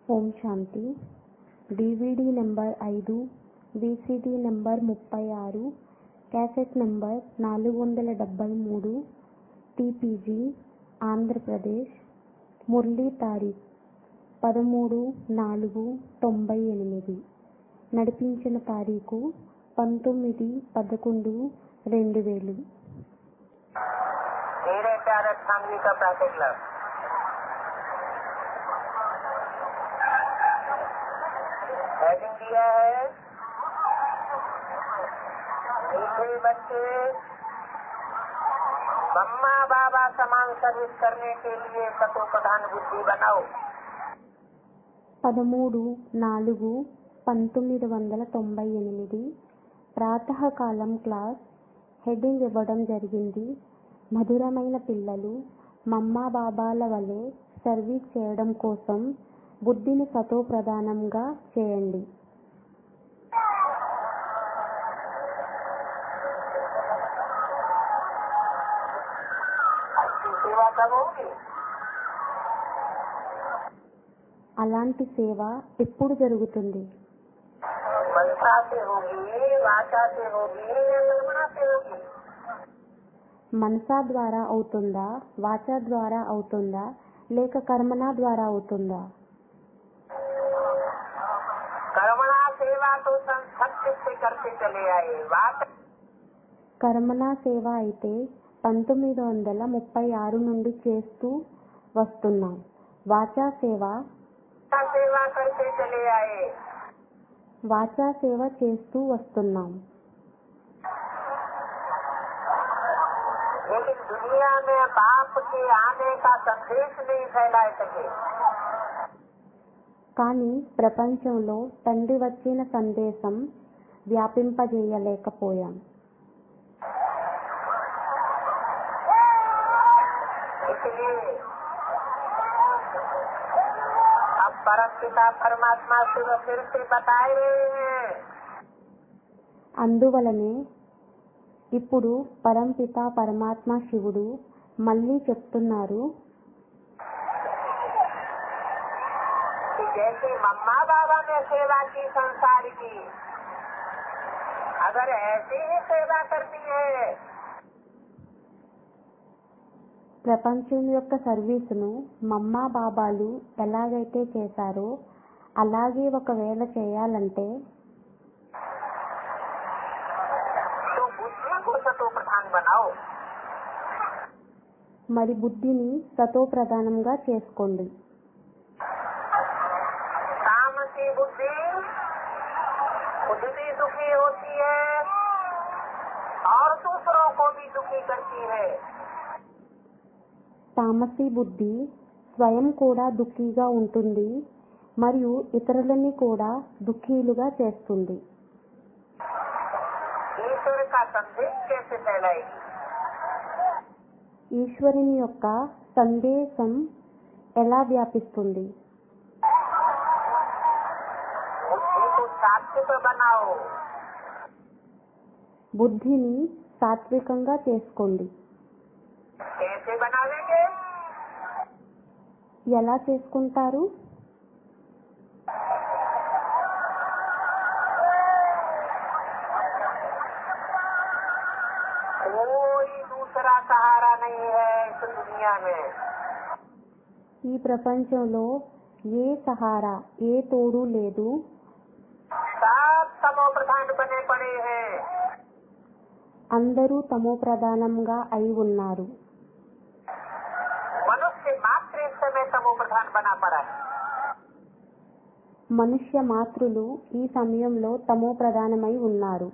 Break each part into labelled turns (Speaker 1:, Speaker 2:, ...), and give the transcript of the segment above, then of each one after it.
Speaker 1: ఓం Shanti DVD number ఐదు VCD number ముప్పై ఆరు క్యాసెట్ నెంబర్ నాలుగు వందల డెబ్బై మూడు టిపిజి ఆంధ్రప్రదేశ్ మురళీ తారీఖ్ పదమూడు నాలుగు తొంభై ఎనిమిది నడిపించిన తారీఖు పంతొమ్మిది పదకొండు రెండు వేలు
Speaker 2: मेरे प्यारे थानवी का पैकेट लव हेडिंग दिया है मीठे बच्चे मम्मा बाबा समान सर्विस करने के लिए सतो प्रधान बुद्धि बनाओ
Speaker 1: పదమూడు నాలుగు పంతొమ్మిది వందల తొంభై ఎనిమిది ప్రాతకాలం క్లాస్ హెడ్డింగ్ ఇవ్వడం జరిగింది మధురమైన పిల్లలు మమ్మా బాబాల వలె సర్వీస్ చేయడం కోసం బుద్ధిని సతో ప్రధానంగా చేయండి
Speaker 2: अच्छी सेवा कब होगी
Speaker 1: అలాంటి సేవ ఎప్పుడు జరుగుతుంది
Speaker 2: मनसा से होगी वाचा से होगी या कल्पना से होगी
Speaker 1: మనసా ద్వారా అవుతుందా వాచా ద్వారా అవుతుందా లేక కర్మనా ద్వారా అవుతుందా
Speaker 2: कर्मणा सेवा तो संसत्य से करते चले आए बात
Speaker 1: కర్మనా సేవ అయితే పంతొమ్మిది వందల ముప్పై ఆరు నుండి చేస్తూ వస్తున్నాం వాచా సేవ
Speaker 2: का सेवा करते चले आए
Speaker 1: వాచా సేవ చేస్తూ వస్తున్నాం
Speaker 2: लेकिन दुनिया में बाप के आने का संदेश नहीं फैला सके
Speaker 1: కానీ ప్రపంచంలో తండ్రి వచ్చిన సందేశం వ్యాపింపజేయలేకపోయాం
Speaker 2: इसलिए अब परम पिता परमात्मा शिव फिर से बताए रहे हैं
Speaker 1: అందువలనే ఇప్పుడు పరంపిత పరమాత్మ శివుడు మళ్ళీ చెప్తున్నారు
Speaker 2: कि जैसे मम्मा बाबा ने सेवा की संसार की अगर ऐसी ही सेवा करनी है
Speaker 1: ప్రపంచం యొక్క సర్వీసును మమ్మా బాబాలు ఎలాగైతే చేశారో అలాగే ఒకవేళ చేయాలంటే
Speaker 2: तो बुद्धि को सतो प्रधान बनाओ
Speaker 1: మరి బుద్ధిని సతో ప్రధానంగా చేసుకోండి
Speaker 2: काम की बुद्धि खुद भी दुखी होती है और दूसरों को भी दुखी करती है
Speaker 1: తామసీ బుద్ధి స్వయం కూడా దుఃఖీగా ఉంటుంది మరియు ఇతరులని కూడా దుఃఖీలుగా చేస్తుంది
Speaker 2: ईश्वर का संदेश कैसे फैलाएगी
Speaker 1: ఈశ్వరుని యొక్క సందేశం ఎలా వ్యాపిస్తుంది
Speaker 2: बुद्धि को सात्विक बनाओ
Speaker 1: బుద్ధిని సాత్వికంగా చేసుకోండి
Speaker 2: कैसे बनावेंगे
Speaker 1: ఎలా చేసుకుంటారు
Speaker 2: कोई दूसरा सहारा नहीं है इस दुनिया में
Speaker 1: ఈ ప్రపంచంలో ఏ సహారా ఏ తోడు లేదు
Speaker 2: सब तमो प्रधान बने पड़े हैं
Speaker 1: అందరూ తమో ప్రధానంగా అయి ఉన్నారు
Speaker 2: मनुष्य मात्र इस समय तमो प्रधान बना पड़ा है
Speaker 1: మనుష్య మాతృలు ఈ సమయంలో తమో ప్రధానమై ఉన్నారు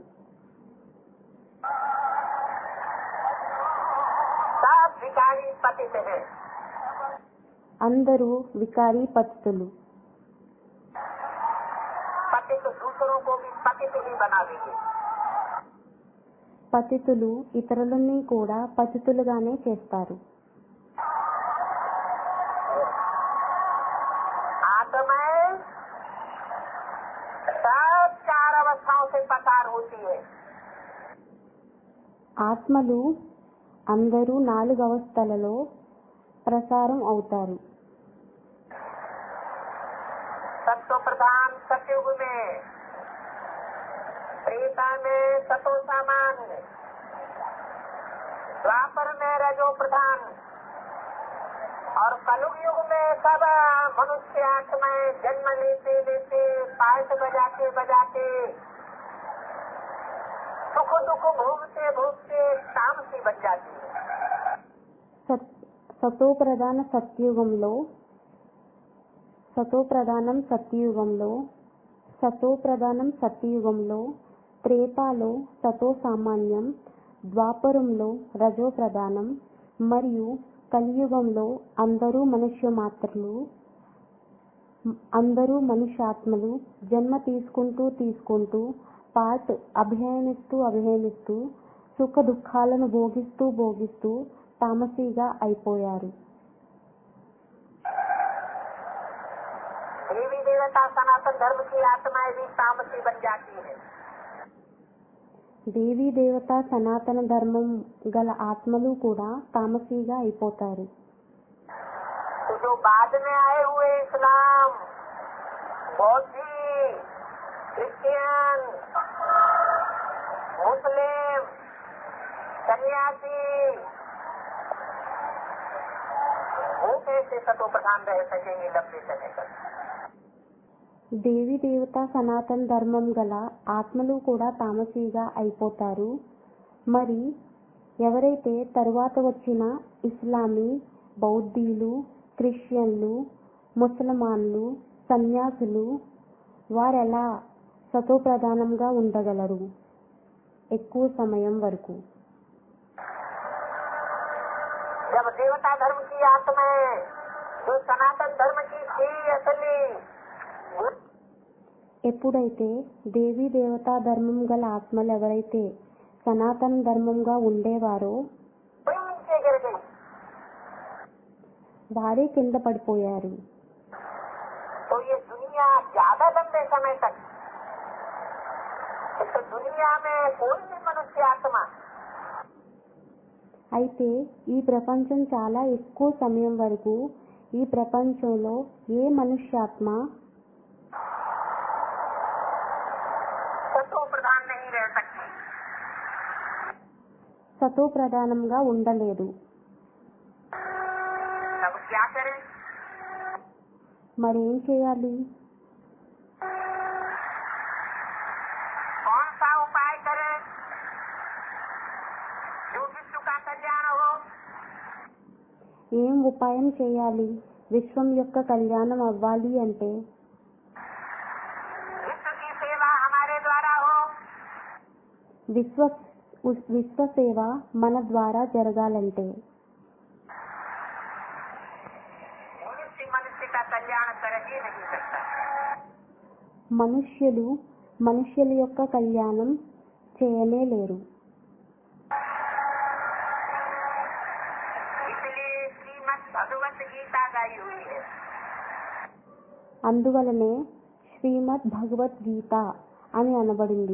Speaker 2: सब विकारी पतित है
Speaker 1: అందరూ వికారీ పతితులు
Speaker 2: पतित दूसरों को भी पतित ही बना देंगे
Speaker 1: పతితులు ఇతరులని కూడా పతితులుగానే చేస్తారు
Speaker 2: आत्माएं सब चार अवस्थाओं से पसार होती है
Speaker 1: ఆత్మలు అందరూ నాలుగు అవస్థలలో ప్రసారం అవుతారు
Speaker 2: सत्व प्रधान सतयुग में त्रेता में सतो सामान्य द्वापर में रजो प्रधान और कलयुग युग में सब मनुष्य आत्माएं जन्म लेते लेते पाठ बजाते बजाते सुख दुख भोगते भोगते तामसी बन जाती है
Speaker 1: సత్ సతోప్రధాన సత్యుగంలో సతోప్రధానం సత్యయుగంలో సతోప్రధానం సత్యయుగంలో త్రేతాలో సతో సామాన్యం ద్వాపరంలో రజో ప్రధానం మరియు కలియుగంలో అందరూ మనుష్య మాత్రలు అందరూ మనుష్యాత్మలు జన్మ తీసుకుంటూ తీసుకుంటూ పాట్ అభినయిస్తూ అభినయిస్తూ సుఖ దుఃఖాలను భోగిస్తూ భోగిస్తూ తామసీగా అయిపోయారు
Speaker 2: देवी देवता सनातन धर्म की आत्माएं भी तामसी बन जाती है
Speaker 1: దేవీ దేవత సనాతన ధర్మం గల ఆత్మలు కూడా తామసీగా అయిపోతారు
Speaker 2: तो जो बाद में आए हुए इस्लाम बौद्धि क्रिश्चियन मुस्लिम सन्यासी वो कैसे सतो प्रधान रह सकेंगे लंबे समय तक
Speaker 1: దేవి దేవత సనాతన ధర్మం గల ఆత్మలు కూడా తామసీగా అయిపోతారు మరి ఎవరైతే తరువాత వచ్చిన ఇస్లామీ బౌద్ధీలు క్రిస్టియన్లు ముసల్మాన్లు సన్యాసులు వారెలా సతోప్రధానంగా ఉండగలరు ఎక్కువ సమయం వరకు
Speaker 2: जब देवता धर्म की आत्माएं जो सनातन धर्म की थी असली वो
Speaker 1: ఎప్పుడైతే దేవీ దేవతా ధర్మం గల ఆత్మలు ఎవరైతే సనాతన ధర్మంగా ఉండేవారో
Speaker 2: बड़ी नीचे गिर गई
Speaker 1: వారే కింద పడిపోయారు
Speaker 2: तो ये दुनिया ज्यादा लंबे समय तक इस दुनिया में कोई भी मनुष्य आत्मा
Speaker 1: అయితే ఈ ప్రపంచం చాలా ఎక్కువ సమయం వరకు ఈ ప్రపంచంలో ఏ మనుష్యాత్మ
Speaker 2: सतो प्रधान नहीं रह सकती
Speaker 1: సతో ప్రధానంగా ఉండలేదు
Speaker 2: तब क्या करें
Speaker 1: మరేం చేయాలి
Speaker 2: कौन सा उपाय करें जो विश्व का कल्याण हो
Speaker 1: ఏం ఉపాయం చేయాలి విశ్వం యొక్క కళ్యాణం అవ్వాలి అంటే
Speaker 2: विश्व की सेवा हमारे द्वारा हो
Speaker 1: విశ్వ విశ్వ సేవ మన ద్వారా జరగాలంటే
Speaker 2: मनुष्य मनुष्य का कल्याण कर ही नहीं सकता
Speaker 1: మనుష్యులు మనుష్యుల యొక్క కళ్యాణం చేయనే లేరు
Speaker 2: इसलिए श्रीमद भगवत गीता गाई हुई है
Speaker 1: అందువలనే శ్రీమద్ భగవద్గీత అని అనబడింది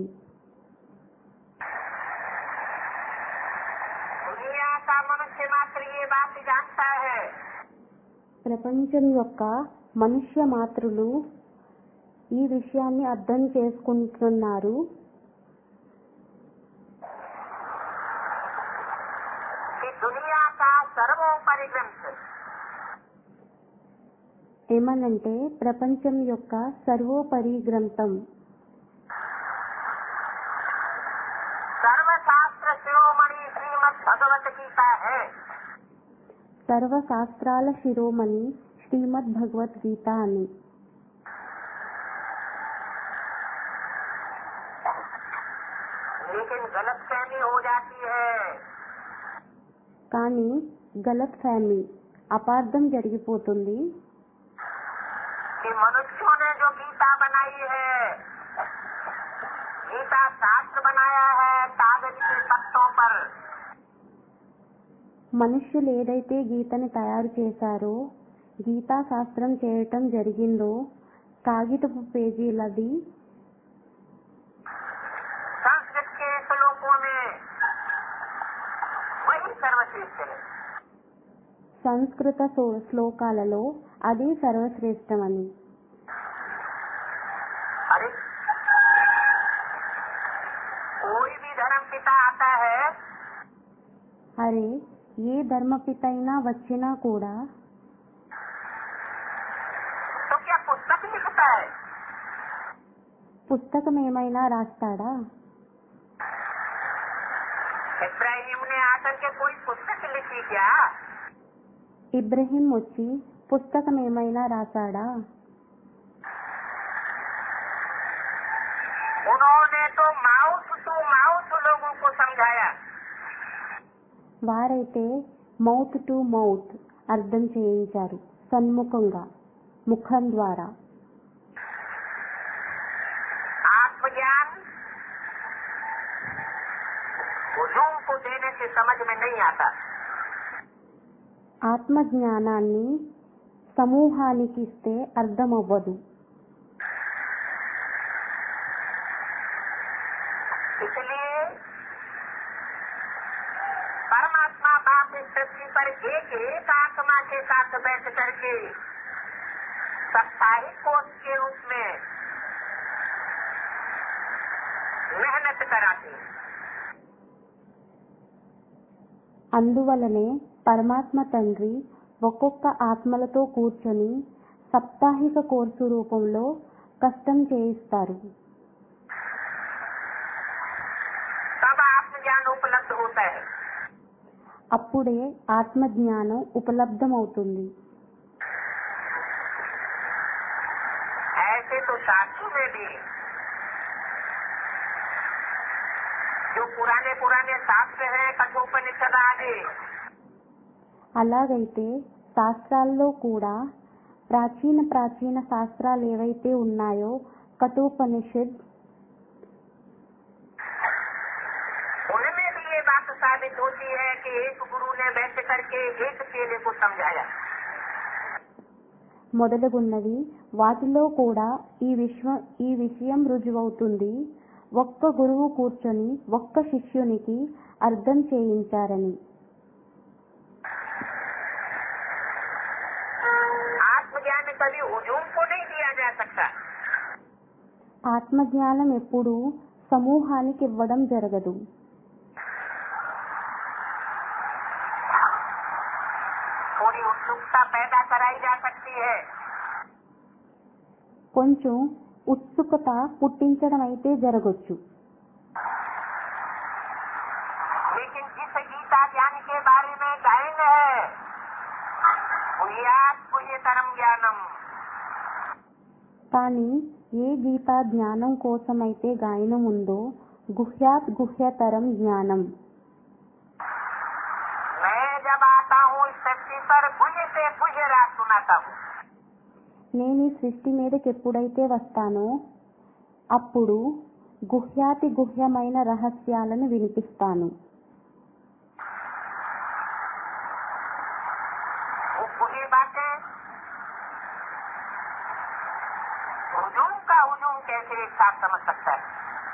Speaker 2: दुनिया का मनुष्य मात्र ये बात जानता है
Speaker 1: ప్రపంచం యొక్క మనుష్య మాతృలు ఈ విషయాన్ని అర్థం చేసుకుంటున్నారు
Speaker 2: कि दुनिया का सर्वोपरि ग्रंथ
Speaker 1: ఏమనంటే ప్రపంచం యొక్క సర్వోపరి గ్రంథం
Speaker 2: सर्वशास्त्र शिरोमणि श्रीमद भगवत गीता है
Speaker 1: సర్వశాస్త్రాల శిరోమణి శ్రీమద్ భగవద్గీత అని
Speaker 2: लेकिन गलत फहमी हो जाती है
Speaker 1: కానీ గలత్ ఫ్యామిలీ అపార్థం జరిగిపోతుంది
Speaker 2: कि मनुष्यों ने जो गीता बनाई है गीता शास्त्र बनाया है कागज के पत्तों पर
Speaker 1: మనుష్యులు ఏదైతే గీతని తయారు చేశారో గీతా శాస్త్రం చేయటం జరిగిందో కాగితపు పేజీలది
Speaker 2: संस्कृत के श्लोकों में वही सर्वश्रेष्ठ है
Speaker 1: సంస్కృత సో- శ్లోకాలలో అది సర్వశ్రేష్టమని
Speaker 2: पिता आता है
Speaker 1: అరే ఏ ధర్మపిత అయినా వచ్చినా కూడా
Speaker 2: तो क्या पुस्तक लिखता है
Speaker 1: పుస్తకం ఏమైనా రాస్తాడా
Speaker 2: इब्राहिम ने आकर के कोई पुस्तक लिखी क्या
Speaker 1: ఇబ్రహీం వచ్చి పుస్తకం ఏమైనా రాశాడా
Speaker 2: उन्होंने तो माउथ टू माउथ लोगों को समझाया
Speaker 1: వారైతే మౌత్ టు మౌత్ అర్థం చేయించారు సన్ముఖంగా ముఖం ద్వారా
Speaker 2: आत्मज्ञान हुजूम को देने से समझ में नहीं आता
Speaker 1: ఆత్మ జ్ఞానాన్ని సమూహానికి ఇస్తే అర్థం అవ్వదు
Speaker 2: इसलिए परमात्मा बाप इस पृथ्वी पर एक एक आत्मा के साथ बैठ करके साप्ताहिक कोष के रूप में मेहनत कराते हैं
Speaker 1: అందువలనే పరమాత్మ తండ్రి ఒక్కొక్క ఆత్మలతో కూర్చొని సాప్తాహిక కోర్సు రూపంలో కష్టం చేయిస్తారు
Speaker 2: तब आत्मज्ञान उपलब्ध होता है
Speaker 1: అప్పుడే ఆత్మ జ్ఞానం ఉపలబ్ధమవుతుంది
Speaker 2: ऐसे तो शास्त्रों में भी जो पुराने पुराने शास्त्र हैं कठोपनिषद आदि
Speaker 1: అలాగైతే శాస్త్రాల్లో కూడా ప్రాచీన ప్రాచీన శాస్త్రాలు ఏవైతే ఉన్నాయో కఠోపనిషద్
Speaker 2: उनमें भी ये बात साबित होती है कि एक गुरु ने बैठ करके एक चेले को समझाया
Speaker 1: మొదలగున్నవి వాటిలో కూడా ఈ విశ్వ ఈ విషయం రుజువవుతుంది ఒక్క గురువు కూర్చొని ఒక్క శిష్యునికి అర్థం చేయించారని
Speaker 2: आत्मज्ञान कभी हुजूम को नहीं दिया जा सकता
Speaker 1: ఆత్మజ్ఞానం ఎప్పుడూ సమూహానికి ఇవ్వడం జరగదు
Speaker 2: थोड़ी उत्सुकता पैदा कराई जा सकती है
Speaker 1: కొంచెం ఉత్సుకత పుట్టించడం అయితే జరగచ్చు
Speaker 2: लेकिन जिस गीता ज्ञान के बारे में गायन है गुह्यात गुह्यतरम ज्ञानम
Speaker 1: కానీ ఏ గీత జ్ఞానం కోసమైతే గాయనం ఉందో గుహ్యాత్ గుహ్యతరం జ్ఞానం
Speaker 2: मैं जब आता हूँ इस धरती पर गुह्य से गुह्य रात सुनाता हूँ
Speaker 1: నేను ఈ సృష్టి మీదకి ఎప్పుడైతే వస్తానో అప్పుడు గుహ్యాతి గుహ్యమైన రహస్యాలను వినిపిస్తాను
Speaker 2: वो गुह्य बातें हुजूम का हुजूम कैसे एक साथ समझ सकता है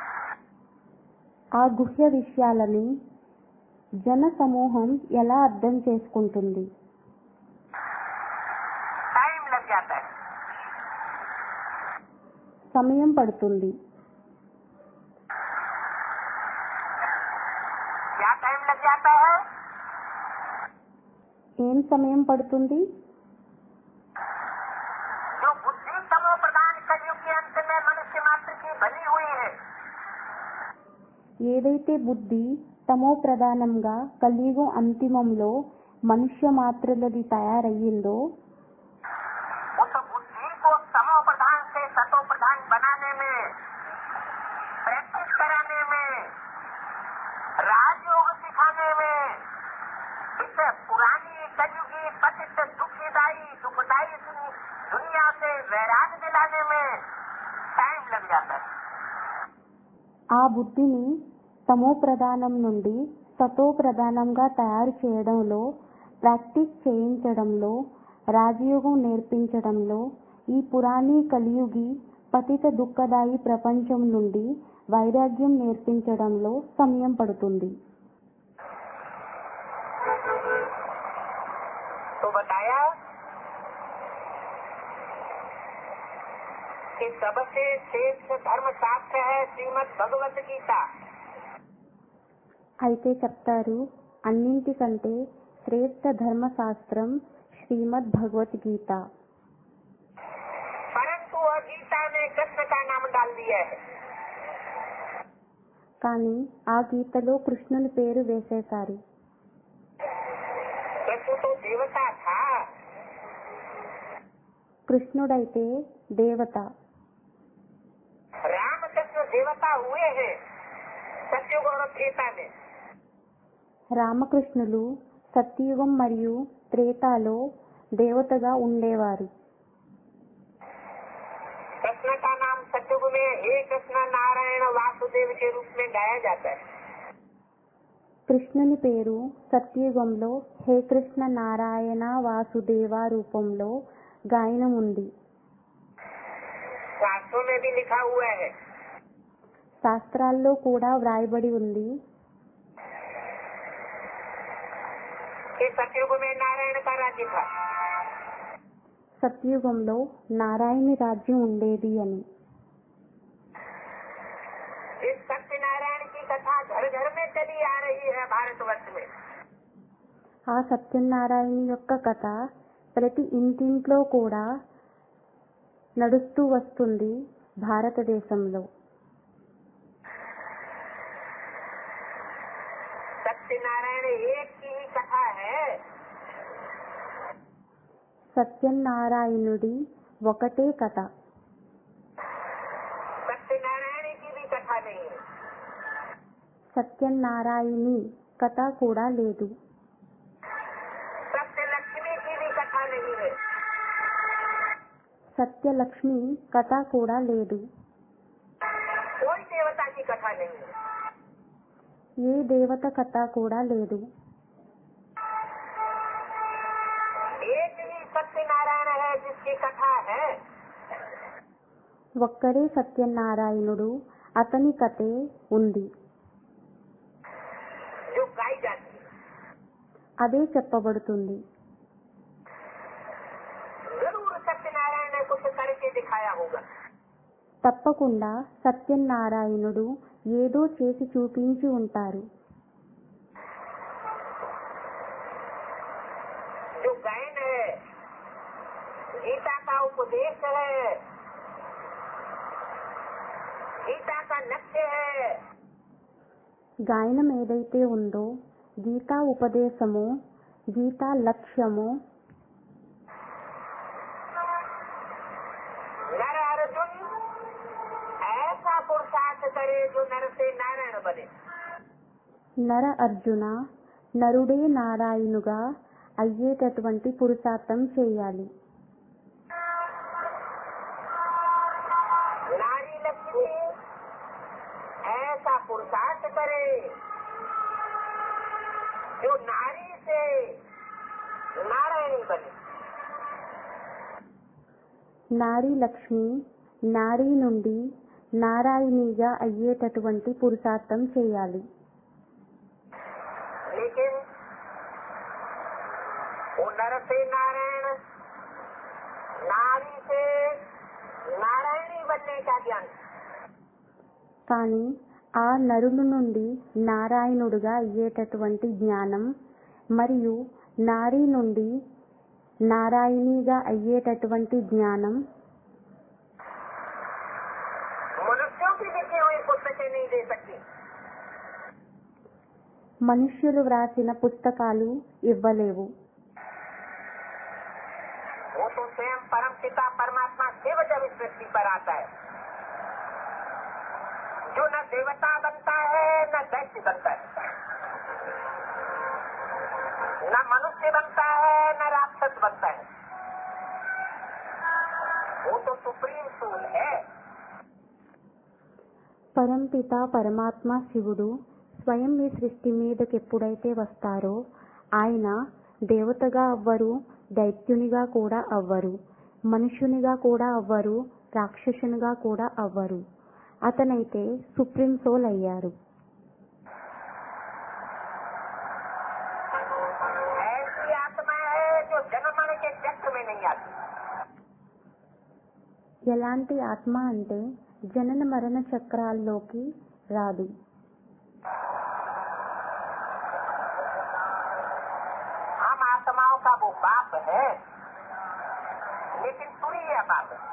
Speaker 1: ఆ గుహ్య విషయాలని జన సమూహం ఎలా అర్థం చేసుకుంటుంది
Speaker 2: टाइम लग जाता है
Speaker 1: సమయం పడుతుంది
Speaker 2: क्या टाइम लग जाता है
Speaker 1: ఏం సమయం పడుతుంది
Speaker 2: जो बुद्धि समूह प्रदान कलयुग के अंत में मनुष्य मात्र की बनी हुई है
Speaker 1: ఏదైతే బుద్ధి తమో ప్రధానంగా కలియుగం అంతిమంలో మనుష్య మాత్రులది తయారయ్యిందో
Speaker 2: उस बुद्धि को समूह प्रधान से सतो प्रधान बनाने में प्रैक्टिस कराने में राजयोग सिखाने में इस पुरानी कलयुगी पतित दुखदाई दुखदाई दुनि- दुनिया से वैराग दिलाने में टाइम लग जाता है
Speaker 1: ఆ బుద్ధిని తమో ప్రధానం నుండి సతో ప్రధానంగా తయారు చేయడంలో ప్రాక్టీస్ చేయించడంలో రాజయోగం నేర్పించడంలో ఈ పురాణీ కలియుగి పతిత దుఃఖదాయి ప్రపంచం నుండి వైరాగ్యం నేర్పించడంలో సమయం పడుతుంది
Speaker 2: तो बताया कि सबसे श्रेष्ठ धर्म शास्त्र है श्रीमद भगवत गीता
Speaker 1: అయితే చెప్తారు అన్నింటికంటే శ్రేష్ఠ ధర్మశాస్త్రం శ్రీమద్ భగవద్గీత
Speaker 2: परंतु वह गीता में कृष्ण का नाम डाल दिया है
Speaker 1: కానీ ఆ గీతలో కృష్ణుని పేరు వేసేశారు
Speaker 2: कृष्ण तो देवता था
Speaker 1: కృష్ణుడైతే దేవత
Speaker 2: रामकृष्ण देवता हुए हैं सत्युग और त्रेता में
Speaker 1: రామకృష్ణులు సత్యయుగం మరియు త్రేతాలో దేవతగా ఉండేవారు
Speaker 2: कृष्ण का नाम सत्युग में हे कृष्ण नारायण वासुदेव के रूप में गाया जाता है
Speaker 1: కృష్ణుని పేరు సత్యయుగంలో హే కృష్ణ నారాయణ వాసుదేవ రూపంలో గాయనం ఉంది
Speaker 2: शास्त्रों में भी लिखा हुआ है
Speaker 1: శాస్త్రాల్లో కూడా వ్రాయబడి ఉంది
Speaker 2: कि सत्युग में नारायण का राज्य था
Speaker 1: సత్యయుగంలో నారాయణి రాజ్యం ఉండేది అని
Speaker 2: इस सत्यनारायण की कथा घर घर में चली आ रही है भारतवर्ष में
Speaker 1: ఆ సత్యనారాయణ యొక్క కథ ప్రతి ఇంటింట్లో కూడా నడుస్తూ వస్తుంది భారతదేశంలో
Speaker 2: सत्यनारायण एक की ही कथा है
Speaker 1: సత్యనారాయణుడి ఒకటే కథ
Speaker 2: सत्यनारायण की भी कथा नहीं है
Speaker 1: సత్యనారాయణి కథ కూడా లేదు
Speaker 2: सत्य लक्ष्मी की भी कथा नहीं है
Speaker 1: సత్యలక్ష్మి కథ కూడా లేదు
Speaker 2: कोई देवता की कथा नहीं है
Speaker 1: ఏ దేవత కథ కూడా లేదు
Speaker 2: एक ही सत्यनारायण है जिसकी कथा है
Speaker 1: ఒక్కరే సత్యనారాయణుడు అతని కథే ఉంది
Speaker 2: जो गाई जाती है
Speaker 1: అదే చెప్పబడుతుంది
Speaker 2: जरूर सत्यनारायण ने कुछ करके दिखाया होगा
Speaker 1: తప్పకుండా సత్యనారాయణుడు ఏదో చేసి చూపించి ఉంటారు
Speaker 2: जो गायन है गीता का उपदेश है गीता का लक्ष्य है
Speaker 1: గాయనం ఏదైతే ఉందో గీతా ఉపదేశము గీతా లక్ష్యము
Speaker 2: नर अर्जुन ऐसा पुरुषार्थ करे जो नर से नारायण बने
Speaker 1: నర అర్జున నరుడే నారాయణుగా అయ్యేటటువంటి పురుషార్థం చేయాలి
Speaker 2: नारी लक्ष्मी ऐसा पुरुषार्थ करे जो नारी से नारायणी बने
Speaker 1: నారీ లక్ష్మి నారీ నుండి నారాయణిగా అయ్యేటటువంటి పురుషార్థం చేయాలి
Speaker 2: लेकिन वो नर से नारायण नारी से नारायणी बनने का ज्ञान
Speaker 1: కానీ ఆ నరుల నుండి నారాయణుడుగా అయ్యేటటువంటి జ్ఞానం మరియు నారీ నుండి నారాయణిగా అయ్యేటటువంటి జ్ఞానం
Speaker 2: मनुष्यों की लिखी हुई पुस्तकें नहीं दे सकती
Speaker 1: మనుష్యులు వ్రాసిన పుస్తకాలు ఇవ్వలేవు
Speaker 2: वो तो स्वयं परम पिता परमात्मा शिव जब इस पृथ्वी पर आता है जो न देवता बनता है न दैत्य बनता है न मनुष्य बनता है न राक्षस बनता है वो तो सुप्रीम सूल है
Speaker 1: పరంపిత పరమాత్మ శివుడు స్వయం ఈ సృష్టి మీదకి ఎప్పుడైతే వస్తారో ఆయన దేవతగా అవ్వరు దైత్యునిగా కూడా అవ్వరు మనుషునిగా కూడా అవ్వరు రాక్షసునిగా కూడా అవ్వరు అతనైతే సుప్రీం సోల్ అయ్యారు
Speaker 2: ऐसी आत्मा है जो जन्म मरण के चक्र में नहीं आती
Speaker 1: ఎలాంటి ఆత్మ అంటే జనన మరణ చక్రాల్లోకి రాదు
Speaker 2: है लेकिन तुरीय बाप है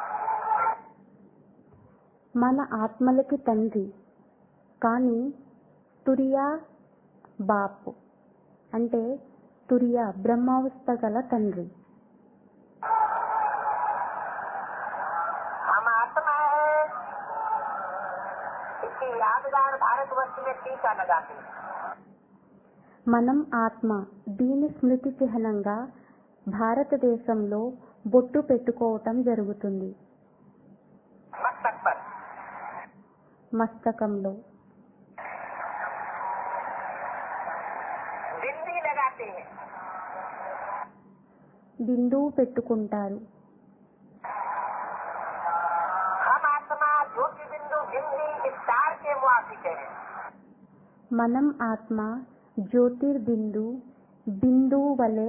Speaker 1: మన ఆత్మలకి తండ్రి కానీ తురియా బాప్ అంటే తురియా బ్రహ్మావస్థ గల తండ్రి
Speaker 2: हम आत्मा है इसकी यादगार भारतवर्ष में टीका लगाते हैं
Speaker 1: మనం ఆత్మ దీని స్మృతి చిహ్నంగా భారతదేశంలో బొట్టు పెట్టుకోవటం జరుగుతుంది
Speaker 2: मस्तक पर
Speaker 1: మస్తకంలో
Speaker 2: बिंदी लगाते हैं
Speaker 1: బిందువు పెట్టుకుంటారు
Speaker 2: हम आत्मा ज्योति बिंदु बिंदी स्टार के मुआफिक है
Speaker 1: మనం ఆత్మ జ్యోతిర్బిందు బిందువు వలె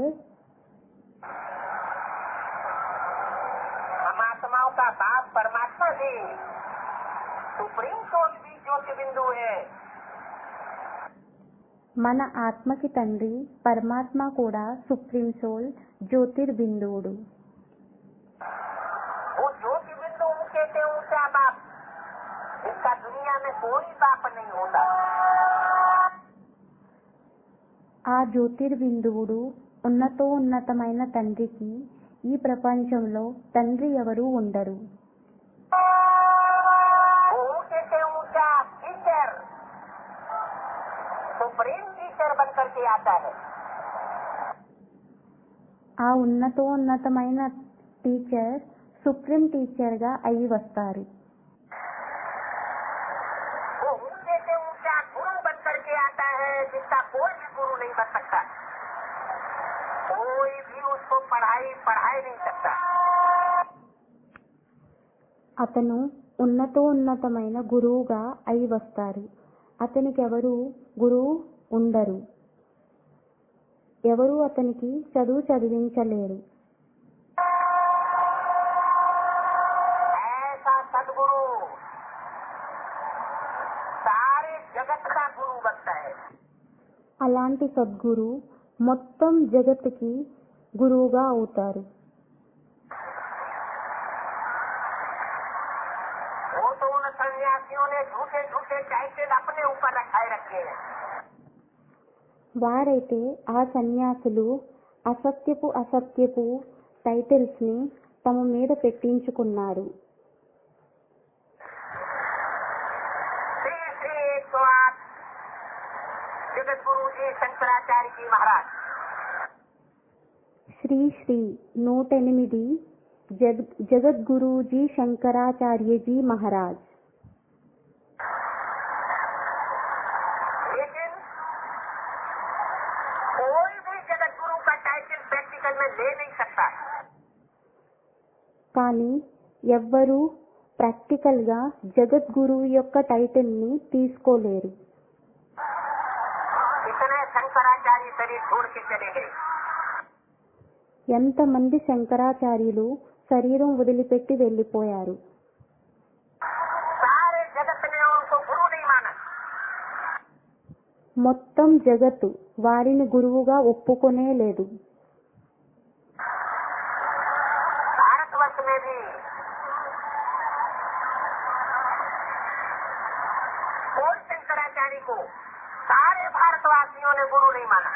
Speaker 2: हम आत्माओं का बाप परमात्मा भी सुप्रीम सोल भी ज्योति बिंदु है
Speaker 1: మన ఆత్మకి తండ్రి పరమాత్మ కూడా సుప్రీం సోల్ జ్యోతిర్బిందువుడు
Speaker 2: वो ज्योति बिंदु ऊंचे से ऊंचा बाप जिसका दुनिया में कोई बाप नहीं होता
Speaker 1: ఆ జ్యోతిర్బిందువుడు ఉన్నతో ఉన్నతమైన తండ్రికి ఈ ప్రపంచంలో తండ్రి ఎవరూ ఉండరు
Speaker 2: वो ऊंचे से ऊंचा टीचर सुप्रीम टीचर बन करके आता है
Speaker 1: ఆ ఉన్నతోన్నతమైన టీచర్ సుప్రీం టీచర్గా అయి వస్తారు
Speaker 2: वो ऊंचे से ऊंचा गुरु बन करके आता है जिसका कोई भी गुरु नहीं बन सकता कोई भी उसको पढ़ाई पढ़ाई नहीं सकता
Speaker 1: అతను ఉన్నతోన్నతమైన గురువుగా అయి వస్తారు అతనికి ఎవరు గురువు ఉండరు ఎవరు అతనికి చదువు చదివించలేరు
Speaker 2: ऐसा सदगुरु सारे जगत का गुरु बनता है
Speaker 1: అలాంటి సద్గురు మొత్తం జగత్తుకి గురువుగా అవుతారు
Speaker 2: वो तो उन सन्यासियों ने झूठे झूठे टाइटल अपने ऊपर रखाए रखे हैं
Speaker 1: వారైతే ఆ సన్యాసులు అసత్యపు అసత్యపు టైటిల్స్ ని తమ మీద పెట్టించుకున్నారు
Speaker 2: श्री श्री एक सौ आठ जगत गुरु जी शंकराचार्य जी महाराज
Speaker 1: శ్రీ శ్రీ నూట ఎనిమిది జగ్ జగద్గురూజీ శంకరాచార్యజీ మహారాజ్
Speaker 2: लेकिन कोई भी जगत गुरु का टाइटल प्रैक्टिकल में ले नहीं सकता
Speaker 1: కానీ ఎవ్వరూ ప్రాక్టికల్ గా జగద్గురువు యొక్క టైటిల్ ని తీసుకోలేరు
Speaker 2: इतने शंकराचार्य शरीर छोड़ के चले गए
Speaker 1: ఎంతమంది శంకరాచార్యులు శరీరం వదిలిపెట్టి వెళ్ళిపోయారు
Speaker 2: सारे जगत ने उनको गुरु नहीं माना
Speaker 1: మొత్తం జగత్తు వారిని గురువుగా ఒప్పుకొనే లేదు
Speaker 2: भारतवर्ष में भी कोई शंकराचार्य को सारे भारतवासियों ने गुरु नहीं माना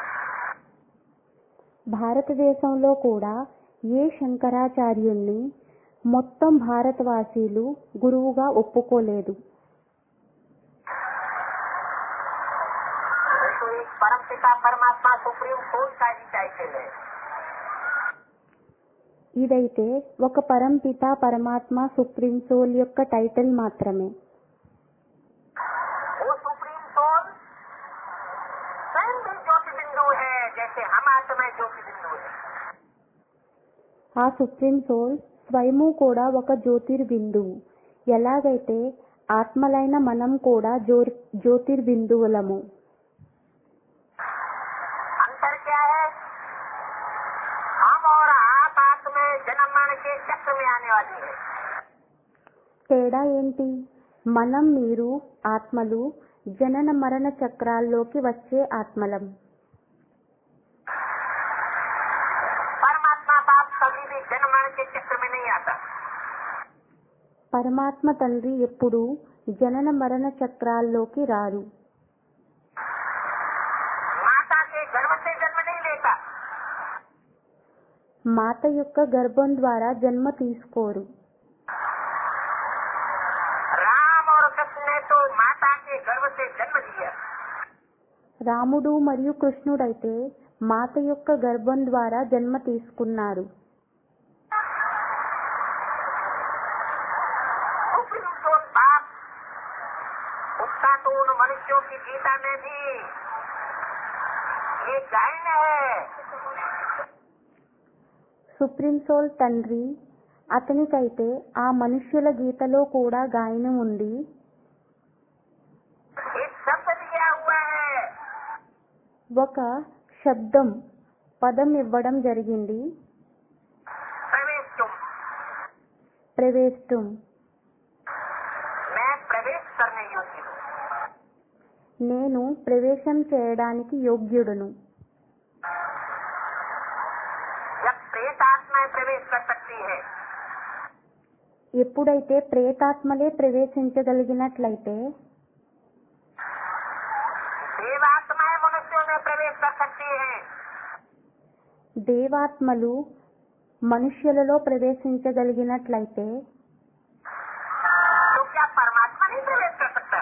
Speaker 1: భారతదేశంలో కూడా ఏ శంకరాచార్యుల్ని మొత్తం భారతవాసీలు గురువుగా ఒప్పుకోలేదు
Speaker 2: तो एक परम पिता परमात्मा सुप्रीम सोल का ही टाइटल है
Speaker 1: ఇదైతే ఒక పరంపిత పరమాత్మ సుప్రీం సోల్ యొక్క టైటిల్ మాత్రమే
Speaker 2: वो सुप्रीम सोल स्वयं भी ज्योति बिंदु है जैसे हम आत्मा ज्योति बिंदु है
Speaker 1: ఆ సుప్రీం సోల్ స్వయము కూడా ఒక జ్యోతిర్బిందువు ఎలాగైతే ఆత్మలైన మనం కూడా జ్యోర్ జ్యోతిర్బిందువులము
Speaker 2: अंतर क्या है हम और आप आत्मा जन्म मरण के चक्र में आने वाली है
Speaker 1: తేడా ఏంటి మనం మీరు ఆత్మలు జనన మరణ చక్రాల్లోకి వచ్చే ఆత్మలం పరమాత్మ తండ్రి ఎప్పుడూ జనన మరణ చక్రాల్లోకి రారు
Speaker 2: माता के गर्भ से जन्म नहीं लेता
Speaker 1: మాత యొక్క గర్భం ద్వారా జన్మ తీసుకోరు
Speaker 2: राम और कृष्ण ने तो माता के गर्भ से जन्म लिया
Speaker 1: రాముడు మరియు కృష్ణుడైతే మాత యొక్క గర్భం ద్వారా జన్మ తీసుకున్నారు
Speaker 2: सुप्रीम कोर्ट बाप उसका तो उन मनुष्यों की गीता में भी ये गायन है
Speaker 1: సుప్రీం సోల్ తండ్రి అతనికైతే ఆ మనుష్యుల గీతలో కూడా గాయనం ఉంది
Speaker 2: एक शब्द दिया हुआ है
Speaker 1: ఒక శబ్దం పదం ఇవ్వడం జరిగింది
Speaker 2: प्रवेश तुम
Speaker 1: ప్రవేశం
Speaker 2: मैं प्रवेश करने योग्य हूँ
Speaker 1: నేను ప్రవేశం చేయడానికి యోగ్యుడును
Speaker 2: जब प्रेत आत्माएं प्रवेश कर सकती है
Speaker 1: ఎప్పుడైతే ప్రేతాత్మలే ప్రవేశించగలిగినట్లయితే
Speaker 2: देवात्माएं मनुष्यों में प्रवेश कर सकती है
Speaker 1: దేవాత్మలు మనుష్యులలో ప్రవేశించగలిగినట్లయితే
Speaker 2: तो क्या परमात्मा नहीं प्रवेश कर सकता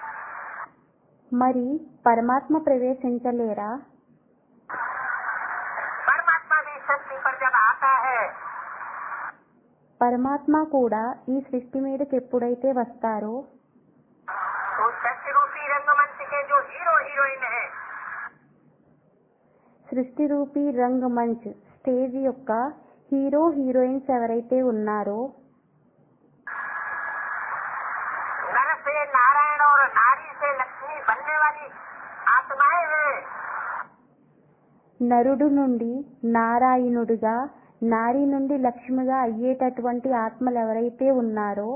Speaker 1: మరి పరమాత్మ ప్రవేశించలేరా
Speaker 2: परमात्मा भी सृष्टि पर जब आता है
Speaker 1: పరమాత్మ కూడా ఈ సృష్టి మీదకి ఎప్పుడైతే వస్తారో
Speaker 2: तो सृष्टि रूपी रंगमंच के जो हीरो हीरोइन है
Speaker 1: సృష్టి రూపీ రంగ్ మంచ్ స్టేజ్ యొక్క హీరో హీరోయిన్స్ ఎవరైతే ఉన్నారో
Speaker 2: नर से नारायण और नारी से लक्ष्मी बनने वाली आत्माएं हैं
Speaker 1: నరుడు నుండి నారాయణుడిగా నారి నుండి లక్ష్మిగా అయ్యేటటువంటి ఆత్మలు ఎవరైతే ఉన్నారో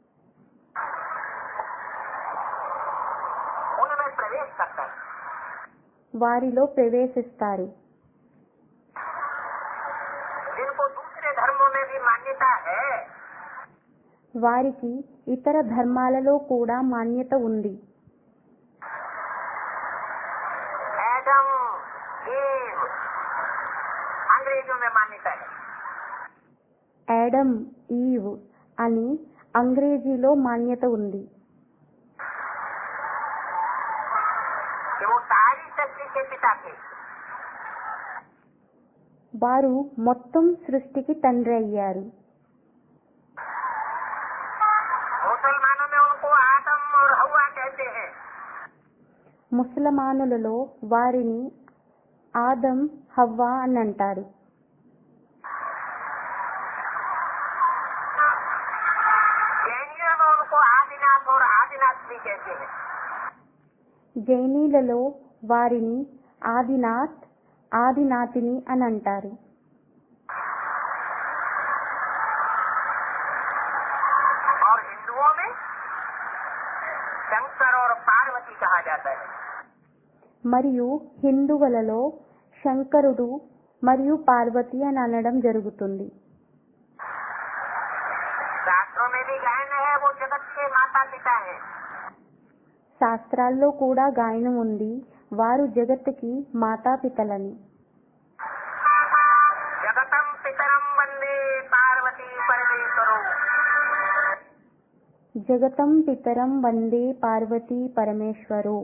Speaker 2: उनमें प्रवेश करता है
Speaker 1: వారిలో ప్రవేశిస్తారు
Speaker 2: जिनको दूसरे धर्मों में भी मान्यता है
Speaker 1: వారికి ఇతర ధర్మాలలో కూడా మాన్యత ఉంది
Speaker 2: एडम ईव अंग्रेजों में मान्यता है
Speaker 1: యాడమ్ ఈవ్ అని అంగ్రేజీలో మాన్యత ఉంది
Speaker 2: कि वो सारी सृष्टि के पिता थे
Speaker 1: వారు మొత్తం సృష్టికి తండ్రి అయ్యారు
Speaker 2: मुसलमानों में उनको आदम और हवा कहते हैं
Speaker 1: ముసలమానులలో వారిని ఆదం హవ్వ అని అంటారు
Speaker 2: जैनियों में उनको आदिनाथ और आदिनाथ भी कहते हैं
Speaker 1: జైనీలలో వారిని ఆదినాథ్ ఆదినాథిని అని అంటారు
Speaker 2: और हिंदुओं में शंकर और पार्वती कहा जाता है
Speaker 1: మరియు హిందువులలో శంకరుడు మరియు పార్వతి అని అనడం జరుగుతుంది
Speaker 2: शास्त्रों में भी गायन है वो जगत के माता पिता है
Speaker 1: శాస్త్రాల్లో కూడా గాయనం ఉంది వారు జగత్తుకి మాతాపితలని
Speaker 2: जगतम पितरम वंदे पार्वती परमेश्वरो
Speaker 1: జగతం పితరం వందే పార్వతీ పరమేశ్వరో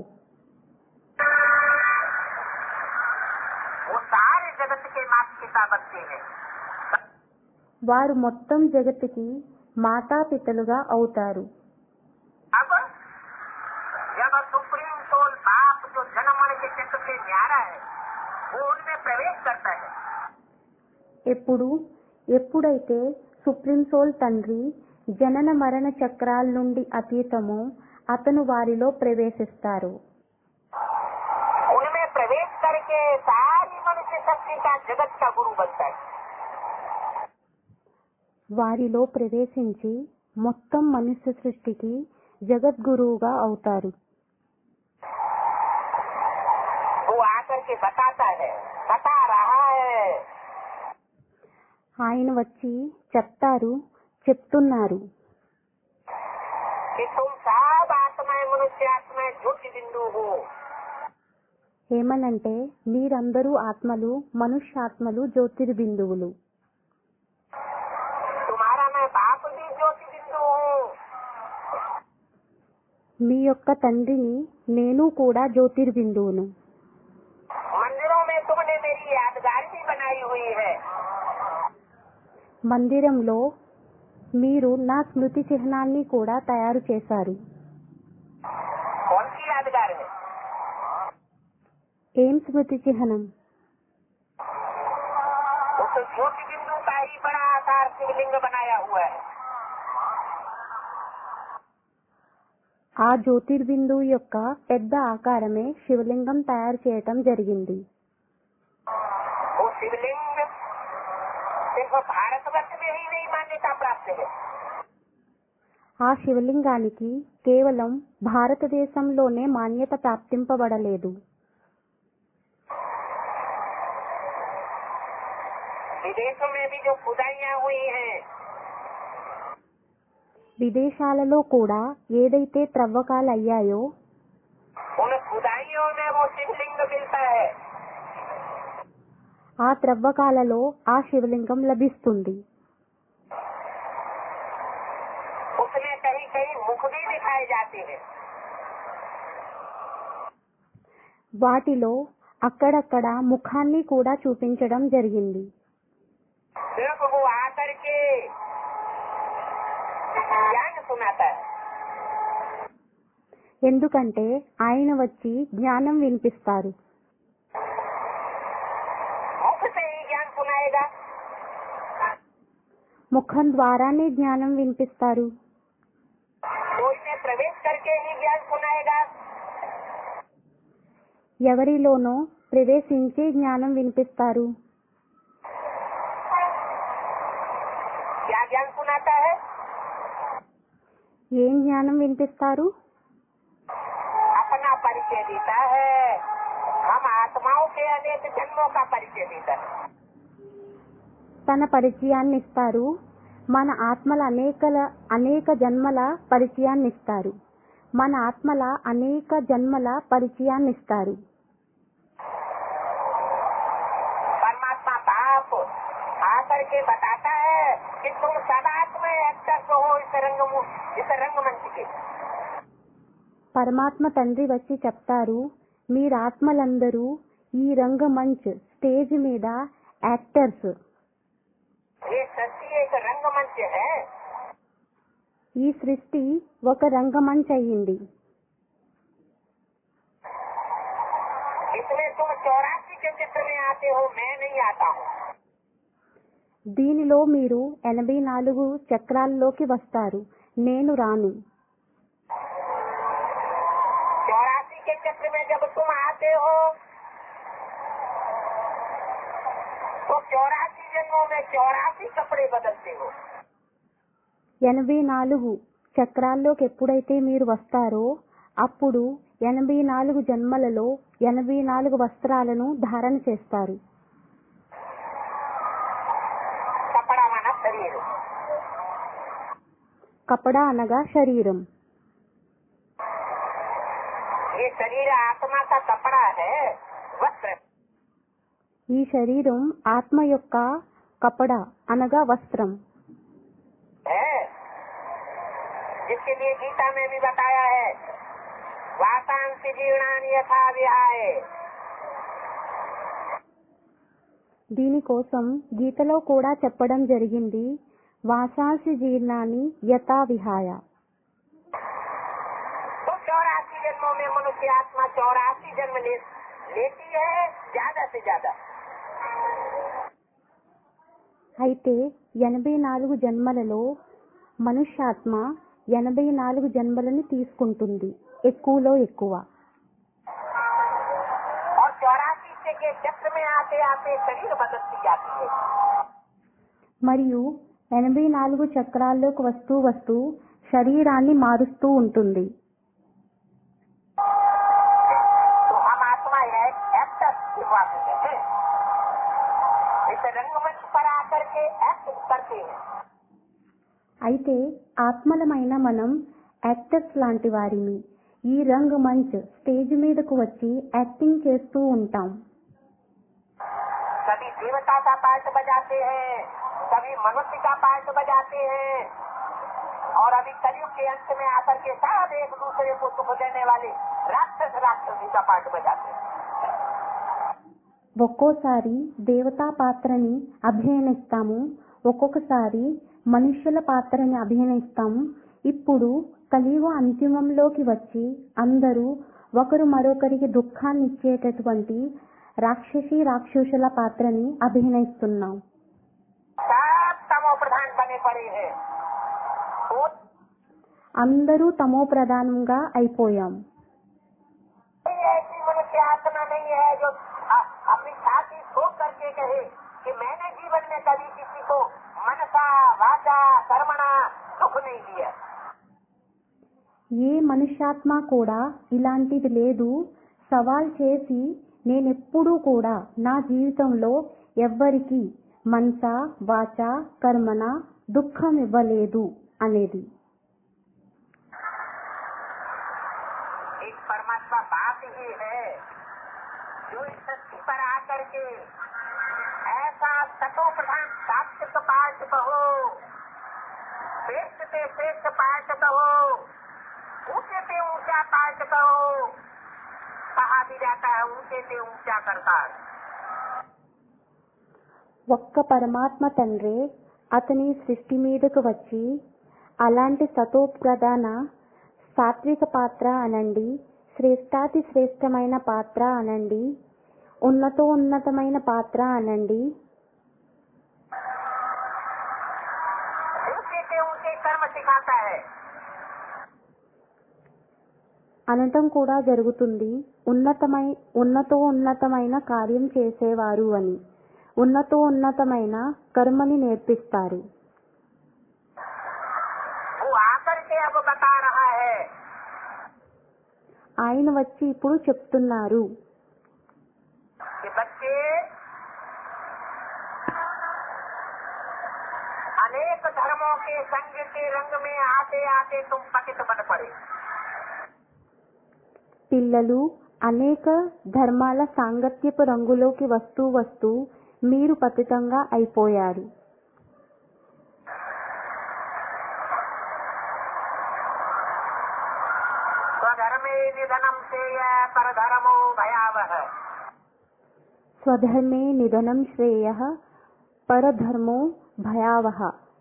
Speaker 2: वो सारे जगत के माता पिता बनते हैं
Speaker 1: వారు మొత్తం జగత్తుకి మాతాపితలుగా అవుతారు
Speaker 2: अब जब सुप्रीम सोल बाप जो जन्म मरण के चक्र से न्यारा है वो उनमें प्रवेश करता है
Speaker 1: ఎప్పుడు ఎప్పుడైతే సుప్రీం సోల్ తండ్రి జనన మరణ చక్రాల నుండి అతీతమో అతను వారిలో ప్రవేశిస్తారు
Speaker 2: उनमें प्रवेश करके सारी मनुष्य शक्ति का जगत का गुरु बनता है
Speaker 1: వారిలో ప్రవేశించి మొత్తం మనుష్య సృష్టికి జగద్గురువుగా అవుతారు
Speaker 2: वो आकर के बताता है बता रहा है
Speaker 1: ఆయన వచ్చి చెప్తారు చెప్తున్నారు
Speaker 2: कि तुम सब आत्माएं मनुष्य आत्माएं ज्योति बिंदु हो
Speaker 1: ఏమనంటే మీరందరూ ఆత్మలు మనుష్యాత్మలు జ్యోతిర్బిందువులు
Speaker 2: तुम्हारा मैं बाप भी ज्योति बिंदु हूँ
Speaker 1: మీ యొక్క తండ్రిని నేను కూడా జ్యోతిర్బిందువును
Speaker 2: मंदिरों में तुमने मेरी यादगार भी बनाई हुई है
Speaker 1: మందిరంలో మీరు నా స్మృతి చిహ్నాన్ని కూడా తయారు చేశారు
Speaker 2: कौन सी यादगार है
Speaker 1: ఏం స్మృతి చిహ్నం
Speaker 2: उस ज्योति बिंदु का ही बड़ा आकार शिवलिंग बनाया हुआ है
Speaker 1: ఆ జ్యోతిర్బిందువు యొక్క పెద్ద ఆకారమే శివలింగం తయారు చేయటం జరిగింది
Speaker 2: वो शिवलिंग सिर्फ भारतवर्ष में ही नहीं मान्यता प्राप्त है
Speaker 1: ఆ శివలింగానికి కేవలం భారతదేశంలోనే మాన్యత ప్రాప్తింపబడలేదు
Speaker 2: विदेशों में भी जो खुदाइयाँ हुई हैं
Speaker 1: విదేశాలలో కూడా ఏదైతే త్రవ్వకాలు అయ్యాయో
Speaker 2: उन खुदाइयों में वो शिवलिंग मिलता है
Speaker 1: ఆ త్రవ్వకాలలో ఆ శివలింగం లభిస్తుంది
Speaker 2: उसमें कहीं कहीं मुख भी दिखाए जाते हैं
Speaker 1: వాటిలో అక్కడక్కడ ముఖాన్ని కూడా చూపించడం జరిగింది
Speaker 2: सिर्फ वो आकर के ज्ञान सुनाता है
Speaker 1: ఎందుకంటే ఆయన వచ్చి జ్ఞానం వినిపిస్తారు
Speaker 2: मुख से ही ज्ञान सुनाएगा
Speaker 1: ముఖం ద్వారానే జ్ఞానం వినిపిస్తారు
Speaker 2: कोई में प्रवेश करके ही ज्ञान सुनाएगा
Speaker 1: ఎవరిలోనో ప్రవేశించే జ్ఞానం వినిపిస్తారు
Speaker 2: क्या ज्ञान सुनाता है
Speaker 1: ఏం జ్ఞానం వినిపిస్తారు
Speaker 2: अपना परिचय देता है हम आत्माओं के अनेक जन्मों का परिचय देता है
Speaker 1: తన పరిచయాన్ని ఇస్తారు మన ఆత్మల అనేకల అనేక జన్మల పరిచయాన్ని ఇస్తారు మన ఆత్మల అనేక జన్మల పరిచయాన్ని ఇస్తారు
Speaker 2: परमात्मा बाप आकर के बताता है कि तुम सदात्म एक्टर हो इस रंग इस रंगमंच के
Speaker 1: పరమాత్మ తండ్రి వచ్చి చెప్తారు మీరాత్మలందరూ ఈ రంగమంచ్ స్టేజ్ మీద యాక్టర్స్
Speaker 2: ये सृष्टि एक रंगमंच है
Speaker 1: ఈ సృష్టి ఒక రంగమంచ్ అయ్యింది
Speaker 2: इसमें तुम चौरासी के चित्र में आते हो मैं नहीं आता हूँ
Speaker 1: దీనిలో మీరు ఎనభై నాలుగు చక్రాల్లోకి వస్తారు నేను రాను
Speaker 2: चौरासी के चक्र में जब तुम आते हो तो चौरासी जन्मों में चौरासी कपड़े बदलते हो
Speaker 1: ఎనభై నాలుగు చక్రాల్లోకి ఎప్పుడైతే మీరు వస్తారో అప్పుడు ఎనభై నాలుగు జన్మలలో ఎనభై నాలుగు వస్త్రాలను ధారణ చేస్తారు
Speaker 2: कपड़ा माना शरीर
Speaker 1: కపడా అనగా శరీరం
Speaker 2: ये शरीर आत्मा का कपड़ा है वस्त्र
Speaker 1: ఈ శరీరం ఆత్మ యొక్క కపడ అనగా వస్త్రం
Speaker 2: है जिसके लिए गीता में भी बताया है वासांसी जीवनान यथा विहाय
Speaker 1: దీనికోసం గీతలో కూడా చెప్పడం జరిగింది వాసాసి జీర్ణాన్ని యథా విహాయ
Speaker 2: तो चौरासी जन्मों में मनुष्य आत्मा चौरासी जन्म ले, लेती है ज्यादा से ज्यादा
Speaker 1: అయితే ఎనభై నాలుగు జన్మలలో మనుష్యాత్మ ఎనభై నాలుగు జన్మలను తీసుకుంటుంది ఎక్కువలో ఎక్కువ
Speaker 2: और चौरासी से के चक्र में आते आते शरीर बदलती जाती है
Speaker 1: మరియు ఎనభై నాలుగు చక్రాల్లోకి వస్తూ వస్తూ శరీరాన్ని మారుస్తూ ఉంటుంది
Speaker 2: तो हम आत्मा है एक्टर विश्वास हैं इस रंगमंच पर आकर के एक्ट करते हैं
Speaker 1: అయితే ఆత్మలమైన మనం యాక్టర్స్ లాంటి వారిని ఈ రంగ్ మంచ్ స్టేజ్ మీదకు వచ్చి యాక్టింగ్ చేస్తూ ఉంటాం
Speaker 2: कभी देवता का पार्ट बजाते हैं कभी मनुष्य का पार्ट बजाते हैं और अभी कलयुग के अंत में आकर के सब एक दूसरे को सुख देने वाले राक्षस राक्षसी का पार्ट बजाते हैं
Speaker 1: ఒక్కోసారి దేవతా పాత్రని అభినయిస్తాము ఒక్కొక్కసారి మనుష్యుల పాత్రని అభినయిస్తాము ఇప్పుడు కలియుగ అంతిమంలోకి వచ్చి అందరూ ఒకరు మరొకరికి దుఃఖాన్ని ఇచ్చేటటువంటి రాక్షసి రాక్షసుల పాత్రని అభినయిస్తున్నాం
Speaker 2: सब तमो प्रधान बने पड़े हैं वो
Speaker 1: అందరూ తమో ప్రధానంగా అయిపోయాం
Speaker 2: कोई ऐसी मनुष्य आत्मा नहीं है जो अ- अपनी छाती ठोक करके कहे कि मैंने जीवन में कभी किसी को मनसा वाचा कर्मणा सुख नहीं दिया
Speaker 1: ఏ మనుష్యాత్మ కూడా ఇలాంటిది లేదు సవాల్ చేసి నేనెప్పుడూ కూడా నా జీవితంలో ఎవ్వరికి మనస వాచ కర్మన దుఃఖం ఇవ్వలేదు అనేది
Speaker 2: एक परमात्मा बाप ही है जो इस धरती पर आकर के ऐसा सतो प्रधान सात्विक पाठ कहो श्रेष्ठ से श्रेष्ठ पाठ कहो ऊंचे से ऊंचा पाठ कहो कहा भी जाता है ऊंचे से ऊंचा करता है
Speaker 1: ఒక్క పరమాత్మ తండ్రే అతని సృష్టి మీదకు వచ్చి అలాంటి సతో ప్రధాన సాత్విక పాత్ర అనండి శ్రేష్టాతి శ్రేష్టమైన పాత్ర అనండి ఉన్నతో ఉన్నతమైన పాత్ర అనండి
Speaker 2: ऊंचे से ऊंचे कर्म सिखाता है
Speaker 1: అనటం కూడా జరుగుతుంది ఉన్నతమై ఉన్నతో ఉన్నతమైన కార్యం చేసేవారు అని ఉన్నతో ఉన్నతమైన కర్మని నేర్పిస్తారు
Speaker 2: वो आकर के अब बता रहा है
Speaker 1: ఆయన వచ్చి ఇప్పుడు చెప్తున్నారు
Speaker 2: कि बच्चे अनेक धर्मों के संग के रंग में आते आते तुम पतित बन पड़े
Speaker 1: పిల్లలు అనేక ధర్మాల సాంగత్యపు రంగులోకి వస్తూ వస్తూ మీరు పతితంగా అయిపోయారు
Speaker 2: स्वधर्मे निधनम से पर धर्मो भयावह
Speaker 1: స్వధర్మే నిధనం శ్రేయ పరధర్మో భయావహ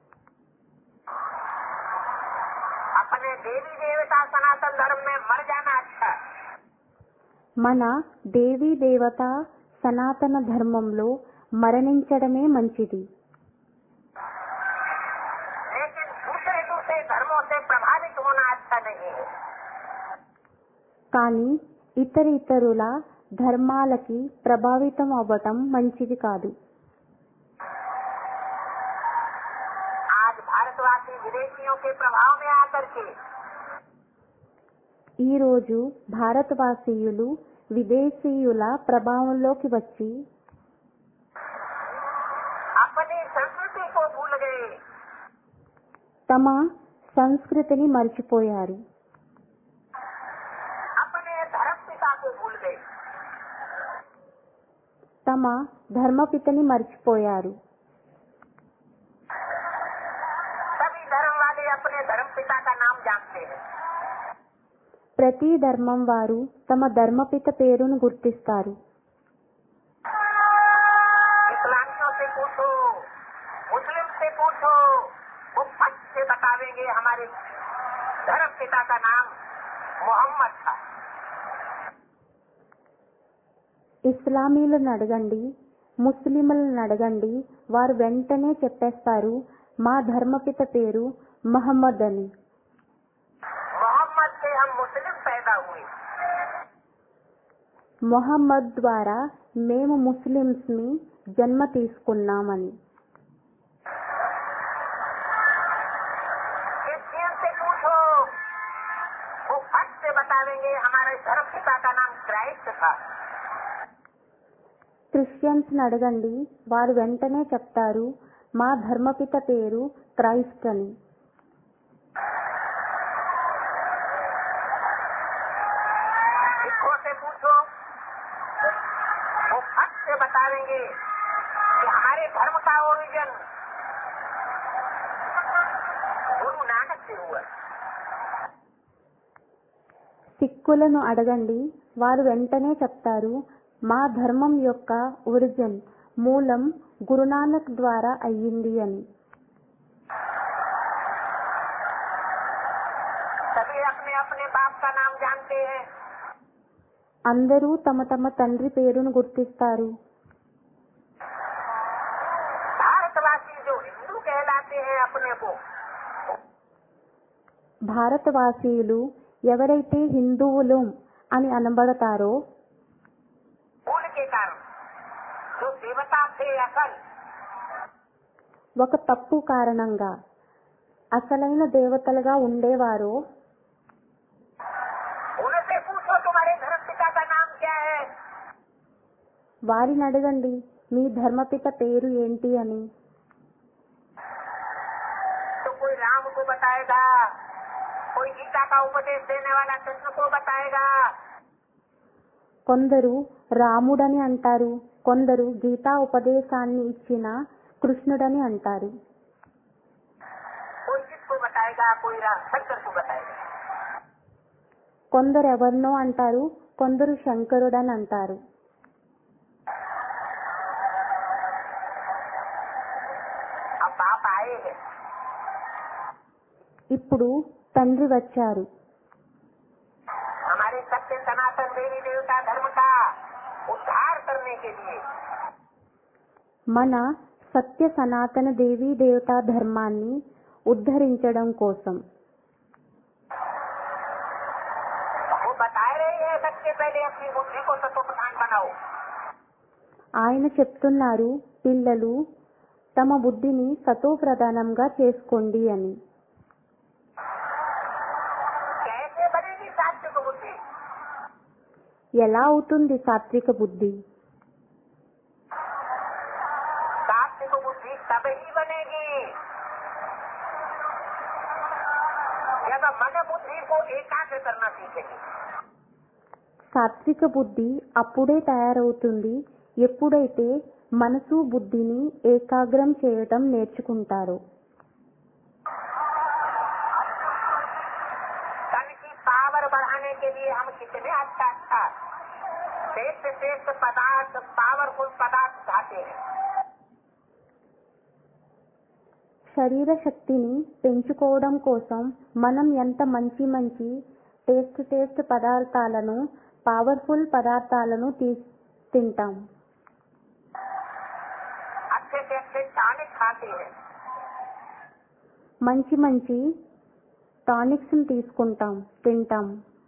Speaker 2: अपने देवी देवता सनातन धर्म में मर जाना अच्छा
Speaker 1: మన దేవీ దేవత సనాతన ధర్మంలో మరణించడమే మంచిది
Speaker 2: लेकिन दूसरे दूसरे धर्मों से प्रभावित होना अच्छा नहीं है
Speaker 1: కానీ ఇతర ఇతరుల ధర్మాలకి ప్రభావితం అవ్వటం మంచిది కాదు
Speaker 2: आज भारतवासी विदेशियों के प्रभाव में आकर के
Speaker 1: ఈ రోజు భారతవాసీయులు విదేశీయుల ప్రభావంలోకి వచ్చి
Speaker 2: अपनी संस्कृति को भूल गए
Speaker 1: తమ సంస్కృతిని మర్చిపోయారు
Speaker 2: अपने धर्म पिता को भूल गए
Speaker 1: తమ ధర్మపితని మర్చిపోయారు
Speaker 2: सभी धर्म वाले अपने धर्म पिता का नाम जानते हैं
Speaker 1: ప్రతి ధర్మం వారు తమ ధర్మపిత పేరును గుర్తిస్తారు
Speaker 2: इस्लामियों से पूछो मुस्लिम से पूछो वो फट से बतावेंगे हमारे धर्म पिता का नाम मोहम्मद था
Speaker 1: ఇస్లామీలను అడగండి ముస్లింలను అడగండి వారు వెంటనే చెప్పేస్తారు మా ధర్మపిత పేరు మహమ్మద్ అని
Speaker 2: मोहम्मद से हम मुस्लिम पैदा हुए
Speaker 1: మొహమ్మద్ ద్వారా మేము ముస్లిమ్స్ ని జన్మ తీసుకున్నామని
Speaker 2: क्रिश्चियन से पूछो वो फट से बतावेंगे हमारे धर्म पिता का नाम क्राइस्ट था
Speaker 1: క్రిస్టియన్స్ ని అడగండి వారు వెంటనే చెప్తారు మా ధర్మపిత పేరు క్రైస్ట్ అని
Speaker 2: बताएंगे कि हमारे धर्म का ओरिजिन गुरु नानक से हुआ
Speaker 1: సిక్కులను అడగండి వారు వెంటనే చెప్తారు మా ధర్మం యొక్క ఒరిజిన్ మూలం గురునానక్ ద్వారా అయ్యింది అని
Speaker 2: सभी अपने अपने बाप का नाम जानते हैं
Speaker 1: అందరూ తమ తమ తండ్రి పేరును గుర్తిస్తారు
Speaker 2: भारतवासी जो हिंदू कहलाते हैं अपने को
Speaker 1: భారతవాసీయులు ఎవరైతే హిందువులు అని అనబడతారో
Speaker 2: भूल के कारण जो देवता थे असल
Speaker 1: ఒక తప్పు కారణంగా అసలైన దేవతలుగా ఉండేవారో
Speaker 2: उनसे पूछो तुम्हारे धर्म पिता का नाम क्या है
Speaker 1: వారిని అడగండి మీ ధర్మపిత పేరు ఏంటి అని
Speaker 2: तो कोई राम को बताएगा कोई गीता का उपदेश देने वाला कृष्ण को बताएगा
Speaker 1: కొందరు రాముడని అంటారు కొందరు గీతా ఉపదేశాన్ని ఇచ్చిన కృష్ణుడని అంటారు
Speaker 2: कोई किसको बताएगा कोई राम शंकर को बताएगा
Speaker 1: కొందరు ఎవరినో అంటారు కొందరు శంకరుడని అంటారు
Speaker 2: अब बाप आए हैं
Speaker 1: ఇప్పుడు తండ్రి వచ్చారు
Speaker 2: हमारे सत्य सनातन देवी देवता धर्म का उद्धार करने के लिए
Speaker 1: మన సత్య సనాతన దేవీ దేవతా ధర్మాన్ని ఉద్ధరించడం కోసం
Speaker 2: वो बताए रहे हैं सबसे पहले अपनी बुद्धि को सत्व प्रधान बनाओ
Speaker 1: ఆయన చెప్తున్నారు పిల్లలు తమ బుద్ధిని సతోప్రధానంగా చేసుకోండి అని
Speaker 2: कैसे बनेगी सात्विक बुद्धि
Speaker 1: ఎలా అవుతుంది సాత్విక బుద్ధి
Speaker 2: सात्विक बुद्धि तब ही बनेगी जब मन बुद्धि को एकाग्र करना सीखेगी
Speaker 1: సాత్విక బుద్ధి అప్పుడే తయారవుతుంది ఎప్పుడైతే మనసు బుద్ధిని ఏకాగ్రం చేయటం నేర్చుకుంటారో
Speaker 2: तन की पावर बढ़ाने के लिए हम कितने अच्छा अच्छा श्रेष्ठ श्रेष्ठ पदार्थ पावरफुल पदार्थ खाते हैं
Speaker 1: శరీర శక్తిని పెంచుకోవడం కోసం మనం ఎంత మంచి మంచి టేస్ట్ టేస్ట్ పదార్థాలను పవర్ఫుల్ పదార్థాలను తీ తింటాం
Speaker 2: अच्छे से अच्छे टॉनिक खाते हैं
Speaker 1: మంచి మంచి టానిక్స్ని తీసుకుంటాం తింటాం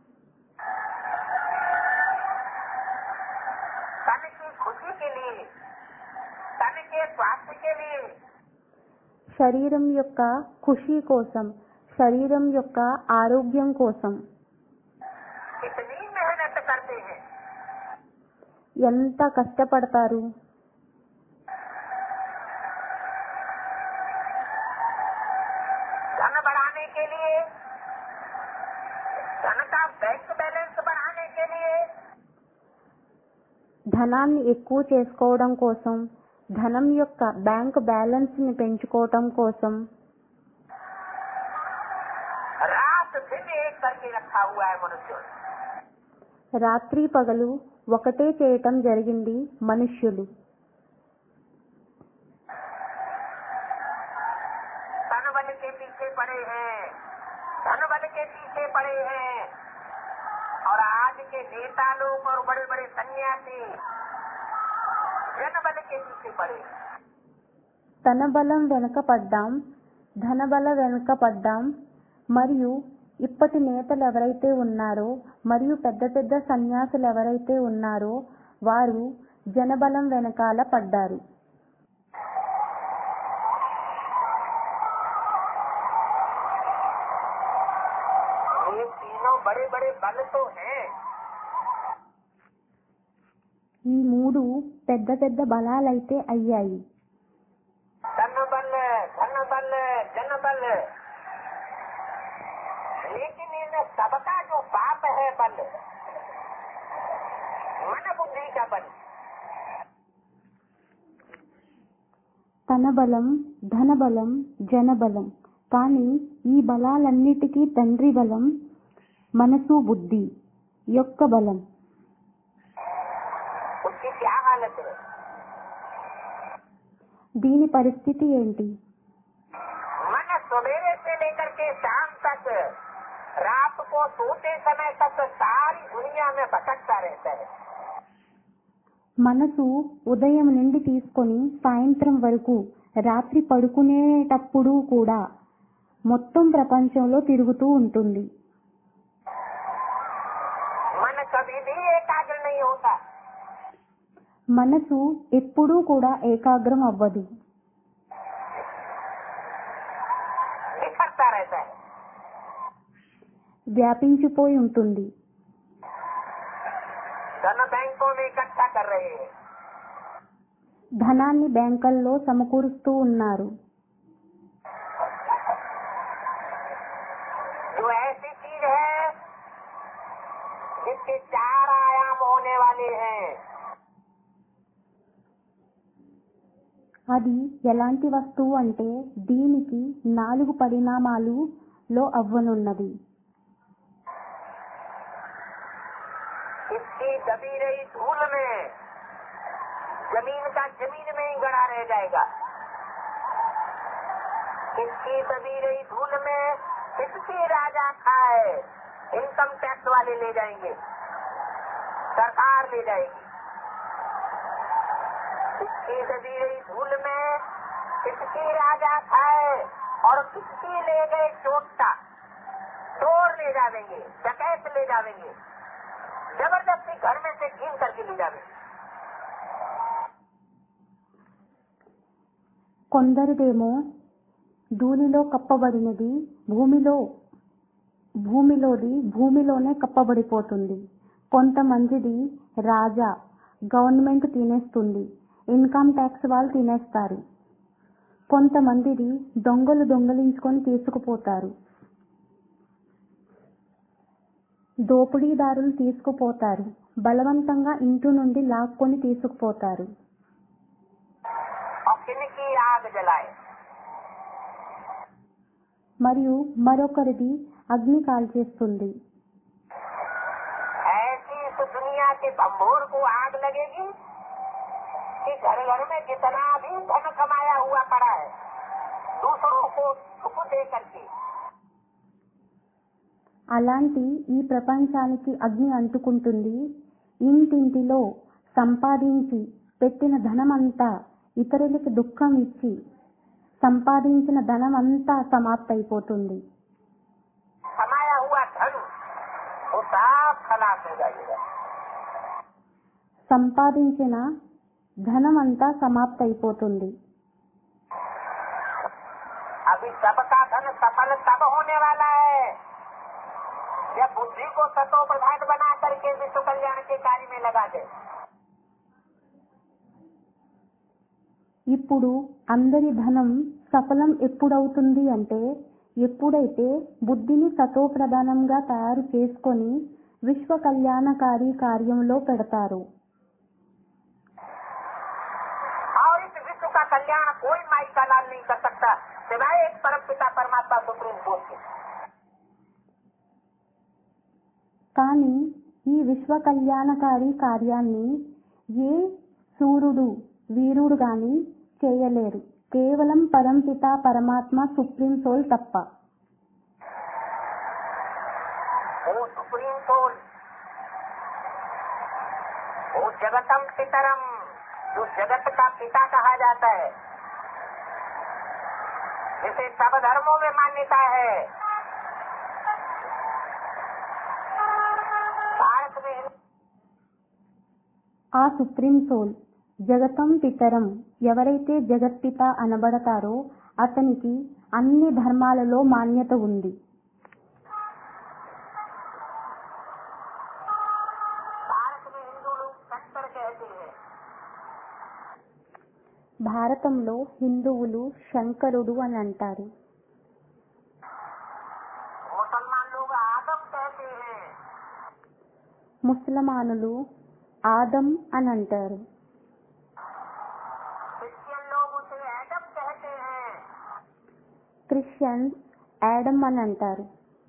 Speaker 2: तन की खुशी के लिए तन के स्वास्थ्य के लिए
Speaker 1: శరీరం యొక్క ఖుషి కోసం శరీరం యొక్క ఆరోగ్యం కోసం
Speaker 2: कितनी मेहनत करते हैं
Speaker 1: ఎంత కష్టపడతారు
Speaker 2: धन बढ़ाने के लिए धन का बैंक बैलेंस बढ़ाने के लिए
Speaker 1: ధనాన్ని ఎక్కువ చేసుకోవడం కోసం ధనం యొక్క బ్యాంక్ బ్యాలెన్స్ ని పెంచుకోవటం కోసం
Speaker 2: रात दिन एक करके रखा हुआ है मनुष्य
Speaker 1: రాత్రి పగలు ఒకటే చేయటం జరిగింది మనుష్యులు
Speaker 2: धन बल के पीछे पड़े हैं धन बल के पीछे पड़े हैं और आज के नेता लोग और बड़े बड़े सन्यासी जन बल के पीछे पड़े हैं।
Speaker 1: తన బలం వెనుక పడ్డాం ధనబల వెనుక పడ్డాం మరియు ఇప్పటి నేతలు ఎవరైతే ఉన్నారో మరియు పెద్ద పెద్ద సన్యాసులు ఎవరైతే ఉన్నారో వారు జనబలం వెనకాల పడ్డారు
Speaker 2: ये तीनों बड़े बड़े बल तो हैं
Speaker 1: ఈ మూడు పెద్ద పెద్ద బలాలైతే అయ్యాయి
Speaker 2: धन बल धन बल जन बल लेकिन इन सबका जो बाप है बल मन बुद्धि का बल
Speaker 1: తన బలం ధనబలం జనబలం కానీ ఈ బలాలన్నిటికీ తండ్రి బలం మనసు బుద్ధి యొక్క బలం
Speaker 2: उसकी क्या हालत है
Speaker 1: దీని పరిస్థితి ఏంటి
Speaker 2: मन सवेरे से लेकर के शाम तक रात को सोते समय तक सारी दुनिया में भटकता रहता है
Speaker 1: మనసు ఉదయం నుండి తీసుకొని సాయంత్రం వరకు రాత్రి పడుకునేటప్పుడు కూడా మొత్తం ప్రపంచంలో తిరుగుతూ ఉంటుంది
Speaker 2: मन कभी भी एकाग्र नहीं होता
Speaker 1: మనసు ఎప్పుడూ కూడా ఏకాగ్రం అవ్వదు
Speaker 2: बिखरता रहता है
Speaker 1: వ్యాపించిపోయి ఉంటుంది
Speaker 2: धन बैंकों में इकट्ठा कर रहे हैं
Speaker 1: ధనాన్ని బ్యాంకుల్లో సమకూరుస్తూ ఉన్నారు
Speaker 2: जो ऐसी चीज है जिसके चार आयाम होने वाले हैं
Speaker 1: అది ఎలాంటి వస్తువు అంటే దీనికి నాలుగు పరిణామాలు లో అవ్వనున్నది
Speaker 2: इसकी दबी रही धूल में जमीन का जमीन में ही गड़ा रह जाएगा इसकी दबी रही धूल में किसकी राजा खाए इनकम टैक्स वाले ले जाएंगे सरकार ले जाएगी इसकी दबी रही धूल में किसकी राजा खाए और किसकी ले गए चोटा चोर ले जावेंगे डकैत ले जावेंगे जबरदस्ती घर में से छीन करके ले जावेंगे
Speaker 1: కొందరిదేమో ధూళిలో కప్పబడినది భూమిలో భూమిలోది భూమిలోనే కప్పబడిపోతుంది కొంతమందిది రాజా గవర్నమెంట్ తినేస్తుంది ఇన్కమ్ ట్యాక్స్ వాళ్ళు తినేస్తారు కొంతమందిది దొంగలు దొంగలించుకొని తీసుకుపోతారు దోపిడీదారులు తీసుకుపోతారు బలవంతంగా ఇంటి నుండి లాక్కొని తీసుకుపోతారు
Speaker 2: और किनकी आग जलाए
Speaker 1: మరియు మరొకరిది అగ్ని కాల్చేస్తుంది
Speaker 2: ऐसी इस दुनिया के बम्बोर को आग लगेगी कि घर घर में जितना भी धन कमाया हुआ पड़ा है दूसरों को सुख दे करके
Speaker 1: అలాంటి ఈ ప్రపంచానికి అగ్ని అంటుకుంటుంది ఇంటింటిలో సంపాదించి పెట్టిన ధనమంతా ఇతరులకి దుఃఖం ఇచ్చి సంపాదించిన ధనమంతా సమాప్తయిపోతుంది
Speaker 2: कमाया हुआ धन वो साफ खलास हो जाएगा
Speaker 1: సంపాదించిన ధనమంతా సమాప్తయిపోతుంది
Speaker 2: अभी सबका धन सफल तब होने वाला है जब बुद्धि को सतो प्रधान बना करके विश्व कल्याण के कार्य में लगा दे
Speaker 1: ఇప్పుడు అందరి ధనం సఫలం ఎప్పుడవుతుంది అంటే ఎప్పుడైతే బుద్ధిని సతోప్రధానంగా తయారు చేసుకొని విశ్వ కళ్యాణకారి కార్యంలో పెడతారు
Speaker 2: और इस विश्व का कल्याण कोई माई का लाल नहीं कर सकता सिवाय एक परम पिता परमात्मा सुप्रीम कोर्ट के
Speaker 1: కానీ ఈ విశ్వ కళ్యాణకారి కార్యాన్ని ఏ సూర్యుడు వీరుడు గాని చేయలేరు కేవలం పరంపిత పరమాత్మ సుప్రీం సోల్ తప్ప
Speaker 2: वो सुप्रीम सोल वो जगतम पितरम जो जगत का पिता कहा जाता है जिसे सब धर्मों में मान्यता है भारत में
Speaker 1: ఆ సుప్రీం సోల్ జగతం పితరం ఎవరైతే జగత్పిత అనబడతారో అతనికి అన్ని ధర్మాలలో మాన్యత ఉంది
Speaker 2: भारत में हिंदू लोग शंकर कहते हैं
Speaker 1: భారతంలో హిందువులు శంకరుడు అని అంటారు
Speaker 2: मुसलमान लोग आदम कहते हैं
Speaker 1: ముసలమానులు ఆదం అని అంటారు
Speaker 2: क्रिश्चियन लोग उसे एडम
Speaker 1: క్రిస్టియన్స్ యాడమ్ అని అంటారు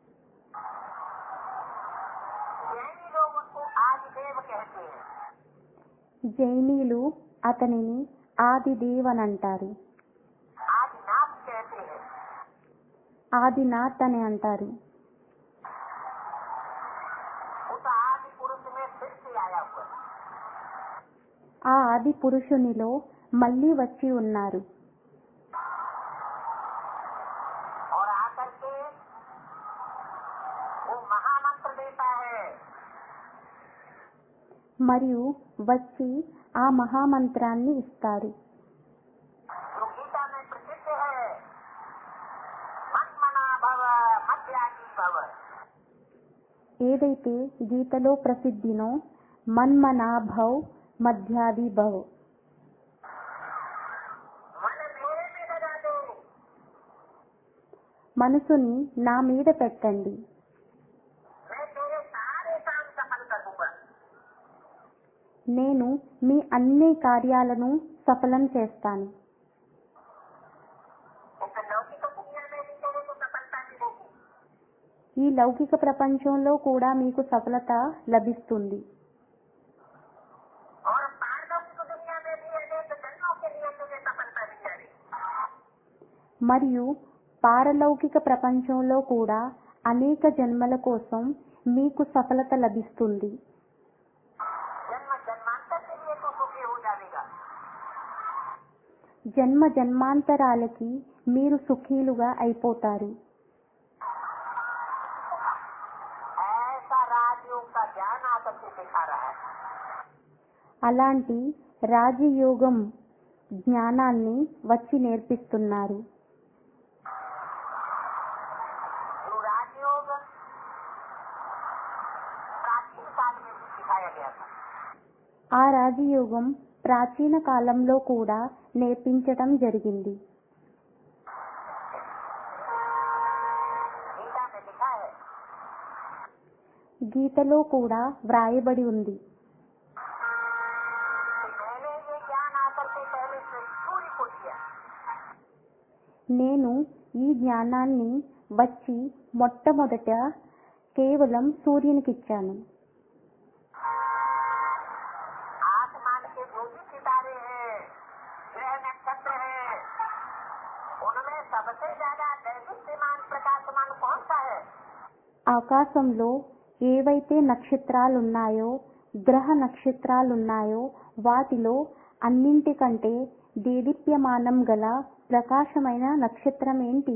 Speaker 2: जैनी लोग उसको आदिदेव कहते हैं
Speaker 1: జైనీలు అతనిని ఆదిదేవ్ అని అంటారు
Speaker 2: आदिनाथ कहते हैं
Speaker 1: ఆదినాథ్ అని అంటారు
Speaker 2: उस आदि पुरुष में फिर से आया हुआ है।
Speaker 1: ఆ ఆది పురుషునిలో మళ్ళీ వచ్చి ఉన్నారు
Speaker 2: और आकर के वो महामंत्र देता है
Speaker 1: మరియు వచ్చి ఆ మహామంత్రాన్ని ఇస్తారు
Speaker 2: जो गीता में प्रसिद्ध है मन मना भव मध्यागी भव
Speaker 1: ఏదైతే గీతలో ప్రసిద్ధినో మన్మనాభవ్ మధ్యాది భవ్
Speaker 2: मन मेरे में लगा दो
Speaker 1: మనసుని నా మీద పెట్టండి
Speaker 2: मैं तेरे सारे काम सफल कर दूंगा
Speaker 1: నేను మీ అన్ని కార్యాలను సఫలం చేస్తాను
Speaker 2: इस लौकिक दुनिया में भी तेरे को सफलता मिलेगी
Speaker 1: ఈ లౌకిక ప్రపంచంలో కూడా మీకు సఫలత లభిస్తుంది
Speaker 2: और पारलौकिक दुनिया में भी अनेक जन्मों के लिए तुझे सफलता मिल जाएगी
Speaker 1: మరియు పారలౌకిక ప్రపంచంలో కూడా అనేక జన్మల కోసం మీకు సఫలత లభిస్తుంది
Speaker 2: जन्म जन्मांतर के लिए तू सुखी हो जाएगा
Speaker 1: జన్మ జన్మాంతరాలకి మీరు సుఖీలుగా అయిపోతారు
Speaker 2: ऐसा राजयोग का ज्ञान आकर के दिखा रहा है
Speaker 1: అలాంటి రాజయోగం జ్ఞానాన్ని వచ్చి నేర్పిస్తున్నారు
Speaker 2: जो राजयोग प्राचीन काल में भी सिखाया गया था
Speaker 1: ఆ రాజయోగం ప్రాచీన కాలంలో కూడా నేర్పించటం జరిగింది
Speaker 2: गीता में लिखा है
Speaker 1: గీతలో కూడా వ్రాయబడి ఉంది
Speaker 2: कि मैंने ये ज्ञान आकर के पहले से सूर्य को दिया
Speaker 1: నేను ఈ జ్ఞానాన్ని వచ్చి మొట్టమొదట కేవలం సూర్యునికిచ్చాను
Speaker 2: आसमान के जो भी सितारे हैं ग्रह नक्षत्र हैं उनमें सबसे ज्यादा दैदीप्यमान प्रकाशमान कौन सा है
Speaker 1: ఆకాశంలో ఏవైతే నక్షత్రాలున్నాయో గ్రహ నక్షత్రాలున్నాయో వాటిలో అన్నింటికంటే దేదీప్యమానం గల ప్రకాశమైన నక్షత్రం ఏంటి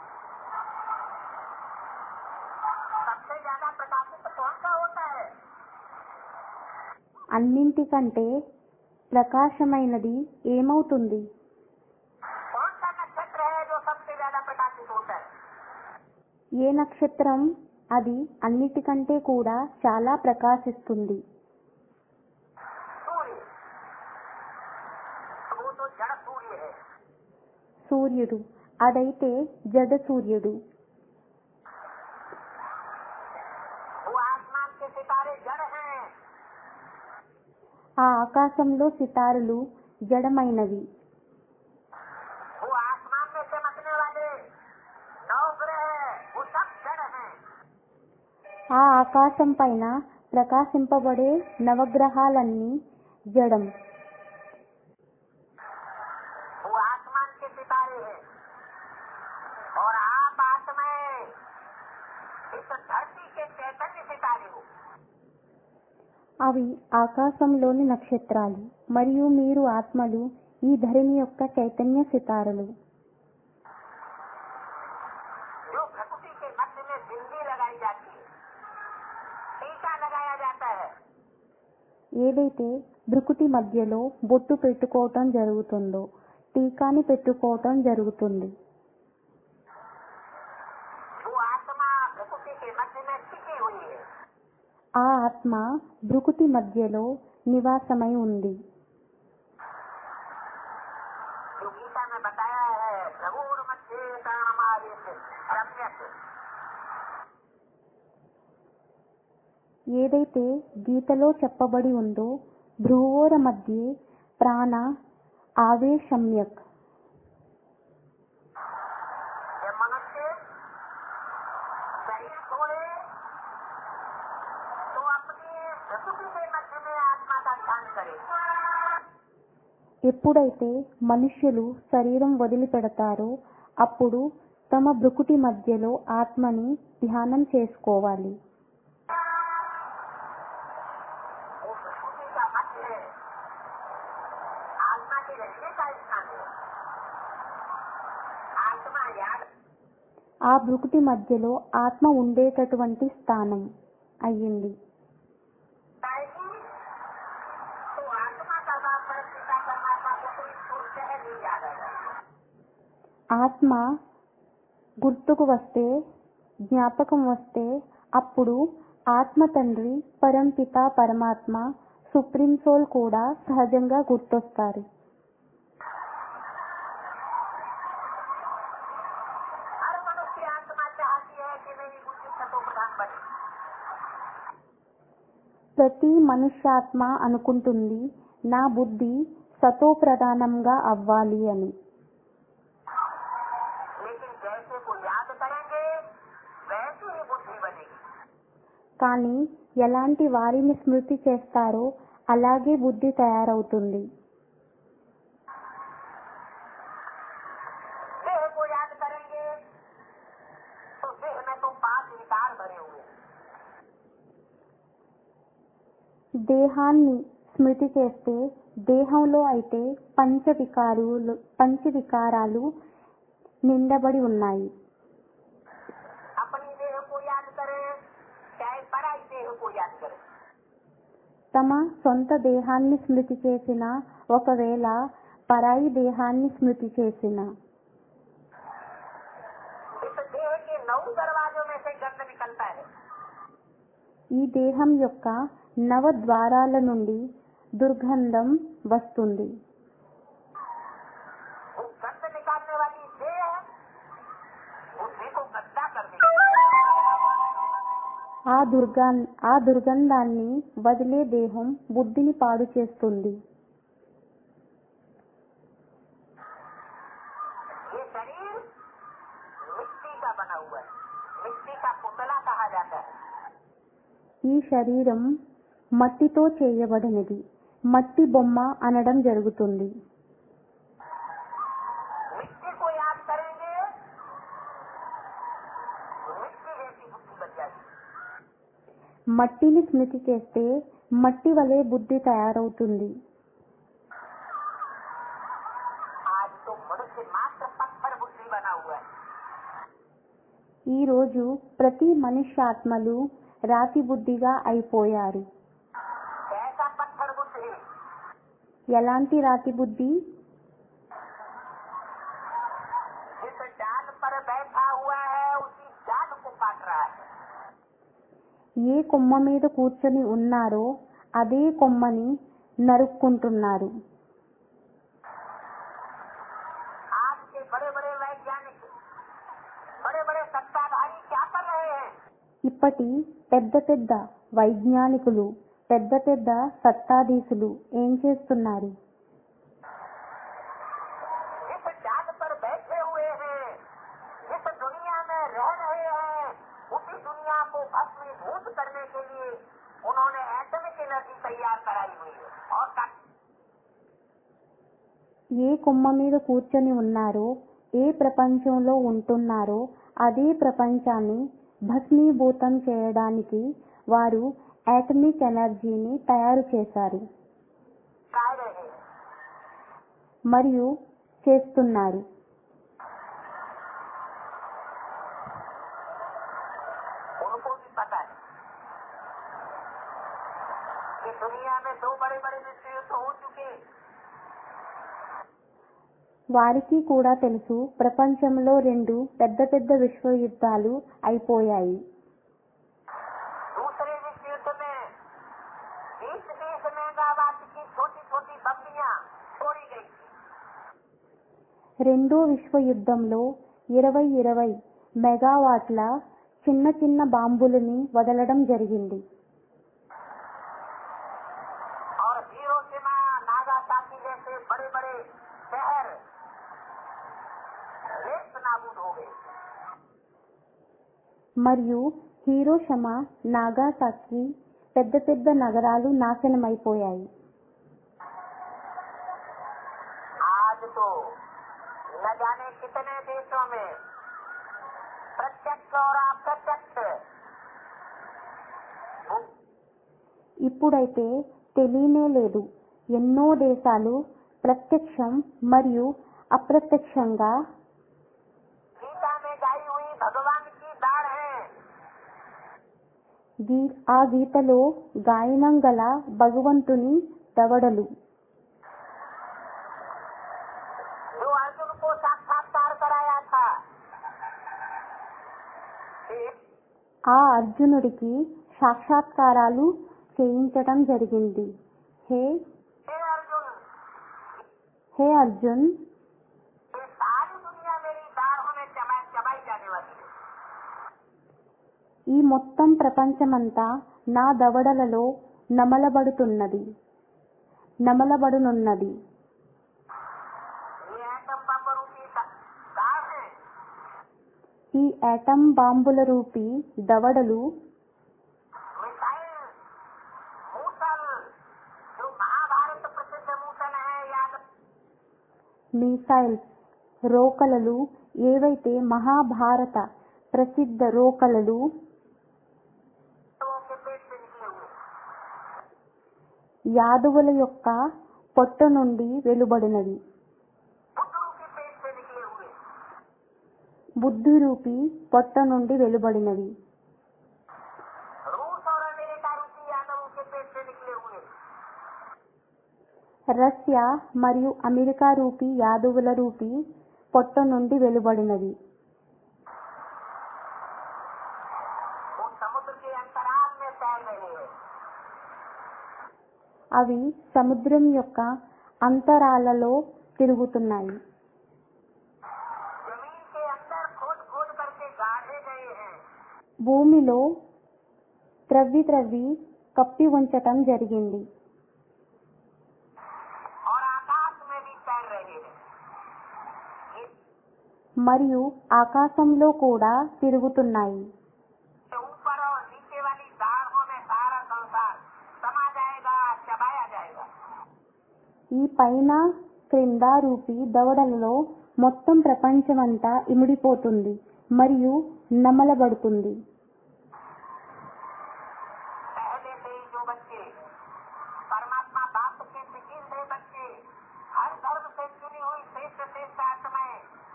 Speaker 2: सबसे ज्यादा प्रकाशित कौन सा होता है
Speaker 1: అన్నింటికంటే ప్రకాశమైనది ఏమవుతుంది
Speaker 2: कौन सा नक्षत्र है जो सबसे ज्यादा प्रकाशित होता है
Speaker 1: ఏ నక్షత్రం అది అన్నిటికంటే కూడా చాలా ప్రకాశిస్తుంది
Speaker 2: सूर्य तो वो तो जड़ सूर्य है
Speaker 1: సూర్యుడు అదైతే జడ సూర్యుడు
Speaker 2: वो आसमान के सितारे जड़ हैं
Speaker 1: ఆ ఆకాశంలో సితారులు జడమైనవి
Speaker 2: वो आसमान में चमकने वाले नौ ग्रह वो सब जड़ हैं
Speaker 1: ఆ ఆకాశం పైన ప్రకాశింపబడే నవగ్రహాలన్నీ జడం
Speaker 2: वो आसमान के सितारे हैं और आप आत्माएं इस धरती के चैतन्य सितारे हो
Speaker 1: అవి ఆకాశంలోని నక్షత్రాలు మరియు మీరు ఆత్మలు ఈ ధరణి యొక్క చైతన్య సితారలు
Speaker 2: जो प्रकृति के मध्य में बिंदी लगाई जाती है टीका लगाया जाता है
Speaker 1: ఏదైతే భృకుటి మధ్యలో బొట్టు పెట్టుకోవటం జరుగుతుందో టీకాని పెట్టుకోవటం జరుగుతుంది
Speaker 2: वो आत्मा प्रकृति के मध्य में टिकी हुई है
Speaker 1: ఆ ఆత్మ భృకుటి మధ్యలో నివాసమై ఉంది
Speaker 2: जो गीता में बताया है प्रभु मध्य हमारे सम्यक
Speaker 1: ఏదైతే గీతలో చెప్పబడి ఉందో భ్రువోర మధ్య ప్రాణ ఆవేశమ్యక్
Speaker 2: जब शरीर छोड़े तो अपनी प्रकृति के मध्य में आत्मा का ध्यान करे
Speaker 1: ఎప్పుడైతే మనుష్యులు శరీరం వదిలిపెడతారో అప్పుడు తమ భృకుటి మధ్యలో ఆత్మని ధ్యానం చేసుకోవాలి
Speaker 2: वो प्रकृति का मध्य है आत्मा के रहने का स्थान है आत्मा याद
Speaker 1: ఆ భృకుటి మధ్యలో ఆత్మ ఉండేటటువంటి స్థానం అయ్యింది
Speaker 2: आएगी तो आत्मा का बाप पर पिता परमात्मा को कोई छोड़ कह नहीं याद आएगा
Speaker 1: ఆత్మ గుర్తుకు వస్తే జ్ఞాపకం వస్తే అప్పుడు ఆత్మ తండ్రి పరంపిత పరమాత్మ సుప్రీం సోల్ కూడా సహజంగా గుర్తొస్తారు
Speaker 2: हर मनुष्य आत्मा चाहती है कि मेरी बुद्धि सतो प्रधान बने
Speaker 1: ప్రతి మనుష్యాత్మ అనుకుంటుంది నా బుద్ధి సతో ప్రధానంగా అవ్వాలి అని
Speaker 2: लेकिन जैसे को याद करेंगे वैसे ही बुद्धि बनेगी
Speaker 1: కానీ ఎలాంటి వారిని స్మృతి చేస్తారో అలాగే బుద్ధి తయారవుతుంది
Speaker 2: देह को याद करेंगे तो देह में तो पांच विकार भरे हुए हैं।
Speaker 1: దేహాన్ని స్మృతి చేస్తే దేహంలో అయితే పంచ వికారులు పంచ వికారాలు నిండబడి ఉన్నాయి
Speaker 2: अपनी देह को याद करें चाहे पराई देह को याद करें
Speaker 1: తమ సొంత దేహాన్ని స్మృతి చేసిన ఒకవేళ పరాయి దేహాన్ని స్మృతి చేసిన
Speaker 2: इस देह के नौ दरवाजों में से गंध निकलता है
Speaker 1: ఈ దేహం యొక్క నవ ద్వారాల నుండి దుర్గంధం వస్తుంది
Speaker 2: वो गंध निकालने वाली देह बुद्धि को गंदा कर देगी
Speaker 1: ఆ దుర్గా ఆ దుర్గంధాన్ని వదిలే దేహం బుద్ధిని పాడు చేస్తుంది
Speaker 2: ये शरीर मिट्टी का बना हुआ है मिट्टी का पुतला कहा जाता है
Speaker 1: ఈ శరీరం మట్టితో చేయబడినది మట్టి బొమ్మ అనడం జరుగుతుంది
Speaker 2: मिट्टी को याद करेंगे तो मिट्टी जैसी बुद्धि बन जाएगी
Speaker 1: మట్టిని స్మృతి చేస్తే మట్టి వలె బుద్ధి తయారవుతుంది
Speaker 2: आज तो मनुष्य मात्र पत्थर बुद्धि बना हुआ है
Speaker 1: ఈ రోజు ప్రతి మనుష్యాత్మలు రాతి బుద్ధిగా అయిపోయారు
Speaker 2: कैसा पत्थर बुद्धि
Speaker 1: ఎలాంటి రాతి బుద్ధి
Speaker 2: जिस डाल पर बैठा हुआ है उसी डाल को काट रहा है
Speaker 1: ఏ కొమ్మ మీద కూర్చొని ఉన్నారో అదే కొమ్మని నరుక్కుంటున్నారు
Speaker 2: आज के बड़े बड़े वैज्ञानिक बड़े बड़े सत्ताधारी क्या कर रहे हैं
Speaker 1: ఇప్పటి పెద్ద పెద్ద వైజ్ఞానికులు పెద్ద పెద్ద సత్తాధీశులు ఏం చేస్తున్నారు
Speaker 2: जिस डाल पर बैठे हुए हैं जिस दुनिया में रह रहे हैं उसी दुनिया को भस्मीभूत करने के लिए उन्होंने एटमिक एनर्जी तैयार कराई हुई है और का-
Speaker 1: ఏ కొమ్మ మీద కూర్చొని ఉన్నారో ఏ ప్రపంచంలో ఉంటున్నారో అదే ప్రపంచాన్ని భస్మీభూతం చేయడానికి వారు యాటమిక్ ఎనర్జీని తయారు చేశారు
Speaker 2: कर रहे हैं
Speaker 1: మరియు చేస్తున్నారు
Speaker 2: उनको भी पता है कि दुनिया में दो बड़े बड़े विश्व युद्ध हो चुके हैं
Speaker 1: వారికి కూడా తెలుసు ప్రపంచంలో రెండు పెద్ద పెద్ద విశ్వ యుద్ధాలు అయిపోయాయి
Speaker 2: दूसरे विश्व युद्ध में बीस बीस मेगावाट की छोटी छोटी बम्बियां छोड़ी गई थी
Speaker 1: రెండో విశ్వ యుద్ధంలో ఇరవై ఇరవై మెగావాట్ల చిన్న చిన్న బాంబులని వదలడం జరిగింది
Speaker 2: और हिरोशिमा नागासाकी जैसे बड़े बड़े शहर नेस्त नाबूद हो गए
Speaker 1: మరియు హీరోషమా నాగాసాకి పెద్ద పెద్ద నగరాలు నాశనమైపోయాయి
Speaker 2: आज तो न जाने कितने देशों में प्रत्यक्ष और अप्रत्यक्ष भू-
Speaker 1: ఇప్పుడైతే తెలియనే లేదు ఎన్నో దేశాలు ప్రత్యక్షం మరియు అప్రత్యక్షంగా
Speaker 2: गीता में गाई हुई भगवान की दाढ़ है
Speaker 1: గీ ఆ గీతలో గాయనం గల భగవంతుని దవడలు
Speaker 2: जो अर्जुन को साक्षात्कार कराया था कि
Speaker 1: ఆ అర్జునుడికి సాక్షాత్కారాలు చేయించటం జరిగింది హే
Speaker 2: हे अर्जुन
Speaker 1: హే అర్జున్
Speaker 2: ये सारी दुनिया मेरी दाढ़ों में चबाई चबाई जाने वाली है
Speaker 1: ఈ మొత్తం ప్రపంచమంతా నా దవడలలో నమలబడుతున్నది నమలబడునున్నది
Speaker 2: ये एटम बम रूपी दा- दाढ़ है
Speaker 1: ఈ యాటం బాంబుల రూపీ దవడలు
Speaker 2: मिसाइल मूसल जो महाभारत प्रसिद्ध मूसल है याद
Speaker 1: మిసైల్స్ రోకలలు ఏవైతే మహాభారత ప్రసిద్ధ రోకలలు
Speaker 2: के पेट से निकले हुए
Speaker 1: యాదవుల యొక్క పొట్ట నుండి వెలువడినవి
Speaker 2: बुद्धू के पेट से निकले हुए
Speaker 1: బుద్ధి రూపీ పొట్ట నుండి వెలువడినవి
Speaker 2: रूस और अमेरिका रूपी यादवों के पेट से निकले हुए
Speaker 1: రష్యా మరియు అమెరికా రూపీ యాదవుల రూపీ పొట్ట నుండి వెలువడినవి
Speaker 2: वो समुद्र के अंतराल में तैर रहे हैं
Speaker 1: అవి సముద్రం యొక్క అంతరాలలో తిరుగుతున్నాయి
Speaker 2: जमीन के अंदर खोद खोद करके गाढ़े गए हैं
Speaker 1: భూమిలో త్రవ్వి త్రవ్వి కప్పి ఉంచటం జరిగింది
Speaker 2: और आकाश में भी तैर रहे हैं ये
Speaker 1: మరియు ఆకాశంలో కూడా తిరుగుతున్నాయి
Speaker 2: ऊपर और नीचे वाली दाढ़ों में सारा संसार समा जाएगा चबाया जाएगा
Speaker 1: ఈ పైన క్రింద రూపీ దవడలలో మొత్తం ప్రపంచమంతా ఇమిడిపోతుంది మరియు నమలబడుతుంది
Speaker 2: पहले से ही जो बच्चे परमात्मा बाप के सिकिंदे बच्चे हर धर्म से चुनी हुई श्रेष्ठ श्रेष्ठ आत्माएं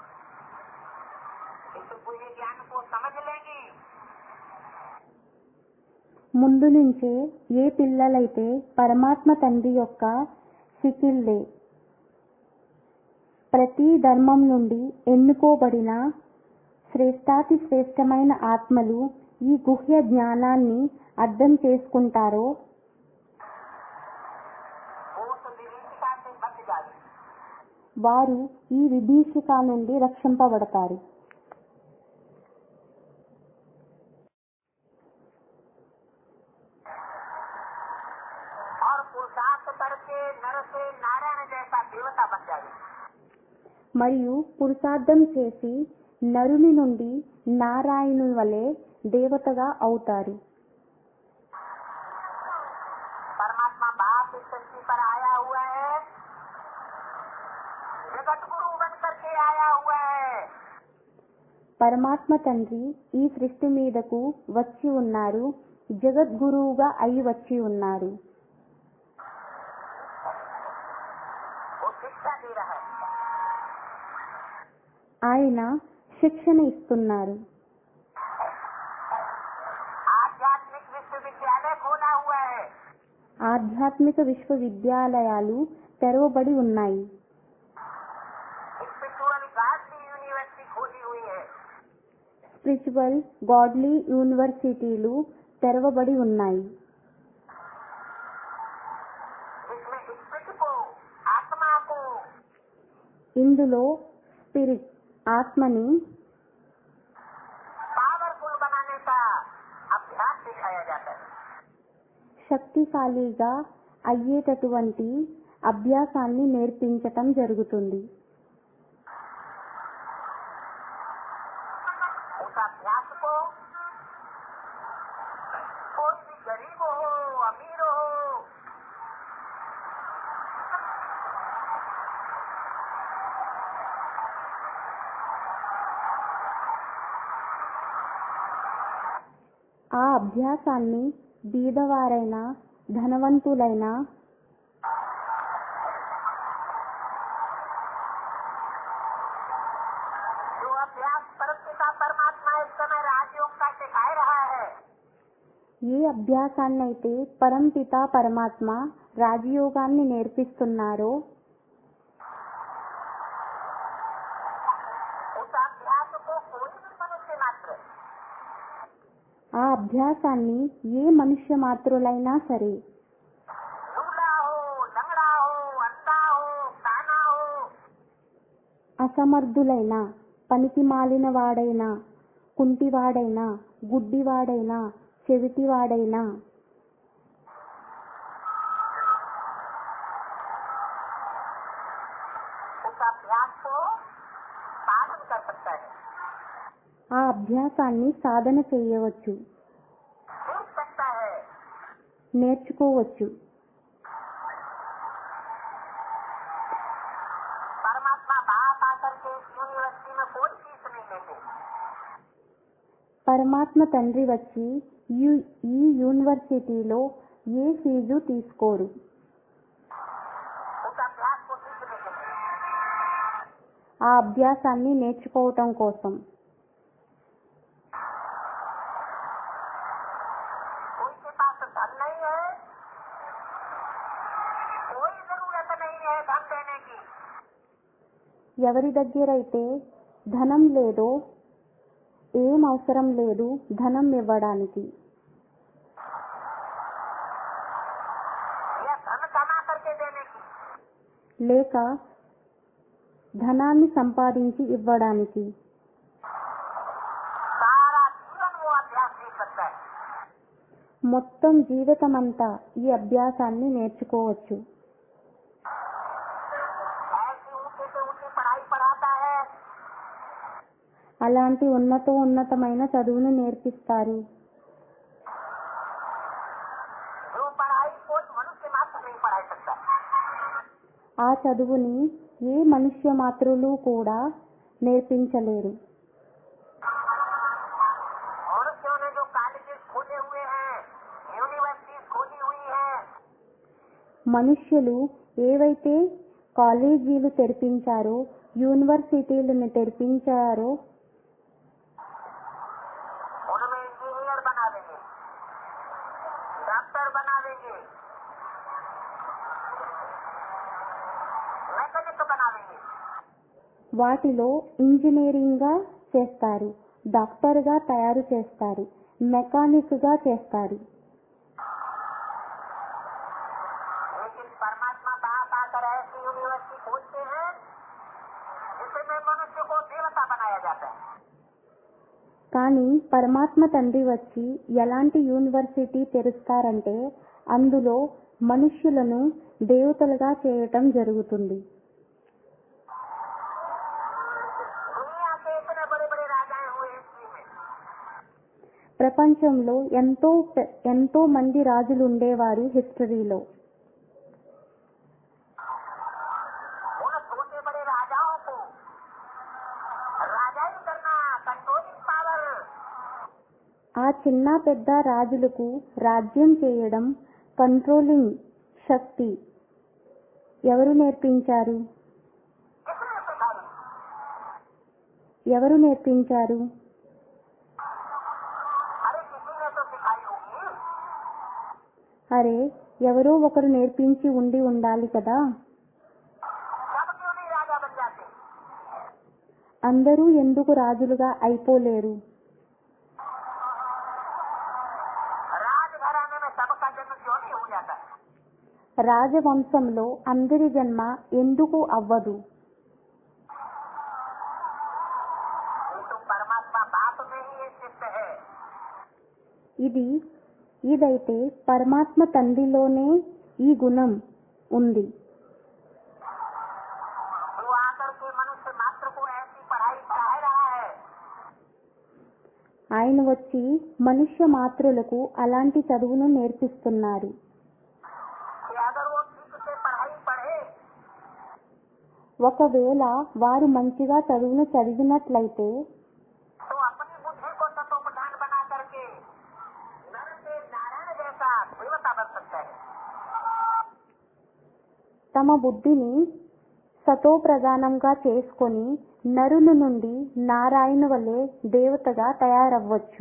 Speaker 2: इस पूरे ज्ञान को समझ लेंगी
Speaker 1: ముందు నుంచే ఏ పిల్లలైతే పరమాత్మ తండ్రి యొక్క సికిల్లే ప్రతి ధర్మం నుండి ఎన్నుకోబడిన శ్రేష్టాతి శ్రేష్టమైన ఆత్మలు ఈ గుహ్య జ్ఞానాన్ని అర్థం చేసుకుంటారో
Speaker 2: वो उस विभीषिका से बच जाए
Speaker 1: వారు ఈ విభీషిక నుండి రక్షింపబడతారు
Speaker 2: और पुरुषार्थ करके नर से नारायण जैसा देवता बन जाए
Speaker 1: మరియు పురుషార్థం చేసి నరుని నుండి నారాయణుని వలె దేవతగా అవుతారు
Speaker 2: परमात्मा बाप इस धरती पर आया हुआ है जगत गुरु बन करके आया हुआ है
Speaker 1: పరమాత్మ తండ్రి ఈ సృష్టి మీదకు వచ్చి ఉన్నారు జగద్గురువుగా అయి వచ్చి ఉన్నారు
Speaker 2: वो शिक्षा दे रहा है
Speaker 1: ఆయన శిక్షణ ఇస్తున్నారు
Speaker 2: आध्यात्मिक विश्वविद्यालय खोला हुआ है
Speaker 1: ఆధ్యాత్మిక విశ్వవిద్యాలయాలు తెరవబడి ఉన్నాయి
Speaker 2: स्पिरिचुअल गार्डली यूनिवर्सिटी खोली हुई है
Speaker 1: స్పిరిచువల్ గాడ్లీ యూనివర్సిటీలు తెరవబడి ఉన్నాయి
Speaker 2: जिसमें स्पिरिट को आत्मा को
Speaker 1: ఇందులో స్పిరిట్ ఆత్మని
Speaker 2: पावरफुल बनाने का अभ्यास सिखाया जाता है
Speaker 1: శక్తిశాలిగా అయ్యేటటువంటి అభ్యాసాన్ని నేర్పించటం జరుగుతుంది
Speaker 2: उस अभ्यास को
Speaker 1: ఆ అభ్యాసాన్ని బీదవారైనా ధనవంతులైనా
Speaker 2: जो अभ्यास परमपिता परमात्मा इस समय राजयोग का सिखाए रहा है
Speaker 1: ఏ అభ్యాసాన్నైతే పరంపిత పరమాత్మ రాజయోగాన్ని నేర్పిస్తున్నారో
Speaker 2: उस अभ्यास को कोई भी मनुष्य मात्र
Speaker 1: ఆ అభ్యాసాన్ని ఏ మనుష్య మాతృలైనా సరే
Speaker 2: लूला हो लंगड़ा हो अंधा हो काना हो
Speaker 1: అసమర్థులైన పనికి మాలిన వాడైనా కుంటివాడైనా గుడ్డివాడైనా చెవిటివాడైనా
Speaker 2: उस अभ्यास को पालन कर सकता है
Speaker 1: ఆ అభ్యాసాన్ని సాధన చేయవచ్చు
Speaker 2: सीख सकता है
Speaker 1: నేర్చుకోవచ్చు
Speaker 2: परमात्मा बाप आकर के इस यूनिवर्सिटी में कोई फीस नहीं लेते
Speaker 1: పరమాత్మ తండ్రి వచ్చి యు- ఈ యూనివర్సిటీలో ఏ ఫీజు తీసుకోరు
Speaker 2: उस अभ्यास को सीखने के लिए
Speaker 1: ఆ అభ్యాసాన్ని నేర్చుకోవటం కోసం
Speaker 2: कोई के पास धन नहीं है कोई जरूरत नहीं है धन देने की
Speaker 1: ఎవరి దగ్గరైతే ధనం లేదో ఏం అవసరం లేదు ధనం ఇవ్వడానికి
Speaker 2: या धन कमा करके देने की
Speaker 1: లేక ధనాన్ని సంపాదించి ఇవ్వడానికి
Speaker 2: सारा जीवन वो अभ्यास सीख सकता है
Speaker 1: మొత్తం జీవితమంతా ఈ అభ్యాసాన్ని నేర్చుకోవచ్చు
Speaker 2: ऐसी ऊंची से ऊंची पढ़ाई पढ़ाता है
Speaker 1: అలాంటి ఉన్నత ఉన్నతమైన చదువును నేర్పిస్తారు
Speaker 2: जो पढ़ाई कोई मनुष्य मात्र नहीं पढ़ाई सकता
Speaker 1: ఆ చదువుని ఏ మనుష్య మాతృలు కూడా నేర్పించలేరు
Speaker 2: मनुष्यों ने जो कॉलेजेस खोले हुए हैं यूनिवर्सिटीज खोली हुई हैं
Speaker 1: మనుష్యులు ఏవైతే కాలేజీలు తెరిపించారో యూనివర్సిటీలను తెరిపించారో
Speaker 2: उनमें इंजीनियर बना देंगे डॉक्टर बना देंगे मैकेनिक बना देंगे
Speaker 1: వాటిలో ఇంజనీరింగ్గా చేస్తారు డాక్టర్గా తయారు చేస్తారు మెకానిక్గా చేస్తారు
Speaker 2: लेकिन परमात्मा बाप आकर ऐसी यूनिवर्सिटी खोलते हैं जिसमें मनुष्य को देवता बनाया जाता है
Speaker 1: కానీ పరమాత్మ తండ్రి వచ్చి ఎలాంటి యూనివర్సిటీ తెరుస్తారంటే అందులో మనుష్యులను దేవతలుగా చేయటం జరుగుతుంది
Speaker 2: दुनिया के इतने बड़े बड़े राजाएं हुए हिस्ट्री में
Speaker 1: ప్రపంచంలో ఎంతో పె- ఎంతో మంది రాజులు ఉండేవారు హిస్టరీలో
Speaker 2: उन छोटे बड़े राजाओं को राजाई करना कंट्रोलिंग पावर
Speaker 1: ఆ చిన్న పెద్ద రాజులకు రాజ్యం చేయడం కంట్రోలింగ్ శక్తి ఎవరు నేర్పించారు
Speaker 2: किसने सिखाई
Speaker 1: ఎవరు నేర్పించారు
Speaker 2: अरे किसी ने तो सिखाई होगी
Speaker 1: అరే ఎవరో ఒకరు నేర్పించి ఉండి ఉండాలి కదా
Speaker 2: सब क्यों नहीं राजा बन जाते
Speaker 1: అందరూ ఎందుకు రాజులుగా అయిపోలేరు
Speaker 2: राजघराने में सबका जन्म क्यों नहीं हो जाता
Speaker 1: రాజవంశంలో అందరి జన్మ ఎందుకు అవ్వదు
Speaker 2: ये तो परमात्मा बाप में ही ये चित्त है
Speaker 1: ఇది ఇదైతే పరమాత్మ తండ్రిలోనే ఈ గుణం ఉంది
Speaker 2: जो आकर के मनुष्य मात्र को ऐसी पढ़ाई चाह रहा है
Speaker 1: ఆయన వచ్చి మనుష్య మాతృలకు అలాంటి చదువును నేర్పిస్తున్నారు
Speaker 2: कि अगर वो ठीक से पढ़ाई पढ़े
Speaker 1: ఒకవేళ వారు మంచిగా చదువును చదివినట్లయితే
Speaker 2: तो अपनी बुद्धि को तत्वप्रधान बना करके
Speaker 1: తమ బుద్ధిని సతో ప్రధానంగా చేసుకొని నరుల నుండి నారాయణ వలె దేవతగా తయారవ్వచ్చు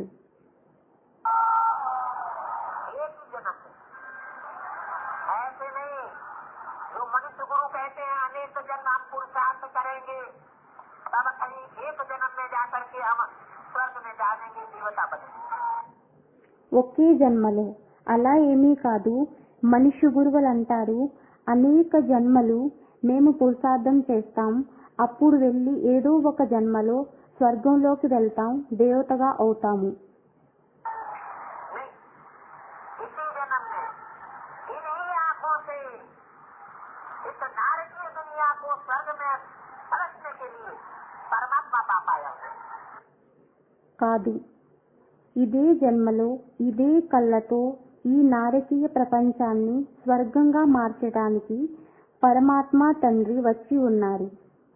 Speaker 2: एक ही जन्म में ऐसे नहीं जो मनुष्य गुरु कहते हैं अनेक जन्म हम पुरुषार्थ करेंगे तब कहीं एक जन्म में जाकर के हम स्वर्ग में जाएंगे देवता बनेंगे
Speaker 1: ఒకే జన్మలో అలా ఏమీ కాదు మనిషి గురువులు అంటారు అనేక జన్మలు మేము పురుషార్థం చేస్తాం అప్పుడు వెళ్ళి ఏదో ఒక జన్మలో స్వర్గంలోకి వెళ్తాం దేవతగా అవుతాము
Speaker 2: नहीं इसी जन्म में इन्हीं आंखों से इस नारकीय दुनिया को स्वर्ग में पलटने के लिए परमात्मा पाप आया है
Speaker 1: కాదు ఇదే జన్మలో ఇదే కళ్ళతో ఈ నారకీయ ప్రపంచాన్ని స్వర్గంగా మార్చడానికి పరమాత్మ తండ్రి వచ్చి ఉన్నారు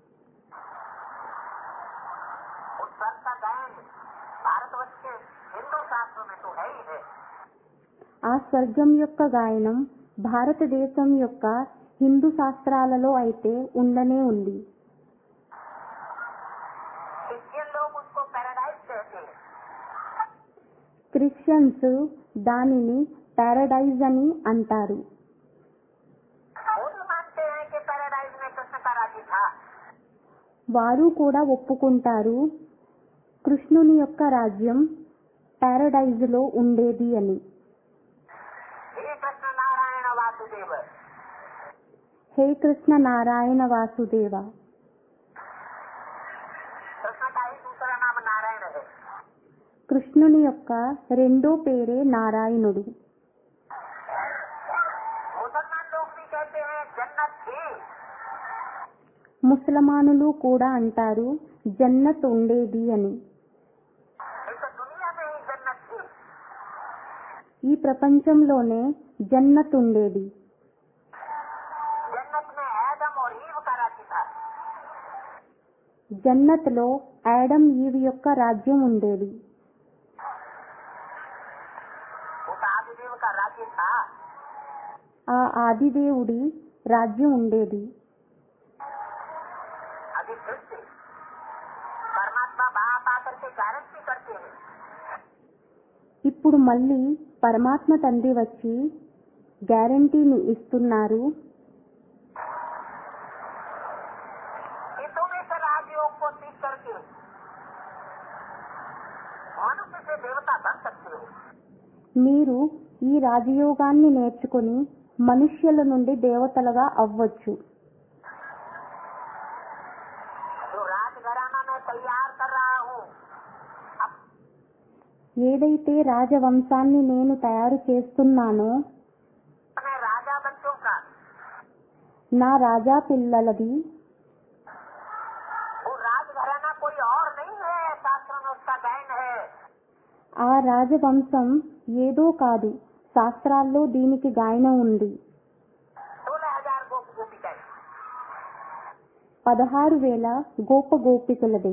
Speaker 2: उस स्वर्ग का गायन भारतवर्ष के हिंदू शास्त्रों में तो है ही है
Speaker 1: ఆ స్వర్గం యొక్క గాయనం భారతదేశం యొక్క హిందూ శాస్త్రాలలో అయితే ఉండనే ఉంది
Speaker 2: क्रिश्चियन लोग उसको पैराडाइज कहते हैं
Speaker 1: క్రిస్టియన్స్ దానిని పారడైజ్ అని అంటారు
Speaker 2: वो भी मानते हैं कि पैराडाइज में कृष्ण का राज्य था
Speaker 1: వారు కూడా ఒప్పుకుంటారు కృష్ణుని యొక్క రాజ్యం పారడైజ్ లో ఉండేది అని
Speaker 2: श्री कृष्ण नारायण वासुदेव
Speaker 1: హే కృష్ణ నారాయణ వాసుదేవ
Speaker 2: कृष्ण का ही दूसरा नाम नारायण है
Speaker 1: కృష్ణుని యొక్క రెండో పేరే నారాయణుడు
Speaker 2: मुसलमान लोग भी कहते हैं जन्नत थी
Speaker 1: ముసలమానులు కూడా అంటారు జన్నత్ ఉండేది అని
Speaker 2: इस दुनिया में ही जन्नत थी
Speaker 1: ఈ ప్రపంచంలోనే జన్నత్ ఉండేది
Speaker 2: जन्नत में एडम और ईव का राज्य था
Speaker 1: జన్నత్లో యాడమ్ ఈవ్ యొక్క రాజ్యం ఉండేది
Speaker 2: उस आदिदेव का राज्य था
Speaker 1: ఆ ఆదిదేవుడి రాజ్యం ఉండేది
Speaker 2: अभी फिर से परमात्मा बाप आकर के गारंटी करते हैं
Speaker 1: ఇప్పుడు मళ్ళీ పరమాత్మ తండ్రి వచ్చి గ్యారంటీని ఇస్తున్నారు
Speaker 2: कि तुम इस राजयोग को सीख करके मनुष्य से देवता बन सकते हो
Speaker 1: మీరు ఈ రాజయోగాన్ని నేర్చుకుని మనుష్యుల నుండి దేవతలుగా అవ్వచ్చు
Speaker 2: जो राजघराना मैं तैयार कर रहा हूँ अब
Speaker 1: ఏదైతే రాజవంశాన్ని నేను తయారు చేస్తున్నానో
Speaker 2: मैं राजा बच्चों का
Speaker 1: నా రాజా పిల్లలది
Speaker 2: वो राजघराना कोई और नहीं है शास्त्र में उसका गायन है
Speaker 1: ఆ రాజవంశం ఏదో కాదు శాస్త్రాల్లో దీనికి గాయనం ఉంది
Speaker 2: सोलह हजार गोप गोपिका
Speaker 1: పదహారు వేల గోప గోపికలదే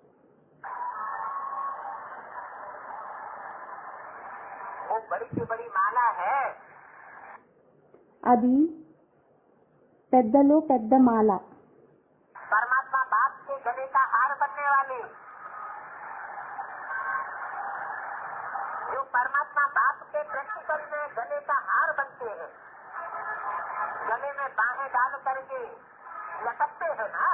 Speaker 2: वो बड़ी से बड़ी माला है
Speaker 1: అది పెద్దలో పెద్ద మాల
Speaker 2: परमात्मा बाप के गले का हार बनने वाली जो परमात्मा बाप के प्रैक्टिकल में गले का हार बनते हैं गले में बाहें डाल करके लटकते हैं ना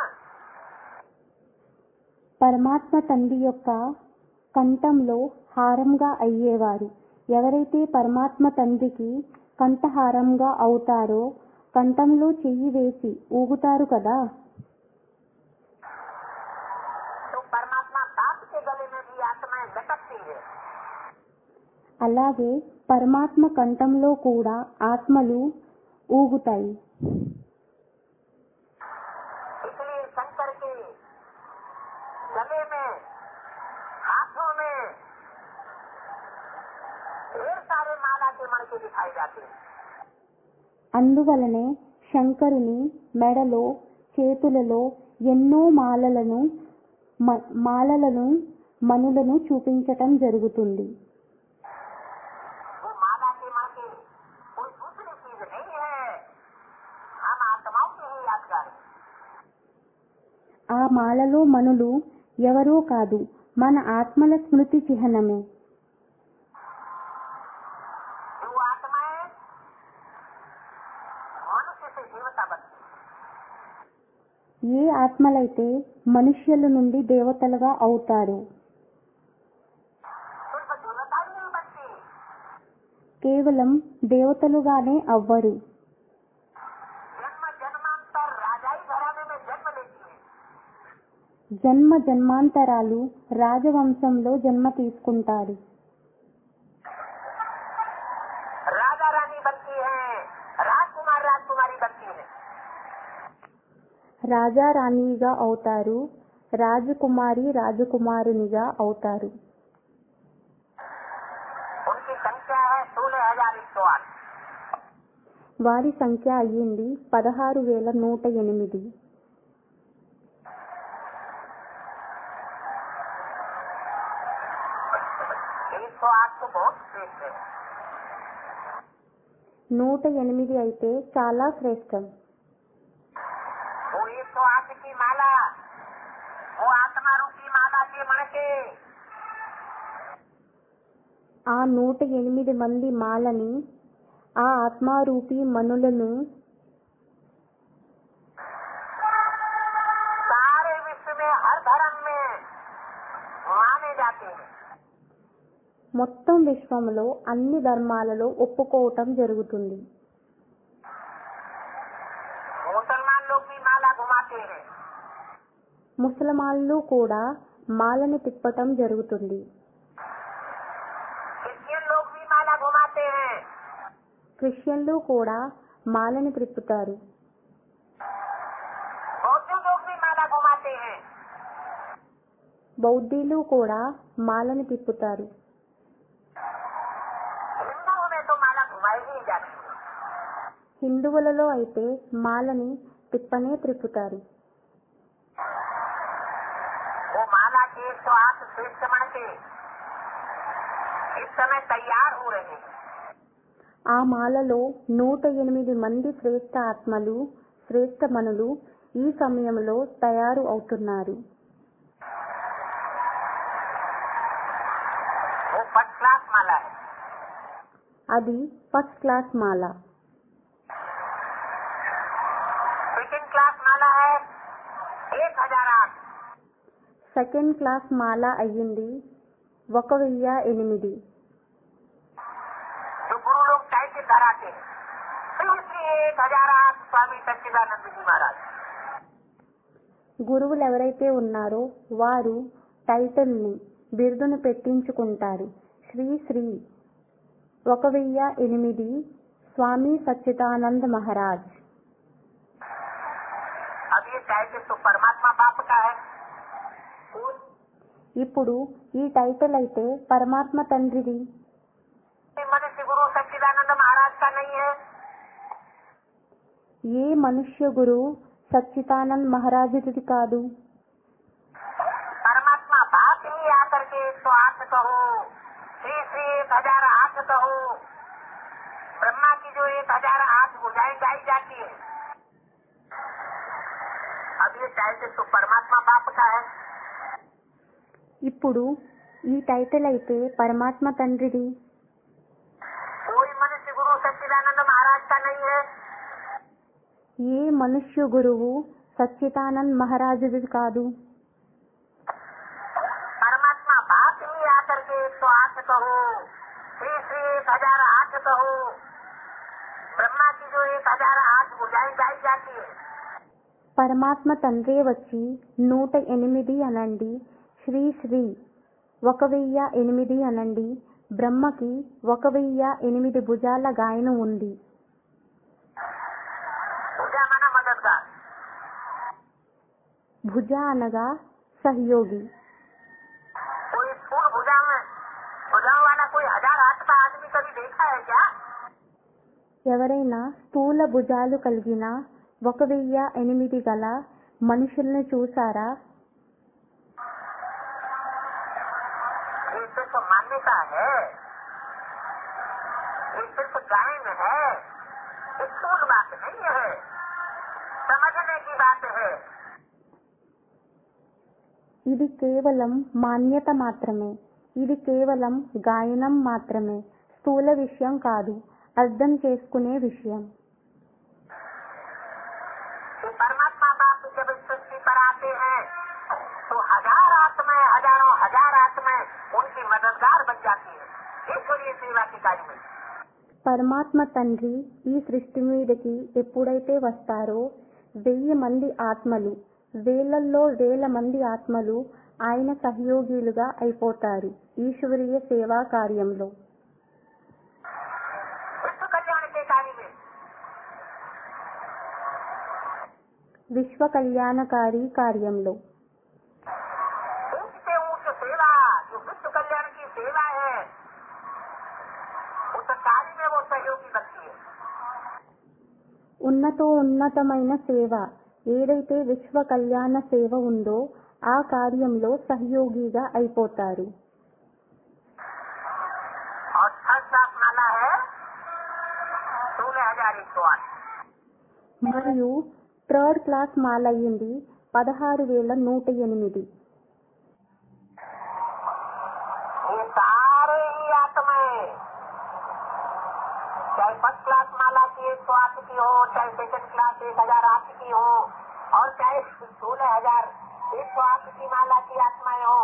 Speaker 1: పరమాత్మ తండ్రి యొక్క కంఠంలో హారంగా అయ్యేవారు ఎవరైతే పరమాత్మ తండ్రికి కంఠహారంగా అవుతారో కంఠంలో చెయ్యి వేసి ఊగుతారు కదా
Speaker 2: तो परमात्मा बाप के गले में भी आत्माएं लटकती है
Speaker 1: అలాగే పరమాత్మ కంఠంలో కూడా ఆత్మలు ఊగుతాయి
Speaker 2: इसलिए शंकर के गले में हाथों में ढेर सारे माला के मणके दिखाई जाते हैं
Speaker 1: అందువలనే శంకరుని మెడలో చేతులలో ఎన్నో మాలలను మ- మాలలను మనులను చూపించటం జరుగుతుంది
Speaker 2: वो माला के मणके कोई दूसरी चीज नहीं है हम आत्माओं
Speaker 1: మాలలో మనులు ఎవరో కాదు మన ఆత్మల స్మృతి చిహ్నమే
Speaker 2: जो आत्माएं मनुष्य से देवता बनती हैं।
Speaker 1: ఏ ఆత్మలైతే మనుష్యుల నుండి దేవతలుగా అవుతారు
Speaker 2: सिर्फ देवता ही नहीं बनती
Speaker 1: కేవలం దేవతలుగానే అవ్వరు
Speaker 2: जन्म जन्मांतर राजाई घराने में जन्म लेती है
Speaker 1: జన్మ జన్మాంతరాలు రాజవంశంలో జన్మ తీసుకుంటారు
Speaker 2: राजा रानी बनती है राजकुमार राजकुमारी बनती है
Speaker 1: రాజా రాణిగా అవుతారు రాజకుమారి రాజకుమారునిగా అవుతారు
Speaker 2: उनकी संख्या है सोलह हजार एक सौ आठ
Speaker 1: వారి సంఖ్య అయ్యింది పదహారు వేల నూట ఎనిమిది
Speaker 2: एक सौ आठ तो बहुत श्रेष्ठ है
Speaker 1: నూట ఎనిమిది అయితే చాలా శ్రేష్టం
Speaker 2: वो एक सौ आठ की माला वो आत्मा रूपी माला के मन के
Speaker 1: ఆ నూట ఎనిమిది మంది మాలని ఆ ఆత్మారూపి మనులను
Speaker 2: सारे विश्व में हर धर्म में माने जाते हैं
Speaker 1: మొత్తం విశ్వంలో అన్ని ధర్మాలలో ఒప్పుకోవటం జరుగుతుంది
Speaker 2: मुसलमान लोग भी माला घुमाते हैं
Speaker 1: ముసలమాళ్ళు కూడా మాలను తిప్పటం జరుగుతుంది
Speaker 2: क्रिश्चियन लोग भी माला घुमाते हैं
Speaker 1: క్రిస్టియన్లు కూడా మాలను త్రిప్పుతారు
Speaker 2: बौद्ध लोग भी माला घुमाते हैं
Speaker 1: బౌద్ధీలు కూడా మాలను తిప్పుతారు
Speaker 2: हिंदुओं में तो माला घुमाई ही नहीं जाती है
Speaker 1: హిందువులలో అయితే మాలని తిప్పనే త్రిప్పుతారు
Speaker 2: वो माला के एक सौ आठ श्रेष्ठ मन के इस समय तैयार हो रहे हैं
Speaker 1: ఆ మాలలో నూట ఎనిమిది మంది శ్రేష్ఠ ఆత్మలు శ్రేష్ఠ మనులు ఈ సమయంలో తయారు అవుతున్నారు
Speaker 2: वो फर्स्ट क्लास माला है
Speaker 1: అది ఫస్ట్ క్లాస్ మాల
Speaker 2: सेकंड क्लास माला है एक हजार आठ
Speaker 1: సెకండ్ క్లాస్ మాల అయ్యింది ఒక వెయ్యి ఎనిమిది
Speaker 2: जो गुरु लोग टाइटल धराते हैं फिर इसलिए एक हजार आठ स्वामी सच्चिदानंद जी महाराज
Speaker 1: గురువులు ఎవరైతే ఉన్నారో వారు టైటిల్ని బిరుదును పెట్టించుకుంటారు శ్రీ శ్రీ ఒక వెయ్యి ఎనిమిది స్వామి సచ్చిదానంద మహారాజ్
Speaker 2: अब ये टाइटल तो परमात्मा बाप का है
Speaker 1: ఇప్పుడు ఈ టైటిల్ అయితే పరమాత్మ తండ్రిది
Speaker 2: ये मनुष्य गुरु सच्चिदानंद महाराज का नहीं है
Speaker 1: ఏ మనుష్య గురువు సచ్చిదానంద్ మహారాజుది కాదు
Speaker 2: परमात्मा बाप ही आकर के एक सौ आठ कहो श्री श्री एक हजार आठ कहो ब्रह्मा की जो एक हजार आठ बुझाई गाई जाती है अब ये टाइटल तो परमात्मा बाप का है
Speaker 1: ఇప్పుడు ఈ టైటిల్ అయితే పరమాత్మ తండ్రిది
Speaker 2: कोई मनुष्य गुरु सच्चिदानंद महाराज का नहीं है
Speaker 1: ఏ మనుష్య గురువు సచ్చిదానంద్ మహారాజుది కాదు
Speaker 2: परमात्मा बाप ही आकर के एक सौ आठ कहो श्री श्री एक हजार आठ कहो ब्रह्मा की जो एक हजार आठ बुझाई गाई जाती है
Speaker 1: పరమాత్మ తండ్రే వచ్చి నూట ఎనిమిది అనండి శ్రీ శ్రీ ఒక వెయ్యి ఎనిమిది అనండి బ్రహ్మకి ఒక వెయ్యి ఎనిమిది భుజాల గాయనం ఉంది
Speaker 2: पूजा माना मददगार
Speaker 1: భుజ అనగా సహయోగి
Speaker 2: कोई फूल भुजा में भुजाओं वाला कोई हजार आठ का आदमी कभी देखा है क्या
Speaker 1: ఎవరైనా స్థూల భుజాలు కలిగిన ఒక వెయ్యి ఎనిమిది గల మనుషుల్ని చూసారా
Speaker 2: ये सिर्फ मान्यता है ये सिर्फ गायन है ये स्थूल बात नहीं है समझने की बात है
Speaker 1: ఇది కేవలం మాన్యత మాత్రమే ఇది కేవలం గాయనం మాత్రమే స్థూల విషయం కాదు అర్థం చేసుకునే విషయం
Speaker 2: कि परमात्मा बाप जब इस सृष्टि पर आते हैं तो हजार आत्माएं हजारों हजार आत्माएं उनकी मददगार बन जाती है ईश्वरीय सेवा के कार्य में
Speaker 1: పరమాత్మ తండ్రి ఈ సృష్టి మీదకి ఎప్పుడైతే వస్తారో వెయ్యి మంది ఆత్మలు వేలల్లో వేల మంది ఆత్మలు ఆయన సహయోగిలుగా అయిపోతారు ఈశ్వరీయ సేవా కార్యంలో
Speaker 2: विश्व कल्याण के कार्य में
Speaker 1: విశ్వ కళ్యాణకారి కార్యంలో
Speaker 2: ऊंच से ऊंच सेवा जो विश्व कल्याण की सेवा है उस कार्य में वो सहयोगी बनती है
Speaker 1: ఉన్నతో ఉన్నతమైన సేవ ఏదైతే విశ్వ కళ్యాణ సేవ ఉందో ఆ కార్యంలో సహయోగిగా అయిపోతారు
Speaker 2: और थर्ड क्लास माला है सोलह हजार एक सौ आठ
Speaker 1: మరియు థర్డ్ క్లాస్ మాల్ అయ్యింది పదహారు వేల నూట ఎనిమిది
Speaker 2: ये सारे ही आत्माएं चाहे फर्स्ट क्लास माला की एक सौ आठ की हो चाहे सेकंड क्लास एक हजार आठ की हो और चाहे सोलह हजार एक सौ आठ की माला की आत्माएं हो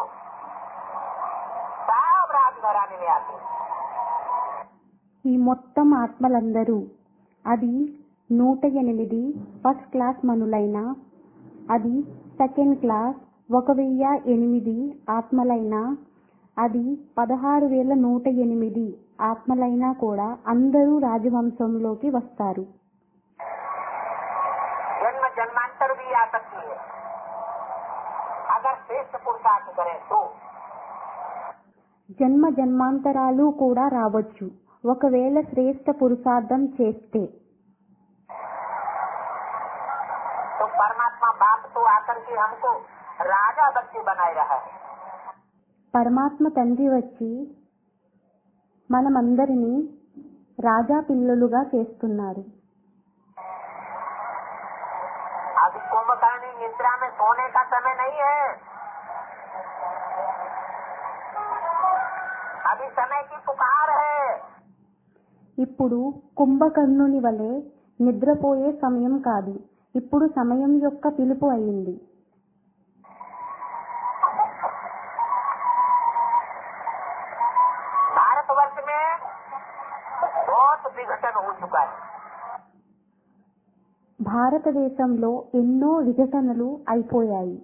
Speaker 2: सब राज घराने में आते हैं
Speaker 1: ఈ మొత్తం ఆత్మలందరూ అది నూట ఎనిమిది ఫస్ట్ క్లాస్ మనులైన అది సెకండ్ క్లాస్ ఒక వెయ్యి ఎనిమిది ఆత్మలైనా అది పదహారు వేల నూట ఎనిమిది ఆత్మలైనా కూడా అందరూ రాజవంశంలోకి వస్తారు
Speaker 2: जन्म जन्मांतर भी आ सकती है अगर श्रेष्ठ पुरुषार्थ करें तो
Speaker 1: జన్మ జన్మాంతరాలు కూడా రావచ్చు ఒకవేళ శ్రేష్ట పురుషార్థం చేస్తే
Speaker 2: तो परमात्मा बाप तो आकर के हमको राजा बच्चे बनाए रहा है
Speaker 1: పరమాత్మ తండ్రి వచ్చి మనమందరినీ రాజా పిల్లలుగా చేస్తున్నారు
Speaker 2: अभी कुंभकर्णी निद्रा में सोने का समय नहीं है अभी समय की पुकार है
Speaker 1: ఇప్పుడు కుంభకర్ణుని వలె నిద్రపోయే సమయం కాదు ఇప్పుడు సమయం యొక్క పిలుపు అయింది
Speaker 2: भारतवर्ष में बहुत विघटन हो चुका है
Speaker 1: భారతదేశంలో ఎన్నో విఘటనలు అయిపోయాయి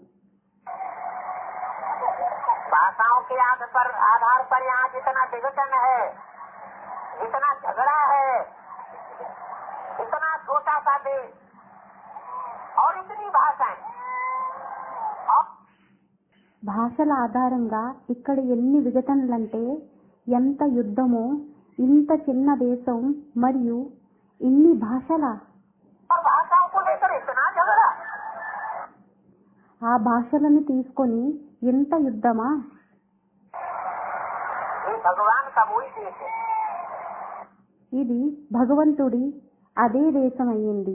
Speaker 2: भाषाओं के आधार पर आधार पर यहाँ जितना विघटन है जितना झगड़ा है इतना छोटा सा देश और इतनी भाषाएं और
Speaker 1: భాషల ఆధారంగా ఇక్కడ ఎన్ని విఘటనలంటే ఎంత యుద్ధమో ఇంత చిన్న దేశం మరియు ఇన్ని భాషల
Speaker 2: और भाषाओं को लेकर इतना झगड़ा
Speaker 1: ఆ భాషలను తీసుకొని ఎంత యుద్ధమా
Speaker 2: ये भगवान का वही देश है
Speaker 1: ఇది భగవంతుడి అదే దేశం అయ్యింది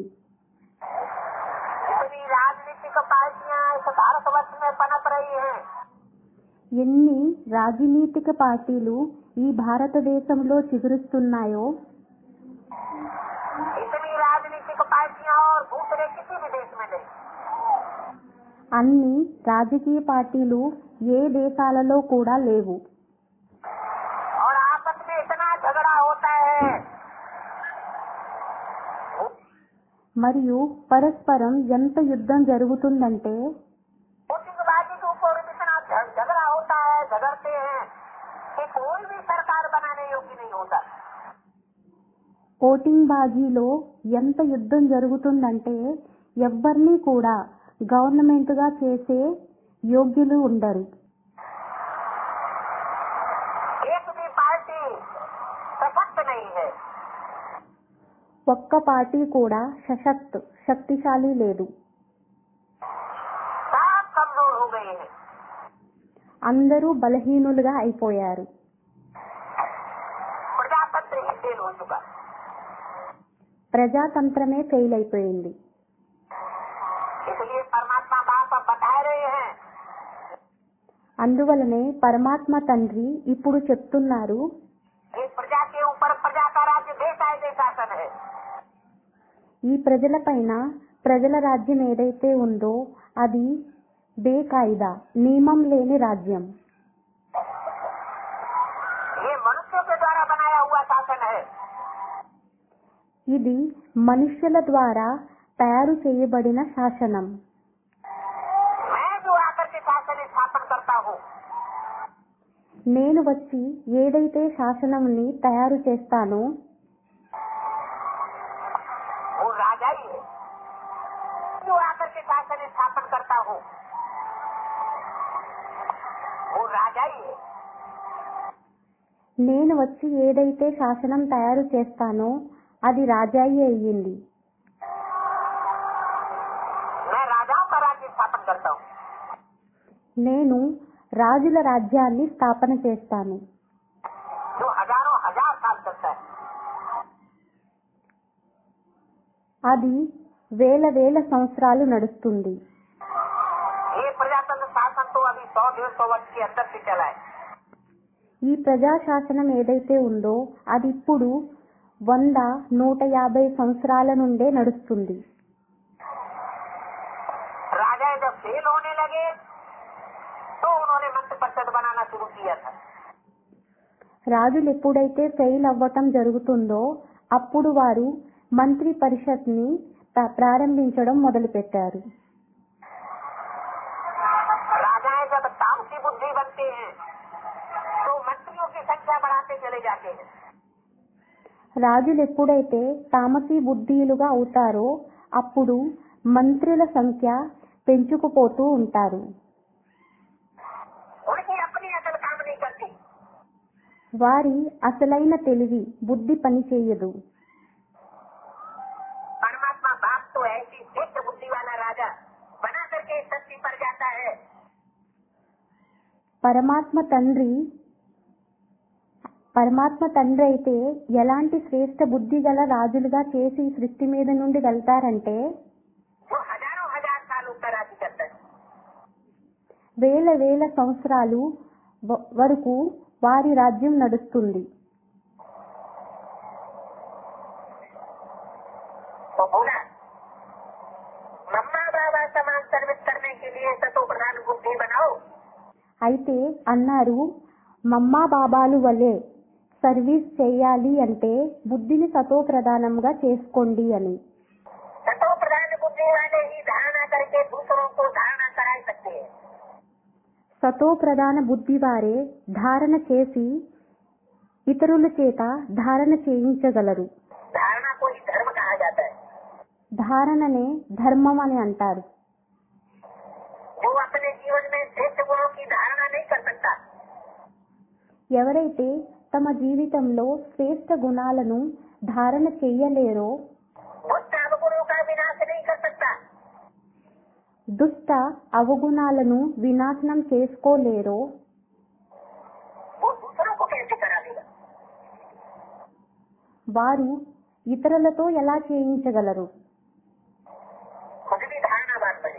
Speaker 2: इतनी राजनीतिक पार्टियां इस भारतवर्ष में पनप रही हैं
Speaker 1: ఎన్ని రాజనీతిక పార్టీలు ఈ భారతదేశంలో చిగురుస్తున్నాయో
Speaker 2: इतनी राजनीतिक पार्टियां और दूसरे किसी भी देश में नहीं
Speaker 1: అన్ని రాజకీయ పార్టీలు ఏ దేశాలలో కూడా లేవు
Speaker 2: और आपस में इतना झगड़ा होता है
Speaker 1: మరియు పరస్పరం ఎంత యుద్ధం జరుగుతుందంటే
Speaker 2: वोटिंगबाजी के ऊपर इतना झ- झगड़ा होता है झगड़ते हैं कि कोई भी सरकार बनाने योग्य नहीं होता
Speaker 1: ఓటింగ్ బాజీలో ఎంత యుద్ధం జరుగుతుందంటే ఎవ్వరినీ కూడా గవర్నమెంట్ గా చేసే యోగ్యులు ఉండరు
Speaker 2: एक भी पार्टी सशक्त नहीं है
Speaker 1: ఒక్క పార్టీ కూడా సశక్త్ శక్తిశాలి లేదు
Speaker 2: सब कमजोर हो गए हैं
Speaker 1: అందరూ బలహీనులుగా అయిపోయారు
Speaker 2: प्रजातंत्र ही फेल हो चुका
Speaker 1: ప్రజాతంత్రమే ఫెయిల్ అయిపోయింది
Speaker 2: इसलिए परमात्मा बाप अब बता रहे हैं
Speaker 1: అందువలనే పరమాత్మ తండ్రి ఇప్పుడు చెప్తున్నారు
Speaker 2: कि प्रजा के ऊपर प्रजा का राज्य बेकायदे शासन है
Speaker 1: ఈ ప్రజలపైన ప్రజల రాజ్యం ఏదైతే ఉందో అది బేకాయిదా నియమం లేని రాజ్యం
Speaker 2: ये मनुष्यों के द्वारा बनाया हुआ शासन है
Speaker 1: ఇది మనుష్యుల ద్వారా తయారు చేయబడిన శాసనం
Speaker 2: मैं जो आकर के शासन स्थापन करता हूँ
Speaker 1: నేను వచ్చి ఏదైతే శాసనంని తయారు చేస్తానో
Speaker 2: वो राजा ही है जो आकर के शासन स्थापन करता हूँ वो राजा ही है
Speaker 1: నేను వచ్చి ఏదైతే శాసనం తయారు చేస్తానో అది రాజాయి అయ్యింది
Speaker 2: मैं राजाओं का राज्य स्थापन करता हूँ
Speaker 1: నేను రాజుల రాజ్యాన్ని స్థాపన చేస్తాను
Speaker 2: जो हजारों हजार साल चलता है
Speaker 1: అది వేల వేల సంవత్సరాలు నడుస్తుంది
Speaker 2: ये प्रजातंत्र शासन तो अभी सौ डेढ़ सौ वर्ष के अंदर से चला है
Speaker 1: ఈ ప్రజాశాసనం ఏదైతే ఉందో అది ఇప్పుడు వంద నూట యాభై సంవత్సరాల నుండే నడుస్తుంది
Speaker 2: राजा जब फेल होने लगे तो उन्होंने मंत्र परिषद बनाना शुरू किया था
Speaker 1: రాజులు ఎప్పుడైతే ఫెయిల్ అవ్వటం జరుగుతుందో అప్పుడు వారు మంత్రి పరిషత్ని ప్ర- ప్రారంభించడం మొదలుపెట్టారు
Speaker 2: राजाएं जब तामसी बुद्धि बनते हैं तो मंत्रियों की संख्या बढ़ाते चले जाते हैं
Speaker 1: రాజులు ఎప్పుడైతే తామసీ బుద్ధీలుగా అవుతారో అప్పుడు మంత్రుల సంఖ్య పెంచుకుపోతూ ఉంటారు
Speaker 2: उनकी अपनी अकल काम नहीं करती
Speaker 1: వారి అసలైన తెలివి బుద్ధి పని చేయదు
Speaker 2: परमात्मा बाप तो ऐसी श्रेष्ठ बुद्धि वाला राजा बना करके इस धरती पर जाता है
Speaker 1: పరమాత్మ తండ్రి పరమాత్మ తండ్రి అయితే ఎలాంటి శ్రేష్ట బుద్ధి గల రాజులుగా చేసి ఈ సృష్టి మీద నుండి వెళ్తారంటే
Speaker 2: जो हजारों हजार साल ऊपर राज्य करता है
Speaker 1: వేల వేల సంవత్సరాలు వ- వరకు వారి రాజ్యం నడుస్తుంది
Speaker 2: तो बोला मम्मा बाबा समान सर्विस करने के लिए सतो प्रधान बुद्धि बनाओ
Speaker 1: అయితే అన్నారు మమ్మా బాబాలు వలె సర్వీస్ చేయాలి అంటే బుద్ధిని సతో ప్రధానంగా చేసుకోండి అని
Speaker 2: सतो प्रधान बुद्धि वाले ही धारणा करके दूसरों को धारणा करा सकते हैं
Speaker 1: సతో ప్రధాన బుద్ధి వారే ధారణ చేసి ఇతరుల చేత ధారణ చేయించగలరు
Speaker 2: धारणा को ही धर्म कहा जाता है
Speaker 1: ధారణనే ధర్మం అని అంటారు
Speaker 2: जो अपने जीवन में श्रेष्ठ गुणों की धारणा नहीं कर सकता
Speaker 1: ఎవరైతే తమ జీవితంలో శ్రేష్ట గుణాలను ధారణ చెయ్యలేరో
Speaker 2: दुष्ट अवगुणों का विनाश नहीं कर सकता
Speaker 1: దుష్ట అవగుణాలను వినాశనం చేసుకోలేరో
Speaker 2: वो दूसरों को कैसे करा देगा
Speaker 1: వారు ఇతరులతో ఎలా చేయించగలరు
Speaker 2: खुद भी धारणावान बने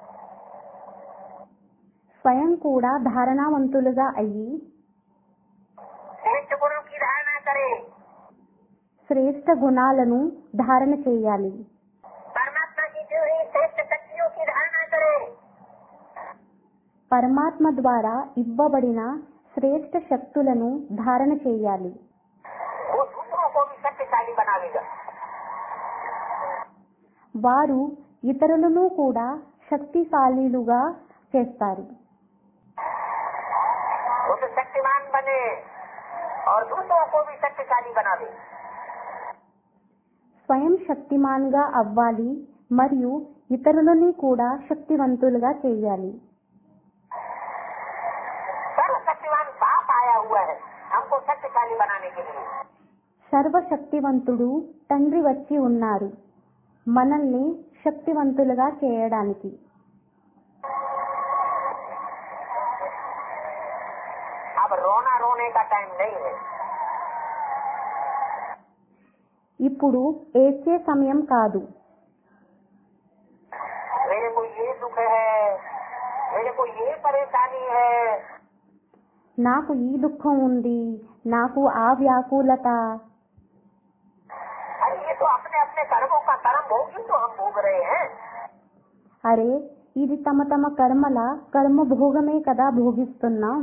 Speaker 1: స్వయం కూడా ధారణావంతులుగా అయ్యి
Speaker 2: श्रेष्ठ गुणों की धारणा करे
Speaker 1: శ్రేష్ట గుణాలను ధారణ చేయాలి
Speaker 2: परमात्मा की जो ही श्रेष्ठ शक्तियों की धारणा करे
Speaker 1: పరమాత్మ ద్వారా ఇవ్వబడిన శ్రేష్ట శక్తులను ధారణ చేయాలి
Speaker 2: वो दूसरों को भी शक्तिशाली बनावेगा
Speaker 1: వారు ఇతరులను కూడా శక్తిశాలీలుగా చేస్తారు
Speaker 2: वो तो शक्तिमान बने और दूसरों को भी शक्तिशाली बनावे
Speaker 1: స్వయం శక్తిమాన్గా అవ్వాలి మరియు ఇతరులని కూడా శక్తివంతులుగా చేయాలి
Speaker 2: सर्वशक्तिमान बाप आया हुआ है हमको शक्तिशाली बनाने के लिए
Speaker 1: సర్వశక్తివంతుడు తండ్రి వచ్చి ఉన్నారు మనల్ని శక్తివంతులుగా చేయడానికి
Speaker 2: अब रोना रोने का टाइम नहीं है
Speaker 1: ఇప్పుడు ఏడ్చే సమయం కాదు
Speaker 2: मेरे को ये दुख है मेरे को ये परेशानी है
Speaker 1: నాకు ఈ దుఃఖం ఉంది నాకు ఆ వ్యాకులత
Speaker 2: अरे ये तो अपने अपने कर्मों का कर्म भोगी तो हम भोग रहे हैं
Speaker 1: అరే ఇది తమ తమ కర్మల కర్మ భోగమే కదా భోగిస్తున్నాం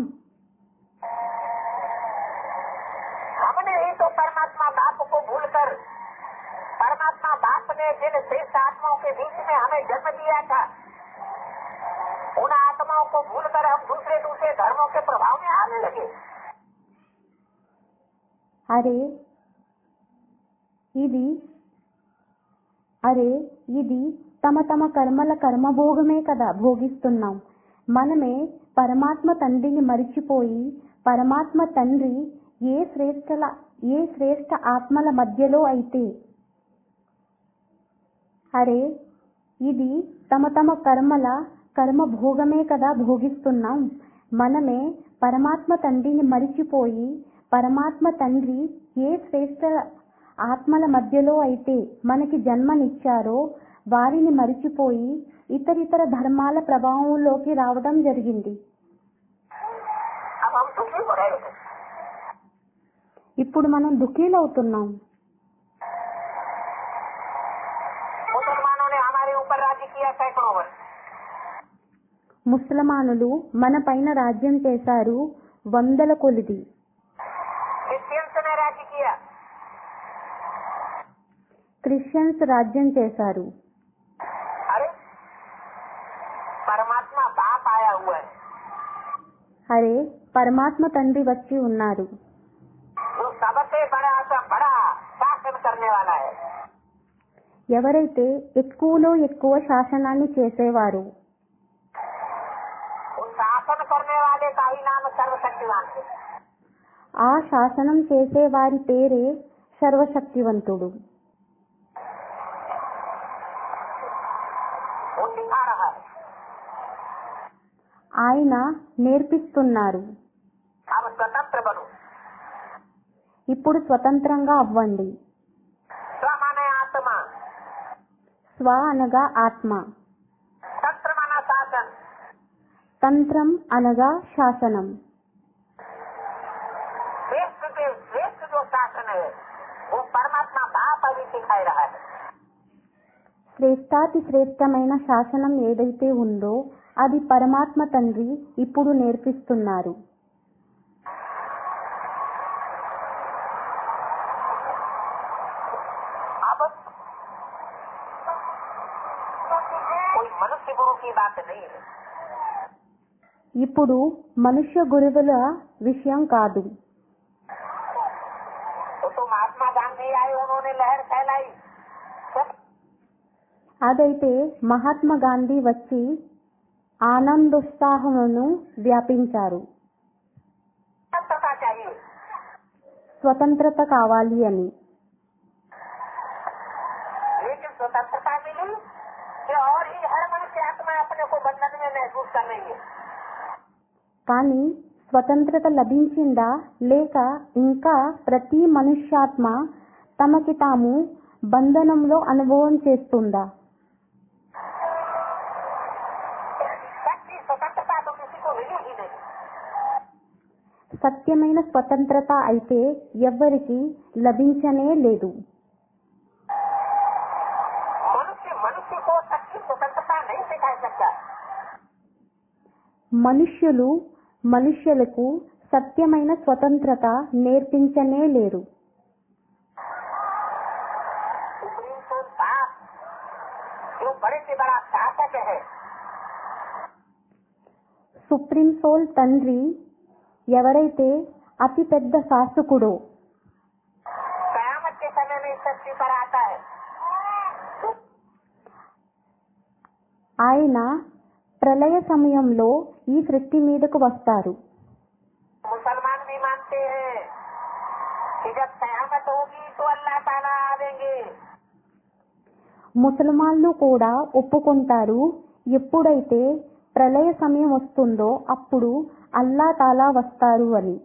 Speaker 2: हमने ही तो परमात्मा बाप को भूलकर परमात्मा बाप ने जिन श्रेष्ठ आत्माओं के बीच में हमें जन्म दिया था उन आत्माओं को भूलकर हम दूसरे दूसरे धर्मों के प्रभाव में आने लगे
Speaker 1: అరే ఇది అరే ఇది తమ తమ కర్మల కర్మభోగమే కదా భోగిస్తున్నాం మనమే పరమాత్మ తండ్రిని మరిచిపోయి పరమాత్మ తండ్రి ఏ శ్రేష్టల ఏ శ్రేష్ట ఆత్మల మధ్యలో అయితే అరే ఇది తమ తమ కర్మల కర్మ భోగమే కదా భోగిస్తున్నాం మనమే పరమాత్మ తండ్రిని మరిచిపోయి పరమాత్మ తండ్రి ఏ శ్రేష్ట ఆత్మల మధ్యలో అయితే మనకి జన్మనిచ్చారో వారిని మరిచిపోయి ఇతరితర ధర్మాల ప్రభావంలోకి రావడం జరిగింది
Speaker 2: अब हम दुखी हो रहे हैं
Speaker 1: ఇప్పుడు మనం దుఃఖీలవుతున్నాం
Speaker 2: मुसलमानों ने हमारे ऊपर राज्य किया सैकड़ों वर्ष
Speaker 1: ముసలమానులు మన పైన రాజ్యం చేశారు వందల కొలిది
Speaker 2: क्रिश्चियंस ने राज्य किया
Speaker 1: క్రిస్టియన్స్ రాజ్యం చేశారు
Speaker 2: अरे परमात्मा बाप आया हुआ है
Speaker 1: అరే పరమాత్మ తండ్రి వచ్చి ఉన్నారు
Speaker 2: वो सबसे बड़ा सा बड़ा शासन करने वाला है
Speaker 1: ఎవరైతే ఎక్కువలో ఎక్కువ శాసనాన్ని చేసేవారు
Speaker 2: उस शासन करने वाले का ही नाम सर्वशक्तिवान है
Speaker 1: ఆ శాసనం చేసే వారి పేరే సర్వశక్తివంతుడు
Speaker 2: वो सिखा रहा है
Speaker 1: ఆయన నేర్పిస్తున్నారు
Speaker 2: अब स्वतंत्र बनो
Speaker 1: ఇప్పుడు స్వతంత్రంగా అవ్వండి
Speaker 2: स्व माने आत्मा
Speaker 1: స్వ అనగా ఆత్మ
Speaker 2: तंत्र माना शासन
Speaker 1: తంత్రం అనగా శాసనం
Speaker 2: श्रेष्ठ के श्रेष्ठ जो शासन है वो परमात्मा बाप अभी सिखाई रहा है
Speaker 1: శ్రేష్టాతి శ్రేష్టమైన శాసనం ఏదైతే ఉందో అది పరమాత్మ తండ్రి ఇప్పుడు నేర్పిస్తున్నారు
Speaker 2: अब कोई मनुष्य गुरु की बात नहीं है
Speaker 1: ఇప్పుడు మనుష్య గురువుల విషయం కాదు
Speaker 2: वो तो महात्मा गांधी आए उन्होंने लहर फैलाई
Speaker 1: అదైతే మహాత్మా గాంధీ వచ్చి ఆనందోత్సాహమును వ్యాపించారు
Speaker 2: स्वतंत्रता चाहिए
Speaker 1: స్వతంత్రత కావాలి అని
Speaker 2: लेकिन स्वतंत्रता मिली कि और ही हर मनुष्य आत्मा अपने को बंधन में महसूस कर रही है
Speaker 1: కానీ స్వతంత్రత లభించిందా లేక ఇంకా ప్రతి మనుష్యాత్మ తమకి తాము బంధనంలో అనుభవం చేస్తుందా
Speaker 2: सच्ची स्वतंत्रता तो किसी को मिली ही नहीं
Speaker 1: సత్యమైన స్వతంత్రత అయితే ఎవ్వరికి లభించనే లేదు
Speaker 2: मनुष्य मनुष्य को सच्ची स्वतंत्रता नहीं सिखा सकता
Speaker 1: మనుష్యులు మనుష్యులకు సత్యమైన స్వతంత్రత నేర్పించనే లేరు
Speaker 2: सुप्रीम कोर्ट साहब जो बड़े से बड़ा शासक है
Speaker 1: సుప్రీం సోల్ తండ్రి ఎవరైతే అతి పెద్ద శాసకుడో
Speaker 2: कयामत के समय में इस धरती पर आता है
Speaker 1: ఆయన ప్రళయ సమయంలో ఈ సృష్టి మీదకు వస్తారు
Speaker 2: मुसलमान भी मानते हैं कि जब कयामत होगी तो अल्लाह ताला आवेंगे
Speaker 1: ముసల్మాన్లు కూడా ఒప్పుకుంటారు ఎప్పుడైతే ప్రళయ సమయం వస్తుందో అప్పుడు అల్లా తాలా వస్తారు అని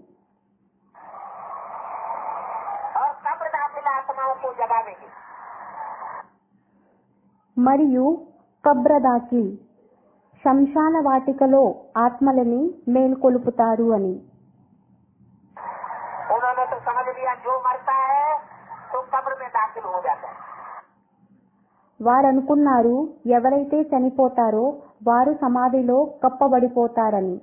Speaker 2: और कब्र दाखिल आत्माओं को जगावेंगे
Speaker 1: మరియు కబ్రదాకి శ్మశాన వాటికలో ఆత్మలని మేల్కొలుపుతారు అని
Speaker 2: उन्होंने तो समझ लिया जो मरता है तो कब्र में दाखिल हो जाता है
Speaker 1: వారనుకున్నారు ఎవరైతే చనిపోతారో వారు సమాధిలో కప్పబడిపోతారని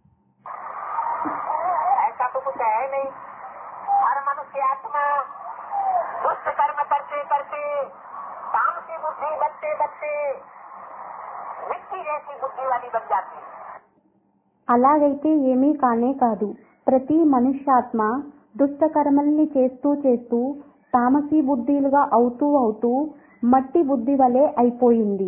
Speaker 2: ऐसा तो कुछ है नहीं हर मनुष्य आत्मा दुष्ट कर्म करते करते तामसी बुद्धि बनते बनते मिट्टी जैसी बुद्धि वाली बन जाती है
Speaker 1: అలాగైతే ఏమీ కానే కాదు ప్రతి మనుష్యాత్మ దుష్ట కర్మల్ని చేస్తూ చేస్తూ తామసీ బుద్ధిలుగా అవుతూ అవుతూ మట్టి బుద్ధి వలె అయిపోయింది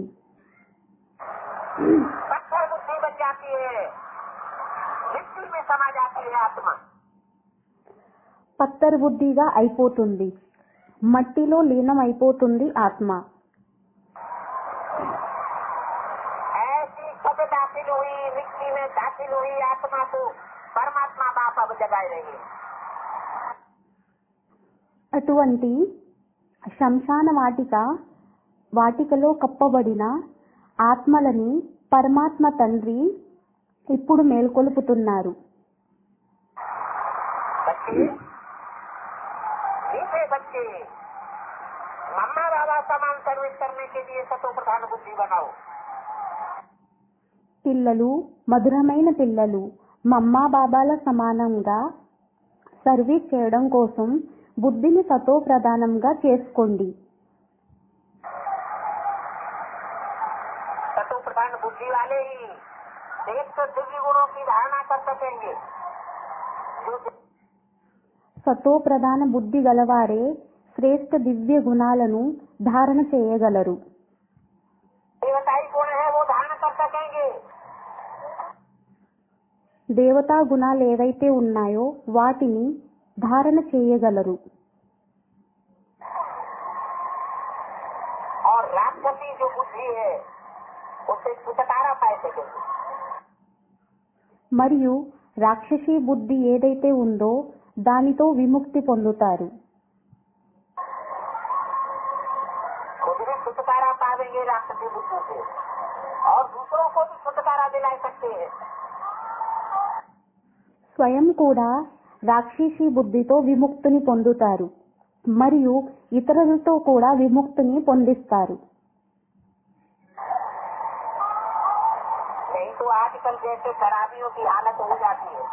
Speaker 2: पत्थर बुद्धि बन जाती है मिट्टी में समा जाती है आत्मा
Speaker 1: పత్తరు బుద్ధిగా అయిపోతుంది మట్టిలో లీనం అయిపోతుంది ఆత్మ
Speaker 2: ऐसी सब दाखिल हुई मिट्टी में दाखिल हुई आत्मा को परमात्मा बाप अब जगाए रही है
Speaker 1: అటువంటి శ్మశాన వాటిక వాటికలో కప్పబడిన ఆత్మలని పరమాత్మ తండ్రి ఇప్పుడు మేల్కొలుపుతున్నారు
Speaker 2: बच्चे मीठे बच्चे मम्मा बाबा समान सर्विस करने के लिए सतो प्रधान बुद्धि बनाओ
Speaker 1: పిల్లలు మధురమైన పిల్లలు మమ్మా బాబాల సమానంగా సర్వీస్ చేయడం కోసం బుద్ధిని సతో ప్రధానంగా చేసుకోండి
Speaker 2: सतो प्रधान बुद्धि वाले ही एक तो दिव्य गुणों की धारणा कर सकेंगे जो
Speaker 1: సతో ప్రధాన బుద్ధి గలవారే శ్రేష్ఠ దివ్య గుణాలను ధారణ చేయగలరు
Speaker 2: देवताई गुण है वो धारण कर सकेंगे
Speaker 1: దేవతా గుణాలు ఏవైతే ఉన్నాయో వాటిని ధారణ చేయగలరు
Speaker 2: और राक्षसी जो बुद्धि है उससे छुटकारा पाए सकेंगे
Speaker 1: మరియు రాక్షసీ బుద్ధి ఏదైతే ఉందో దానితో విముక్తి పొందుతారు
Speaker 2: खुद भी छुटकारा पावेंगे राक्षसी बुद्धि से और दूसरों को भी छुटकारा दिला सकते हैं
Speaker 1: స్వయం కూడా రాక్షసీ బుద్ధితో విముక్తిని పొందుతారు మరియు ఇతరులతో కూడా విముక్తిని పొందిస్తారు
Speaker 2: नहीं तो आजकल जैसे खराबियों की हालत हो जाती है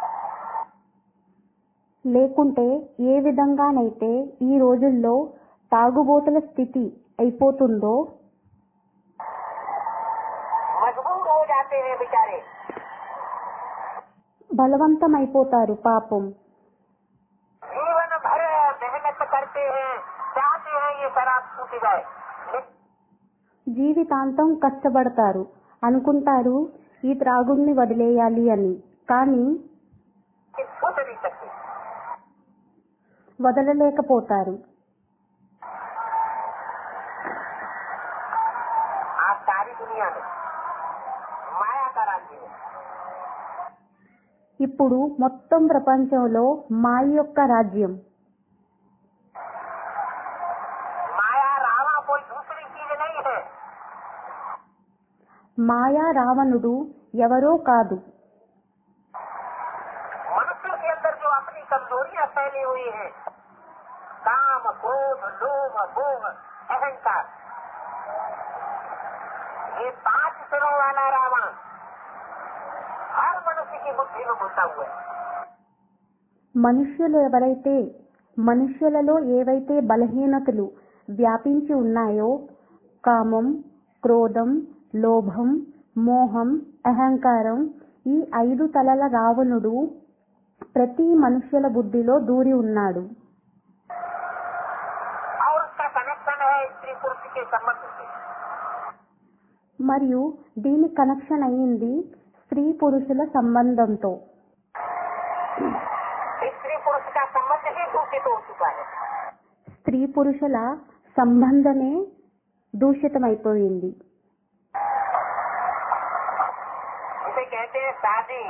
Speaker 1: లేకుంటే ఏ విధంగానైతే ఈ రోజుల్లో తాగుబోతుల స్థితి అయిపోతుందో
Speaker 2: मजबूर हो जाते हैं बेचारे
Speaker 1: బలవంతమైపోతారు పాపం
Speaker 2: जीवन भर मेहनत करते हैं चाहते हैं ये शराब छूट जाए लेकिन
Speaker 1: జీవితాంతం కష్టపడతారు అనుకుంటారు ఈ త్రాగుడిని వదిలేయాలి అని కానీ
Speaker 2: छूट नहीं सकते
Speaker 1: వదలలేకపోతారు
Speaker 2: आज सारी दुनिया में माया का राज्य है
Speaker 1: ఇప్పుడు మొత్తం ప్రపంచంలో మాయ యొక్క రాజ్యం
Speaker 2: माया रावण कोई दूसरी चीज नहीं है
Speaker 1: మాయా రావణుడు ఎవరో కాదు
Speaker 2: मनुष्य के अंदर जो अपनी कमजोरियां फैली हुई हैं काम क्रोध लोभ मोह अहंकार ये पांच सिरों वाला रावण हर मनुष्य की बुद्धि में घुसा हुआ है
Speaker 1: మనుష్యులు ఎవరైతే మనుష్యులలో ఏవైతే బలహీనతలు వ్యాపించి ఉన్నాయో కామం క్రోధం లోభం మోహం అహంకారం ఈ ఐదు తలల రావణుడు ప్రతి మనుష్యుల బుద్ధిలో దూరి ఉన్నాడు
Speaker 2: और उसका कनेक्शन है स्त्री पुरुष के संबंध से
Speaker 1: మరియు దీని కనెక్షన్ అయ్యింది స్త్రీ పురుషుల సంబంధంతో
Speaker 2: स्त्री पुरुष का संबंध ही दूषित हो चुका है
Speaker 1: స్త్రీ పురుషుల సంబంధమే దూషితమైపోయింది
Speaker 2: इसे कहते हैं शादी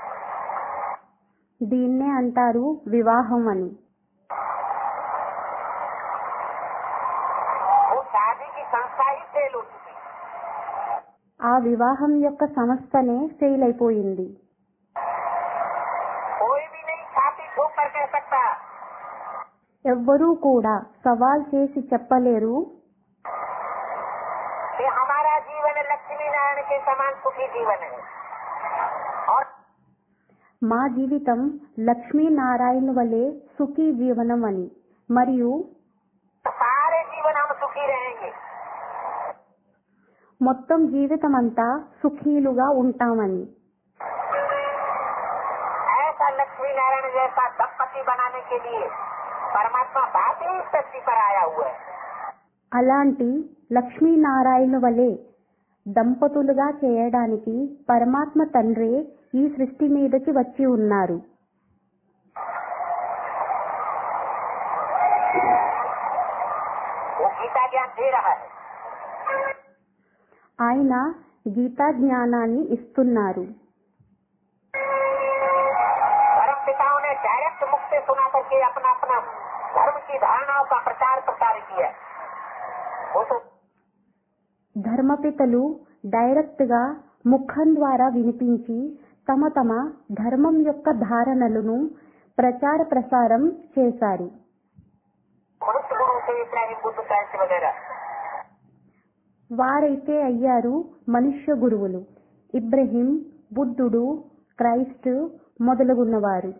Speaker 1: దీన్నే అంటారు వివాహం అని
Speaker 2: वो शादी की संस्था ही फेल हो चुकी है
Speaker 1: ఆ వివాహం యొక్క సంస్థనే ఫెయిల్ అయిపోయింది
Speaker 2: कोई भी नहीं छाती ठोक कर कह सकता
Speaker 1: ఎవ్వరూ కూడా సవాల్ చేసి చెప్పలేరు
Speaker 2: कि हमारा जीवन लक्ष्मी नारायण के समान सुखी जीवन है और
Speaker 1: మా జీవితం లక్ష్మీనారాయణ వలె సుఖీ జీవనం అని మరియు
Speaker 2: सारे जीवन हम सुखी रहेंगे
Speaker 1: మొత్తం జీవితం అంతా సుఖీలుగా ఉంటామని
Speaker 2: ऐसा लक्ष्मी नारायण जैसा दंपति बनाने के लिए परमात्मा बात ही इस धरती पर आया हुआ है
Speaker 1: అలాంటి లక్ష్మీనారాయణ వలె దంపతులుగా చేయడానికి పరమాత్మ తండ్రే ఈ సృష్టి మీదకి వచ్చి ఉన్నారు
Speaker 2: वो गीता ज्ञान दे रहा है
Speaker 1: ఆయన గీతా జ్ఞానాన్ని ఇస్తున్నారు
Speaker 2: धर्म पिताओं ने डायरेक्ट मुख से सुना करके अपना अपना धर्म की धारणाओं का प्रचार प्रसार किया वो तो
Speaker 1: ధర్మపితలు డైరెక్ట్ గా ముఖం ద్వారా వినిపించి తమ తమ ధర్మం యొక్క ధారణలను ప్రచార ప్రసారం చేశారు
Speaker 2: मनुष्य गुरु से इब्राहिम बुद्ध क्राइस्ट वगैरह
Speaker 1: వారైతే అయ్యారు మనుష్య గురువులు ఇబ్రహీం బుద్ధుడు క్రైస్ట్ మొదలగున్నవారు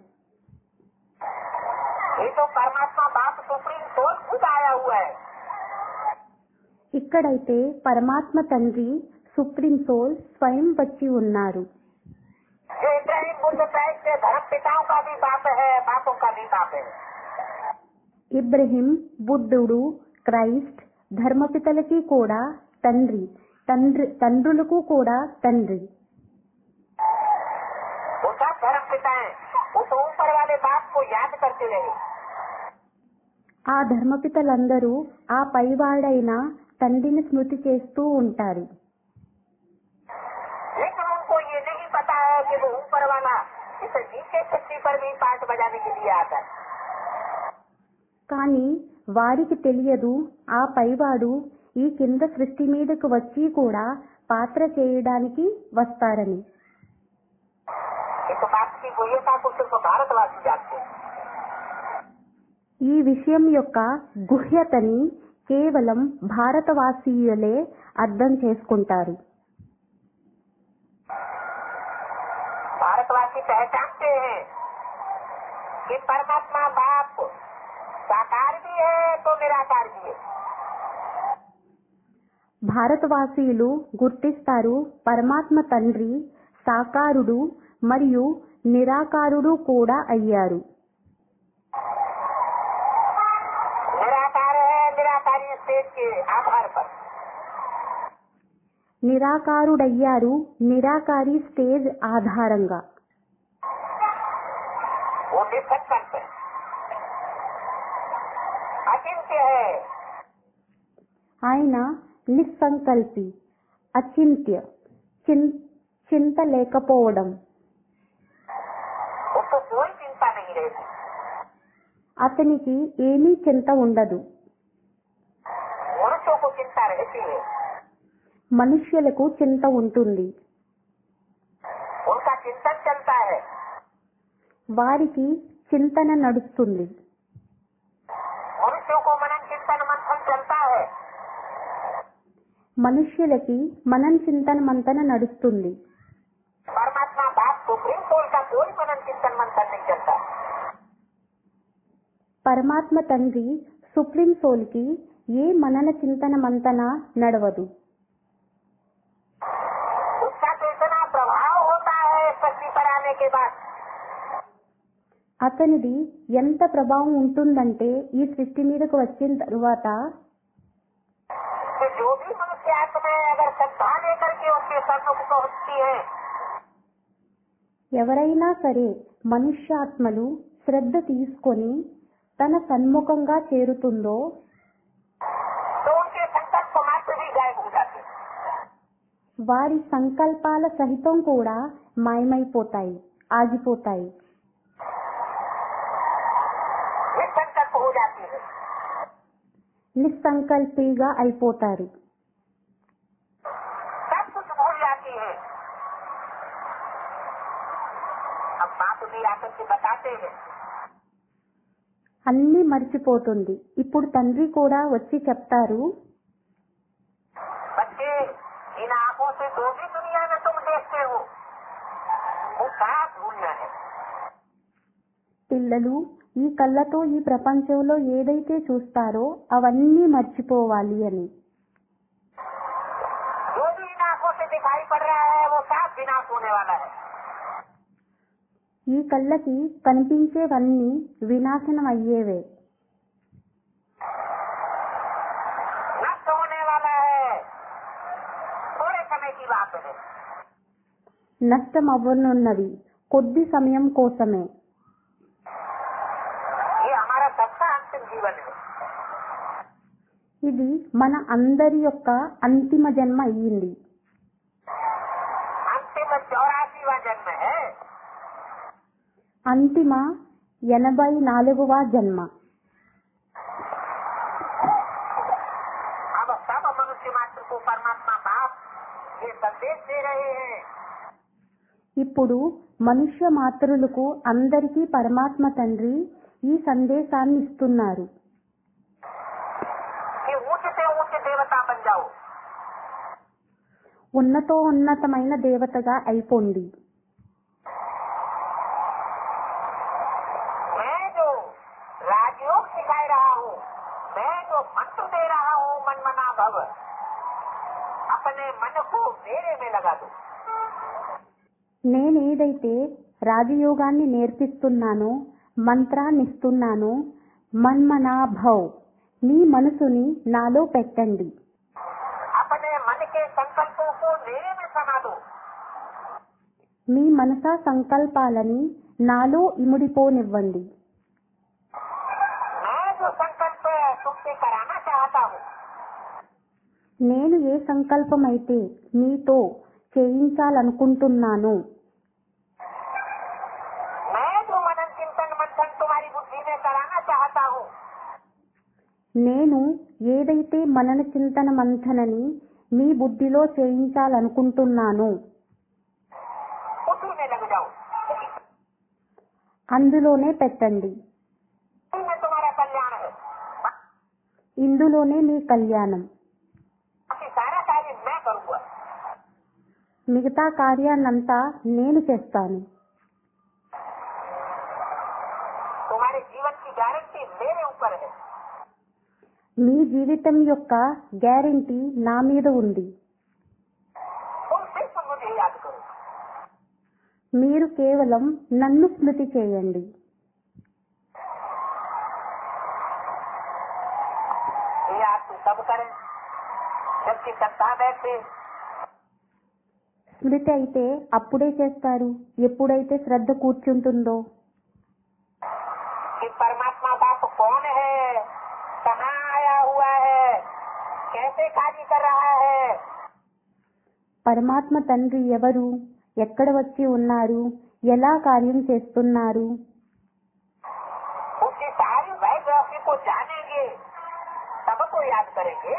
Speaker 2: ये तो परमात्मा बाप सुप्रीम सोल खुद आया हुआ है
Speaker 1: ఇక్కడైతే పరమాత్మ తండ్రి సుప్రీం సోల్ స్వయం వచ్చి ఉన్నారు
Speaker 2: जो इब्राहिम बुद्ध क्राइस्ट के धर्म पिताओं का भी बाप है बापों का भी बाप है
Speaker 1: ఇబ్రహీం బుద్ధుడు క్రైస్ట్ ధర్మపితలకి కూడా తండ్రి తండ్రి తండ్రులకు కూడా తండ్రి
Speaker 2: वो सब धर्म पिता है वो तो ऊपर वाले बाप को याद करते रहे
Speaker 1: ఆ ధర్మపితలందరూ ఆ పైవాడైన తండ్రిని స్మృతి చేస్తూ ఉంటారు
Speaker 2: लेकिन उनको ये नहीं पता है कि वो ऊपर वाला इस नीचे छुट्टी पर भी पार्ट बजाने के लिए आता है
Speaker 1: కానీ వారికి తెలియదు ఆ పైవాడు ఈ కింద సృష్టి మీదకు వచ్చి కూడా పాత్ర చేయడానికి వస్తారని
Speaker 2: इस बात की गुह्यता को सिर्फ भारतवासी जानते हैं
Speaker 1: ఈ విషయం యొక్క గుహ్యతని కేవలం భారతవాసీయులే అర్థం చేసుకుంటారు
Speaker 2: भारतवासी पहचानते हैं कि परमात्मा बाप साकार भी है तो निराकार भी है
Speaker 1: భారతవాసీయులు గుర్తిస్తారు పరమాత్మ తండ్రి సాకారుడు మరియు నిరాకారుడు కూడా అయ్యారు
Speaker 2: निराकार है निराकारी स्टेज के आधार पर
Speaker 1: నిరాకారుడయ్యారు నిరాకారి స్టేజ్ ఆధారంగా
Speaker 2: वो निसंकल्प है अचिंत्य है
Speaker 1: ఆయన నిస్సంకల్పి అచింత్య చిన్- చింత లేకపోవడం
Speaker 2: उसको कोई चिंता नहीं रहती
Speaker 1: అతనికి ఏమీ చింత ఉండదు
Speaker 2: मनुष्यों को चिंता रहती है
Speaker 1: మనుష్యులకు చింత ఉంటుంది
Speaker 2: उनका चिंतन चलता है
Speaker 1: వారికి చింతన నడుస్తుంది
Speaker 2: मनुष्यों को मनन चिंतन मंथन चलता है
Speaker 1: మనుష్యులకి మనం చింతన మంతన నడుస్తుంది
Speaker 2: परमात्मा बाप सुप्रीम सोल का कोई मनन चिंतन मंथन नहीं चलता
Speaker 1: పరమాత్మ తండ్రి సుప్రీం సోల్కి ఏ మనన చింతన మంతన నడవదు
Speaker 2: उसका तो इतना प्रभाव होता है सृष्टि पर आने के बाद
Speaker 1: అతనిది ఎంత ప్రభావం ఉంటుందంటే ఈ సృష్టి మీదకు వచ్చిన తరువాత
Speaker 2: कि जो भी मनुष्य आत्माएं अगर श्रद्धा लेकर के उसके सन्मुख पहुंचती है
Speaker 1: ఎవరైనా సరే మనుష్యాత్మలు శ్రద్ధ తీసుకొని తన సన్ముఖంగా చేరుతుందో
Speaker 2: तो उनके संकल्प मात्र भी गायब हो जाते हैं
Speaker 1: వారి సంకల్పాల సహితం కూడా మాయమైపోతాయి ఆగిపోతాయి
Speaker 2: निसंकल्प हो जाती है
Speaker 1: నిస్సంకల్పిగా అయిపోతారు
Speaker 2: सब कुछ भूल बताते हैं
Speaker 1: అన్నీ మర్చిపోతుంది ఇప్పుడు తండ్రి కూడా వచ్చి చెప్తారు
Speaker 2: बच्चे इन आंखों से जो भी दुनिया में तुम देखते हो वो कहा भूलना है
Speaker 1: పిల్లలు ఈ కళ్ళతో ఈ ప్రపంచంలో ఏదైతే చూస్తారో అవన్నీ మర్చిపోవాలి అని
Speaker 2: जो भी इन आंखों से दिखाई पड़ रहा है वो साफ विनाश होने वाला है
Speaker 1: ఈ కళ్ళకి కనిపించేవన్నీ వినాశనం అయ్యేవే
Speaker 2: नष्ट होने वाला है थोड़े समय की बात है
Speaker 1: నష్టం అవ్వనున్నది కొద్ది సమయం కోసమే
Speaker 2: ये हमारा सबका अंतिम जीवन है
Speaker 1: ఇది మన అందరి యొక్క అంతిమ జన్మ అయ్యింది
Speaker 2: अंतिम चौरासीवा जन्म है
Speaker 1: అంతిమ ఎనభై నాలుగవ జన్మ
Speaker 2: अब सब मनुष्य मात्र को परमात्मा बाप ये संदेश दे रहे हैं
Speaker 1: ఇప్పుడు మనుష్య మాతృలకు అందరికీ పరమాత్మ తండ్రి ఈ సందేశాన్ని ఇస్తున్నారు
Speaker 2: कि ऊंच से ऊंच देवता बन जाओ
Speaker 1: ఉన్నతో ఉన్నతమైన దేవతగా అయిపోండి
Speaker 2: मैं जो राजयोग सिखा रहा हूँ मैं जो मंत्र दे रहा हूँ मन मना भव अपने मन को मेरे में लगा दो
Speaker 1: నేనేదైతే రాజయోగాన్ని నేర్పిస్తున్నానో మంత్రాన్ని ఇస్తున్నానో మన్మనా భవ్ నీ మనసుని నాలో పెట్టండి
Speaker 2: अपने मन के संकल्पों को मेरे में समा दो
Speaker 1: మీ మనసా సంకల్పాలని నాలో ఇముడిపోనివ్వండి
Speaker 2: मैं जो संकल्प तुमसे कराना चाहता हूँ
Speaker 1: నేను ఏ సంకల్పం అయితే మీతో చేయించాలనుకుంటున్నానో
Speaker 2: मैं जो मनन चिंतन मंथन तुम्हारी बुद्धि में कराना चाहता हूँ
Speaker 1: నేను ఏదైతే మనన చింతన మంథనని మీ బుద్ధిలో చేయించాలనుకుంటున్నానో
Speaker 2: उसी में लग जाओ
Speaker 1: అందులోనే పెట్టండి
Speaker 2: उसी में तुम्हारा कल्याण है
Speaker 1: ఇందులోనే మీ కళ్యాణం
Speaker 2: बाकी सारा कार्य मैं करूँगा
Speaker 1: మిగతా కార్యాన్నంతా నేను చేస్తాను
Speaker 2: तुम्हारे जीवन की गारंटी मेरे ऊपर है
Speaker 1: మీ జీవితం యొక్క గ్యారెంటీ నా మీద ఉంది
Speaker 2: तुम सिर्फ मुझे याद करो
Speaker 1: మీరు కేవలం నన్ను స్మృతి చేయండి
Speaker 2: ये आप तो सब करें जबकि सत्ता बैठे
Speaker 1: స్మృతి అయితే అప్పుడే చేస్తారు ఎప్పుడైతే శ్రద్ధ కూర్చుంటుందో
Speaker 2: कि परमात्मा बाप कौन है कहाँ आया हुआ है कैसे कार्य कर रहा है
Speaker 1: పరమాత్మ తండ్రి ఎవరు ఎక్కడ వచ్చి ఉన్నారు ఎలా కార్యం చేస్తున్నారు
Speaker 2: उसकी सारी बायोग्राफी को जानेंगे सबको याद करेंगे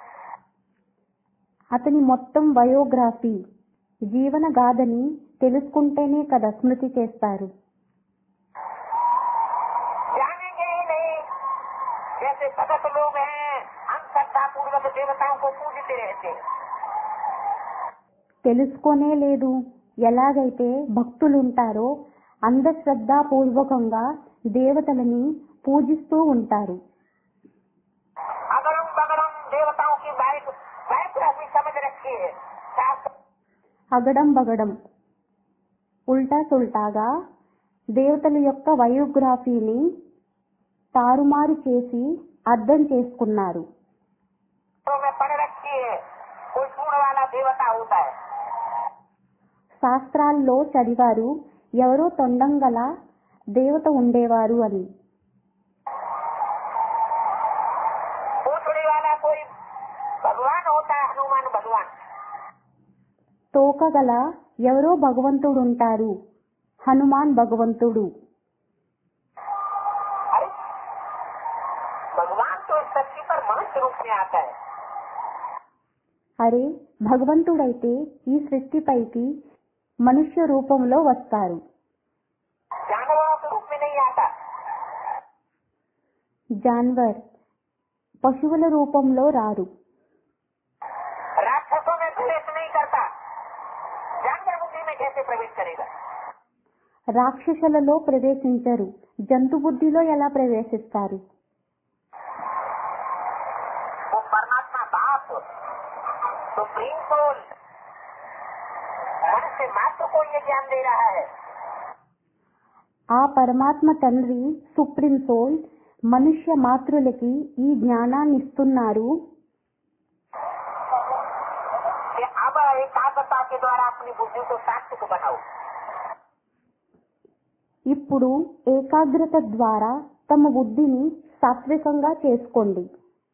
Speaker 1: అతని మొత్తం బయోగ్రఫీ జీవన గాథని తెలుసుకుంటేనే కదా స్మృతి చేస్తారు
Speaker 2: जानेंगे ही नहीं जैसे सगत लोग हैं हम श्रद्धा पूर्वक देवताओं को पूजते रहते हैं
Speaker 1: తెలుసుకోనే లేదు ఎలాగైతే భక్తులుంటారో అంధశ్రద్ధాపూర్వకంగా దేవతలని పూజిస్తూ ఉంటారు
Speaker 2: अगड़म बगड़म देवताओं की बाइक बायोग्राफी समझ रखी है शास्त्र
Speaker 1: అగడం బగడం ఉల్టా సుల్టాగా దేవతల యొక్క బయోగ్రఫీని తారుమారు చేసి అర్థం చేసుకున్నారు
Speaker 2: में पढ़ रखी है कोई सूढ़ वाला देवता होता है
Speaker 1: శాస్త్రాల్లో చదివారు ఎవరో తొండంగల దేవత ఉండేవారు అని
Speaker 2: पूछने वाला कोई भगवान होता है हनुमान भगवान
Speaker 1: తోక గల ఎవరో భగవంతుడు ఉంటారు హనుమాన్ భగవంతుడు
Speaker 2: अरे भगवान तो इस धरती पर मनुष्य रूप में आता है
Speaker 1: అరే భగవంతుడైతే ఈ సృష్టిపైకి మనుష్య రూపంలో వస్తారు
Speaker 2: जानवरों के
Speaker 1: జాన్వర్ పశువుల రూపంలో రారు
Speaker 2: राक्षसों में प्रवेश नहीं करता जानवर बुद्धि में कैसे प्रवेश करेगा
Speaker 1: రాక్షసులలో ప్రవేశించరు జంతు బుద్ధిలో ఎలా ప్రవేశిస్తారు
Speaker 2: वो परमात्मा बाप सुप्रीम सोल मनुष्य मात्र को ये ज्ञान दे रहा है
Speaker 1: ఆ పరమాత్మ తండ్రి సుప్రీం సోల్ మనుష్య మాతృలకి ఈ జ్ఞానాన్ని ఇస్తున్నారు
Speaker 2: कि अब एकाग्रता के द्वारा अपनी बुद्धि को सात्विक बनाओ
Speaker 1: ఇప్పుడు ఏకాగ్రత ద్వారా తమ బుద్ధిని సాత్వికంగా చేసుకోండి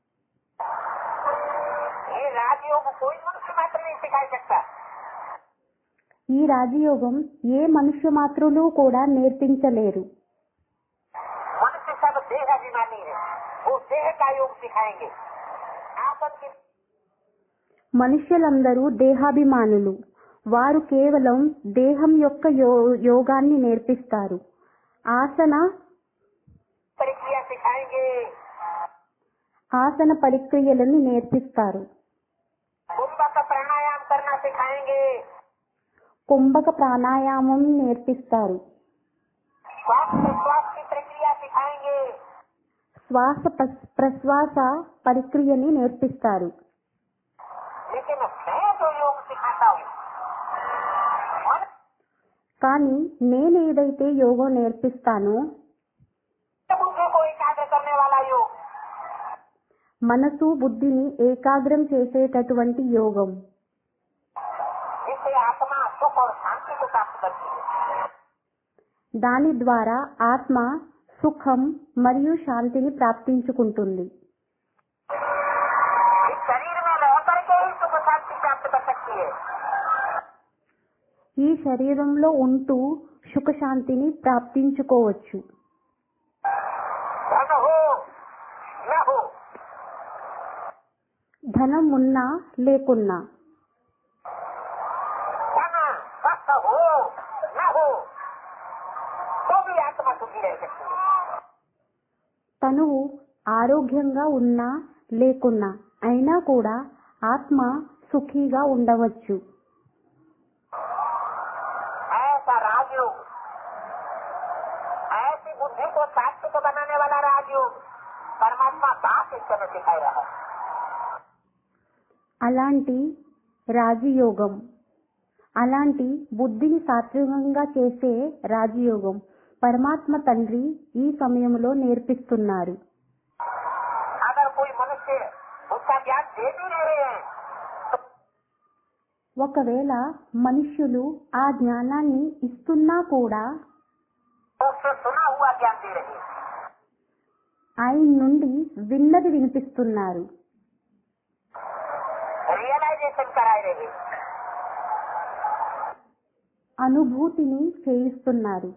Speaker 2: ये राजयोग कोई मनुष्य मात्र नहीं सिखा सकता
Speaker 1: ఈ రాజయోగం ఏ మనుష్య మాతృలు కూడా నేర్పించలేరు
Speaker 2: मनुष्य सब देह अभिमानी है वो देह का योग सिखाएंगे आसन की
Speaker 1: మనుష్యులందరూ దేహాభిమానులు వారు కేవలం దేహం యొక్క యో- యోగాన్ని నేర్పిస్తారు ఆసన
Speaker 2: प्रक्रिया सिखाएंगे
Speaker 1: ఆసన పరిక్రియలను నేర్పిస్తారు
Speaker 2: कुंभ का प्राणायाम करना सिखाएंगे
Speaker 1: కుంభక ప్రాణాయామం నేర్పిస్తారు
Speaker 2: श्वास प्रश्वास की प्रक्रिया सिखाएंगे
Speaker 1: శ్వాస ప్రస్- ప్రశ్వాస పరిక్రియని నేర్పిస్తారు
Speaker 2: लेकिन मैं जो योग सिखाता हूँ मन
Speaker 1: కానీ నేను ఏదైతే యోగం నేర్పిస్తానో
Speaker 2: बुद्धि को एकाग्र करने वाला योग
Speaker 1: మనసు బుద్ధిని ఏకాగ్రం చేసేటటువంటి యోగం
Speaker 2: जिससे आत्मा सुख और शांति को प्राप्त करती है
Speaker 1: దాని ద్వారా ఆత్మ సుఖం మరియు శాంతిని ప్రాప్తించుకుంటుంది
Speaker 2: इस शरीर में रह करके ही सुख शांति प्राप्त कर सकती है
Speaker 1: ఈ శరీరంలో ఉంటూ సుఖశాంతిని ప్రాప్తించుకోవచ్చు
Speaker 2: धन हो न हो
Speaker 1: ధనం ఉన్నా లేకున్నా
Speaker 2: धन स्वस्थ हो न हो तो भी आत्मा सुखी रह सकती है
Speaker 1: తనువు ఆరోగ్యంగా ఉన్నా లేకున్నా అయినా కూడా ఆత్మ సుఖీగా ఉండవచ్చు
Speaker 2: ऐसा राजयोग ऐसी बुद्धि को सात्विक बनाने वाला राजयोग परमात्मा बाप इस समय सिखाई रहा है
Speaker 1: అలాంటి రాజయోగం అలాంటి బుద్ధిని సాత్వికంగా చేసే రాజయోగం పరమాత్మ తండ్రి ఈ సమయంలో నేర్పిస్తున్నారు
Speaker 2: अगर कोई मनुष्य उसका ज्ञान दे भी रहे हैं
Speaker 1: ఒకవేళ మనుష్యులు ఆ జ్ఞానాన్ని ఇస్తున్నా కూడా
Speaker 2: तो उससे सुना हुआ ज्ञान दे रहे हैं
Speaker 1: ఆయన నుండి విన్నది వినిపిస్తున్నారు
Speaker 2: रियलाइजेशन कराए रहे हैं
Speaker 1: అనుభూతిని చేయిస్తున్నారు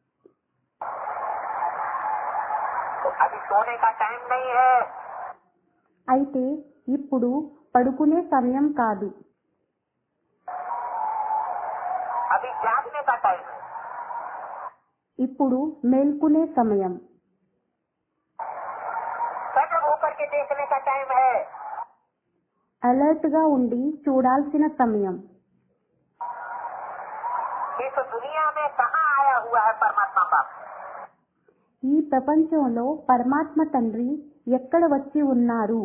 Speaker 2: तो अभी सोने का टाइम नहीं है
Speaker 1: అయితే ఇప్పుడు పడుకునే సమయం కాదు
Speaker 2: अभी जागने का टाइम है
Speaker 1: ఇప్పుడు మేల్కునే సమయం
Speaker 2: सजग होकर के देखने का टाइम है
Speaker 1: అలర్ట్ గా ఉండి చూడాల్సిన సమయం
Speaker 2: इस दुनिया में कहाँ आया हुआ है परमात्मा बाप
Speaker 1: ఈ ప్రపంచంలో పరమాత్మ తండ్రి ఎక్కడ వచ్చి ఉన్నారు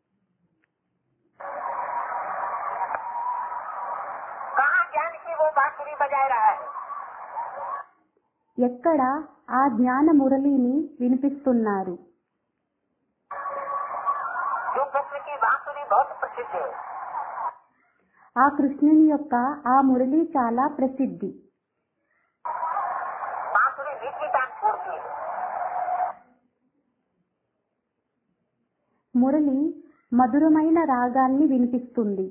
Speaker 2: कहाँ ज्ञान की वो बांसुरी बजाय रहा है
Speaker 1: ఎక్కడ ఆ జ్ఞాన మురళిని వినిపిస్తున్నారు
Speaker 2: जो कृष्ण की बांसुरी बहुत प्रसिद्ध है
Speaker 1: ఆ కృష్ణుని యొక్క ఆ మురళి చాలా ప్రసిద్ధి
Speaker 2: बांसुरी मीठी तान छोड़ती है
Speaker 1: మురళి మధురమైన రాగాన్ని వినిపిస్తుంది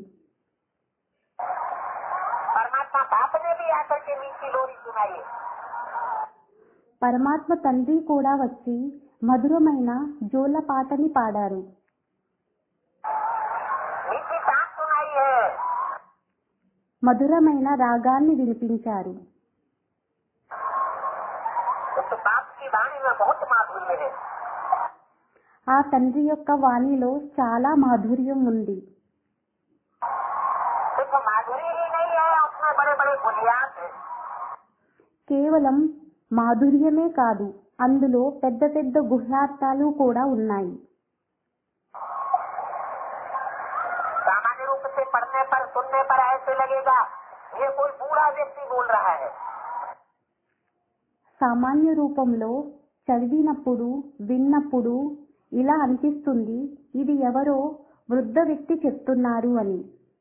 Speaker 2: परमात्मा बाप ने भी आकर के मीठी लोरी सुनाई है
Speaker 1: పరమాత్మ తండ్రి కూడా వచ్చి మధురమైన జోల పాటని పాడారు
Speaker 2: मीठी तान सुनाई है
Speaker 1: మధురమైన రాగాన్ని వినిపించారు
Speaker 2: तो, तो बाप की वाणी में बहुत माधुर्य है
Speaker 1: ఆ తండ్రి యొక్క వాణిలో చాలా మాధుర్యం ఉంది
Speaker 2: सिर्फ माधुरी ही नहीं है उसमें बड़े बड़े बुनियाद है
Speaker 1: కేవలం మాధుర్యమే కాదు అందులో పెద్ద పెద్ద గుహ్యార్థాలు కూడా ఉన్నాయి
Speaker 2: सामान्य रूप से पढ़ने पर सुनने पर ऐसे लगेगा ये कोई बूढ़ा व्यक्ति बोल रहा है
Speaker 1: సామాన్య రూపంలో చదివినప్పుడు విన్నప్పుడు ఇలా అనిపిస్తుంది ఇది ఎవరో వృద్ధ వ్యక్తి చెప్తున్నారు అని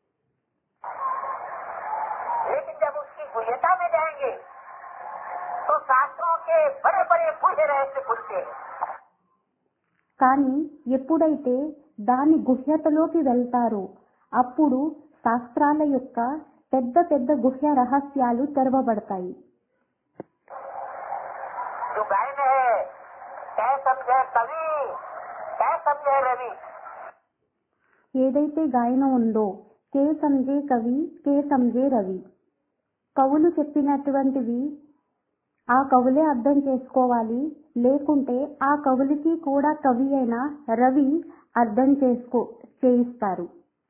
Speaker 2: लेकिन जब उसकी गुह्यता में जाएंगे तो शास्त्रों के बड़े बड़े बूढ़े रहस्य खुलते हैं
Speaker 1: కానీ ఎప్పుడైతే దాని గుహ్యతలోకి వెళ్తారో అప్పుడు శాస్త్రాల యొక్క పెద్ద పెద్ద గుహ్య రహస్యాలు తెరవబడతాయి
Speaker 2: जो गाय में है कै समझे कवि कै समझे रवि
Speaker 1: ఏదైతే గాయన ఉందో కే సంజే కవి కే సంజే రవి కవులు చెప్పినటువంటివి ఆ కవులే అర్థం చేసుకోవాలి లేకుంటే ఆ కవులకి కూడా కవి అయిన రవి అర్థం చేసుకో చేయిస్తారు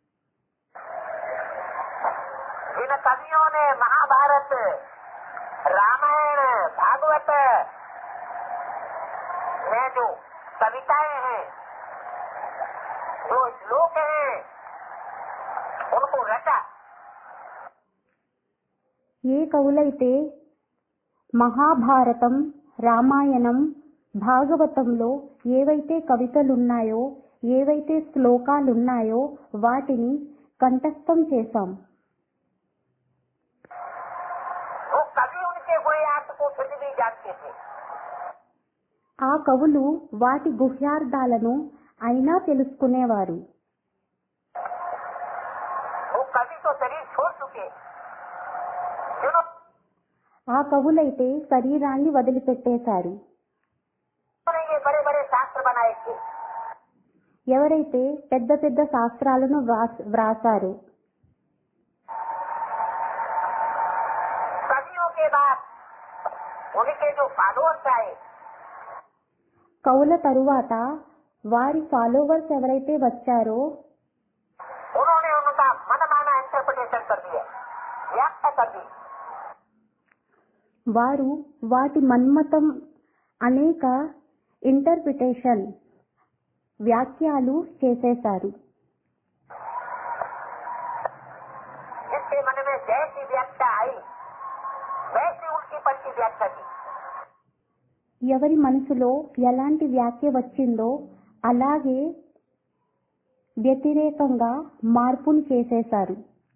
Speaker 2: जिन कवियों ने महाभारत रामायण भागवत में जो कविताएं हैं जो श्लोक हैं उनको रचा
Speaker 1: ఏ కవులైతే మహాభారతం రామాయణం భాగవతంలో ఏవైతే కవితలున్నాయో ఏవైతే శ్లోకాలున్నాయో వాటిని కంఠస్థం చేశాం
Speaker 2: वो कवि उनके गुह्यार्थ को फिर भी जानते थे
Speaker 1: ఆ కవులు వాటి గుహ్యార్థాలను అయినా తెలుసుకునేవారు
Speaker 2: वो कवि तो शरीर छोड़ चुके जिन्होंने
Speaker 1: ఆ కవులైతే శరీరాన్ని వదిలిపెట్టేశారు
Speaker 2: ये बड़े बड़े शास्त्र बनाए थे
Speaker 1: ఎవరైతే పెద్ద పెద్ద శాస్త్రాలను వ్రాస్- వ్రాసారో
Speaker 2: कवियों के बाद उनके जो फॉलोअर्स आए
Speaker 1: కవుల తరువాత వారి ఫాలోవర్స్ ఎవరైతే వచ్చారో
Speaker 2: उन्होंने उनका मनमाना इंटरप्रिटेशन कर दिया व्याख्या कर दी
Speaker 1: వారు వాటి మన్మతం అనేక ఇంటర్ప్రిటేషన్ వ్యాఖ్యాలు చేసేశారు
Speaker 2: जिसके मन में जैसी व्याख्या आई वैसी उल्टी पलटी व्याख्या की
Speaker 1: ఎవరి మనసులో ఎలాంటి వ్యాఖ్య వచ్చిందో అలాగే వ్యతిరేకంగా మార్పులు చేసేశారు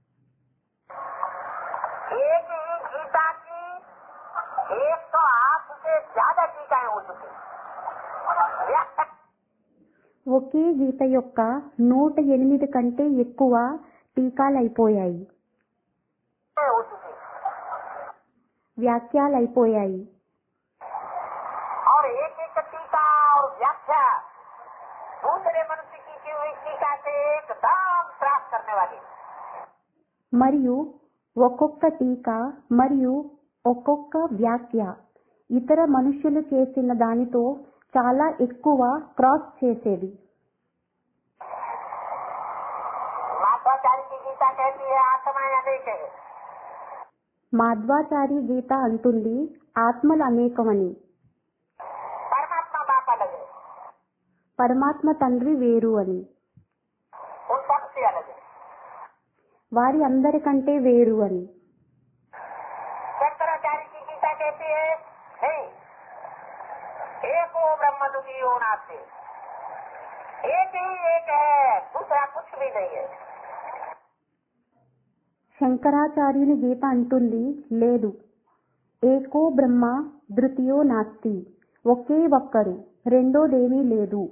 Speaker 2: एक ही गीता की एक सौ आठ से ज्यादा टीकाएं हो चुकी व्याख्या
Speaker 1: ఒకే గీత యొక్క నూట ఎనిమిది కంటే ఎక్కువ టీకాలైపోయాయి
Speaker 2: हो चुकी
Speaker 1: వ్యాఖ్యాలైపోయాయి
Speaker 2: और एक एक टीका और व्याख्या दूसरे मनुष्य की की हुई टीका से एकदम त्रास करने वाली
Speaker 1: మరియు ఒక్కొక్క టీకా మరియు ఒక్కొక్క వ్యాఖ్య ఇతర మనుష్యులు చేసిన దానితో చాలా ఎక్కువ క్రాస్ చేసేది
Speaker 2: माधवाचार्य की गीता कहती है आत्माएं अनेक है
Speaker 1: మాధ్వాచారి గీత అంటుంది ఆత్మలు అనేకమని
Speaker 2: परमात्मा बाप अलग है
Speaker 1: పరమాత్మ తండ్రి వేరు అని
Speaker 2: वो सबसे अलग है
Speaker 1: వారి అందరికంటే వేరు అని
Speaker 2: शंकराचार्य की गीता कहती है नहीं एको ब्रह्म दुखियो नास्ते एक ही एक है दूसरा कुछ भी नहीं है
Speaker 1: శంకరాచార్యుని గీత అంటుంది లేదు ఏకో బ్రహ్మ ధృతియో నాస్తి ఒకే ఒక్కరు రెండోదేమీ లేదు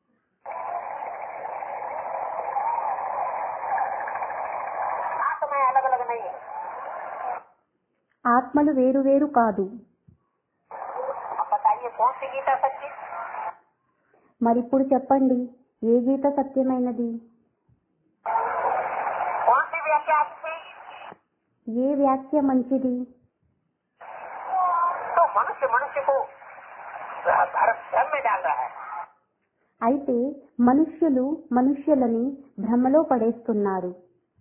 Speaker 2: आत्माएं अलग अलग नहीं है
Speaker 1: ఆత్మలు వేరు వేరు కాదు
Speaker 2: अब बताइए कौन सी गीता सच्ची
Speaker 1: మరిప్పుడు చెప్పండి ఏ గీత సత్యమైనది
Speaker 2: कौन सी व्याख्या अच्छी
Speaker 1: ఏ వ్యాఖ్య మంచిది
Speaker 2: तो मनुष्य मनुष्य को धर्म धर्म में डाल रहा है
Speaker 1: అయితే మనుష్యులు మనుష్యులని భ్రమలో పడేస్తున్నారు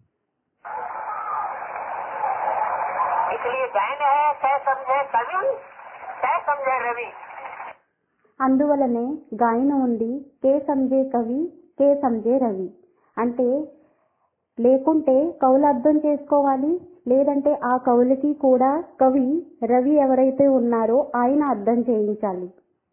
Speaker 2: इसलिए जैन है तय समझे कवि तय समझे रवि
Speaker 1: అందువలనే గాయన ఉంది కే సంజే కవి కే సంజే రవి అంటే లేకుంటే కవులు అర్థం చేసుకోవాలి లేదంటే ఆ కవులకి కూడా కవి రవి ఎవరైతే ఉన్నారో ఆయన అర్థం చేయించాలి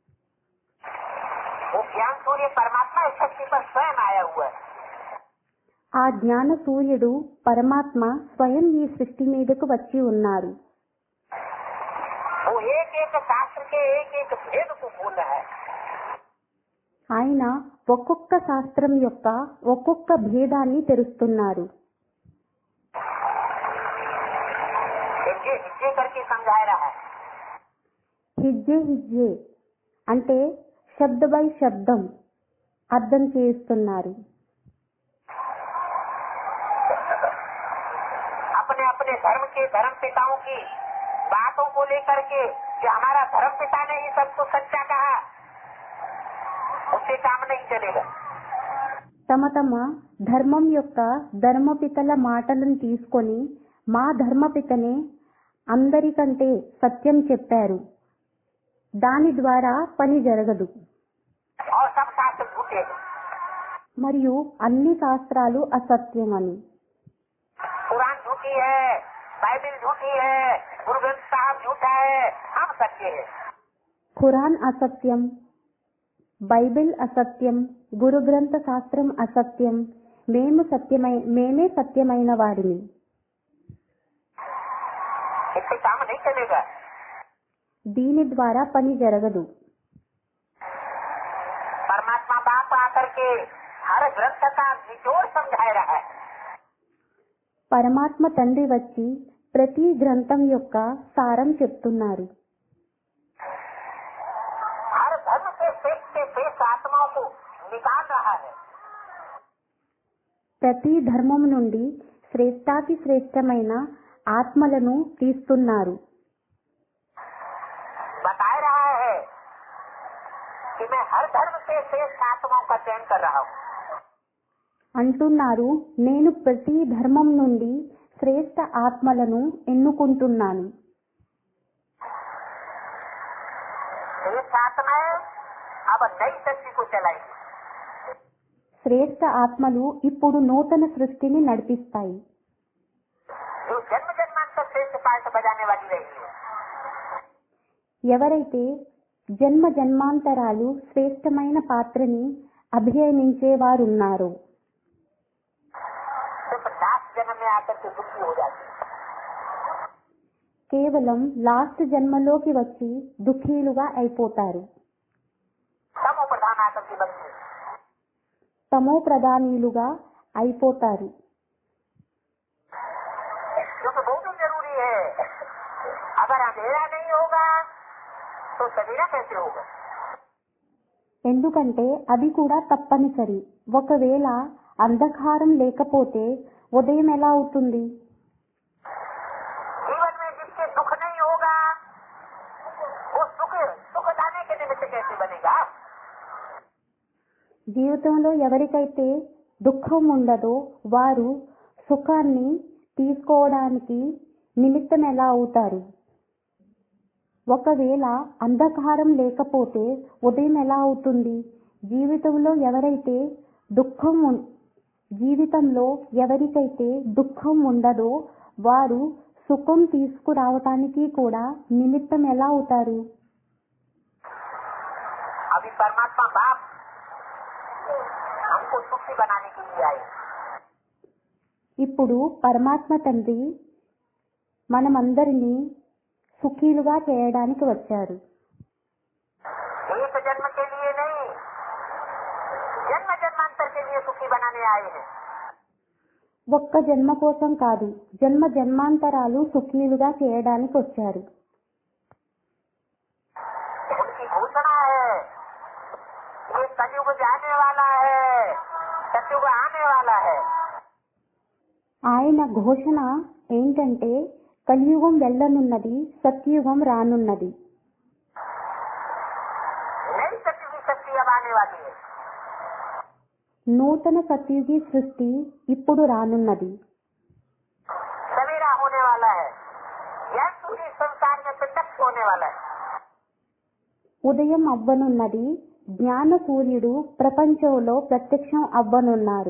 Speaker 2: वो ज्ञान सूर्य परमात्मा इस शक्ति पर स्वयं आया हुआ है
Speaker 1: ఆ జ్ఞాన సూర్యుడు పరమాత్మ స్వయం ఈ సృష్టి మీదకు వచ్చి ఉన్నారు
Speaker 2: वो एक एक शास्त्र के एक एक भेद को बोल रहा है
Speaker 1: ఆయన ఒక్కొక్క శాస్త్రం యొక్క ఒక్కొక్క భేదాన్ని తెరుస్తున్నారు
Speaker 2: हिज्जे हिज्जे करके समझा रहा है
Speaker 1: హిజ్జే హిజ్జే అంటే శబ్ద బై శబ్దం అర్థం చేస్తున్నారు
Speaker 2: अपने अपने धर्म के धर्म पिताओं की बातों को लेकर के कि हमारा धर्म पिता ने ही सब कुछ सच्चा कहा उससे काम नहीं चलेगा
Speaker 1: తమ తమ ధర్మం యొక్క ధర్మపితల మాటలను తీసుకొని మా ధర్మపితనే అందరికంటే సత్యం చెప్పారు దాని ద్వారా పని జరగదు
Speaker 2: और सब शास्त्र झूठे हैं
Speaker 1: మరియు అన్ని శాస్త్రాలు అసత్యమని
Speaker 2: कुरान झूठी है बाइबिल झूठी है गुरु ग्रंथ साहब झूठा है हम सच्चे हैं
Speaker 1: ఖురాన్ అసత్యం బైబిల్ అసత్యం గురు గ్రంథ శాస్త్రం అసత్యం మేము సత్యమై మేమే సత్యమైన వారిని
Speaker 2: इससे काम नहीं चलेगा
Speaker 1: దీని ద్వారా పని జరగదు
Speaker 2: परमात्मा बाप आकर के हर ग्रंथ का निचोड़ समझा रहा है
Speaker 1: పరమాత్మ తండ్రి వచ్చి ప్రతి గ్రంథం యొక్క సారం చెప్తున్నారు
Speaker 2: हर धर्म से श्रेष्ठ से श्रेष्ठ आत्माओं को निकाल रहा है
Speaker 1: ప్రతి ధర్మం నుండి శ్రేష్టాతి శ్రేష్టమైన ఆత్మలను తీస్తున్నారు
Speaker 2: बता रहा है कि मैं हर धर्म से श्रेष्ठ आत्माओं का चयन कर रहा हूँ
Speaker 1: అంటున్నారు నేను ప్రతి ధర్మం నుండి శ్రేష్ట ఆత్మలను ఎన్నుకుంటున్నాను
Speaker 2: श्रेष्ठ आत्माएं अब नई शक्ति को चलाएंगी
Speaker 1: శ్రేష్ట ఆత్మలు ఇప్పుడు నూతన సృష్టిని నడిపిస్తాయి
Speaker 2: जो जन्म जन्मांतर श्रेष्ठ पाठ बजाने वाली रही है
Speaker 1: ఎవరైతే జన్మ జన్మాంతరాలు శ్రేష్టమైన పాత్రని అభినయించేవారున్నారో
Speaker 2: सिर्फ लास्ट जन्म में आकर के दुखी हो जाती है
Speaker 1: కేవలం లాస్ట్ జన్మలోకి వచ్చి దుఃఖీలుగా అయిపోతారు
Speaker 2: तमो प्रधान आकर के बनती है
Speaker 1: తమో ప్రధానీలుగా అయిపోతారు
Speaker 2: क्योंकि वो भी जरूरी है अगर अंधेरा नहीं होगा तो सवेरा कैसे होगा
Speaker 1: ఎందుకంటే అది కూడా తప్పనిసరి ఒకవేళ అంధకారం లేకపోతే ఉదయం ఎలా అవుతుంది
Speaker 2: जीवन में जिसके दुख नहीं होगा वो सुख सुख दाने के निमित्त कैसे बनेगा
Speaker 1: జీవితంలో ఎవరికైతే దుఃఖం ఉండదో వారు సుఖాన్ని తీసుకోవడానికి నిమిత్తం ఎలా అవుతారు ఒకవేళ అంధకారం లేకపోతే ఉదయం ఎలా అవుతుంది జీవితంలో ఎవరైతే దుఃఖం ఉన్- జీవితంలో ఎవరికైతే దుఃఖం ఉండదో వారు సుఖం తీసుకురావటానికి కూడా నిమిత్తం ఎలా అవుతారు
Speaker 2: अभी परमात्मा बाप हमको सुखी बनाने के लिए आए
Speaker 1: ఇప్పుడు పరమాత్మ తండ్రి మనమందరినీ సుఖీలుగా చేయడానికి వచ్చారు
Speaker 2: एक जन्म के लिए नहीं जन्म जन्मांतर के लिए सुखी बनाने आए हैं
Speaker 1: ఒక్క జన్మ కోసం కాదు జన్మ జన్మాంతరాలు సుఖీలుగా చేయడానికి వచ్చారు
Speaker 2: उनकी घोषणा है ये कलयुग जाने वाला है सतयुग आने वाला है
Speaker 1: ఆయన ఘోషణ ఏంటంటే కలియుగం వెళ్ళనున్నది సత్యుగం రానున్నది
Speaker 2: नई सत्युगी शक्ति अब आने वाली है
Speaker 1: నూతన సత్యుగి సృష్టి ఇప్పుడు రానున్నది
Speaker 2: सवेरा होने वाला है यह सूर्य संसार में प्रत्यक्ष होने वाला है
Speaker 1: ఉదయం అవ్వనున్నది జ్ఞాన సూర్యుడు ప్రపంచంలో ప్రత్యక్షం అవ్వనున్నారు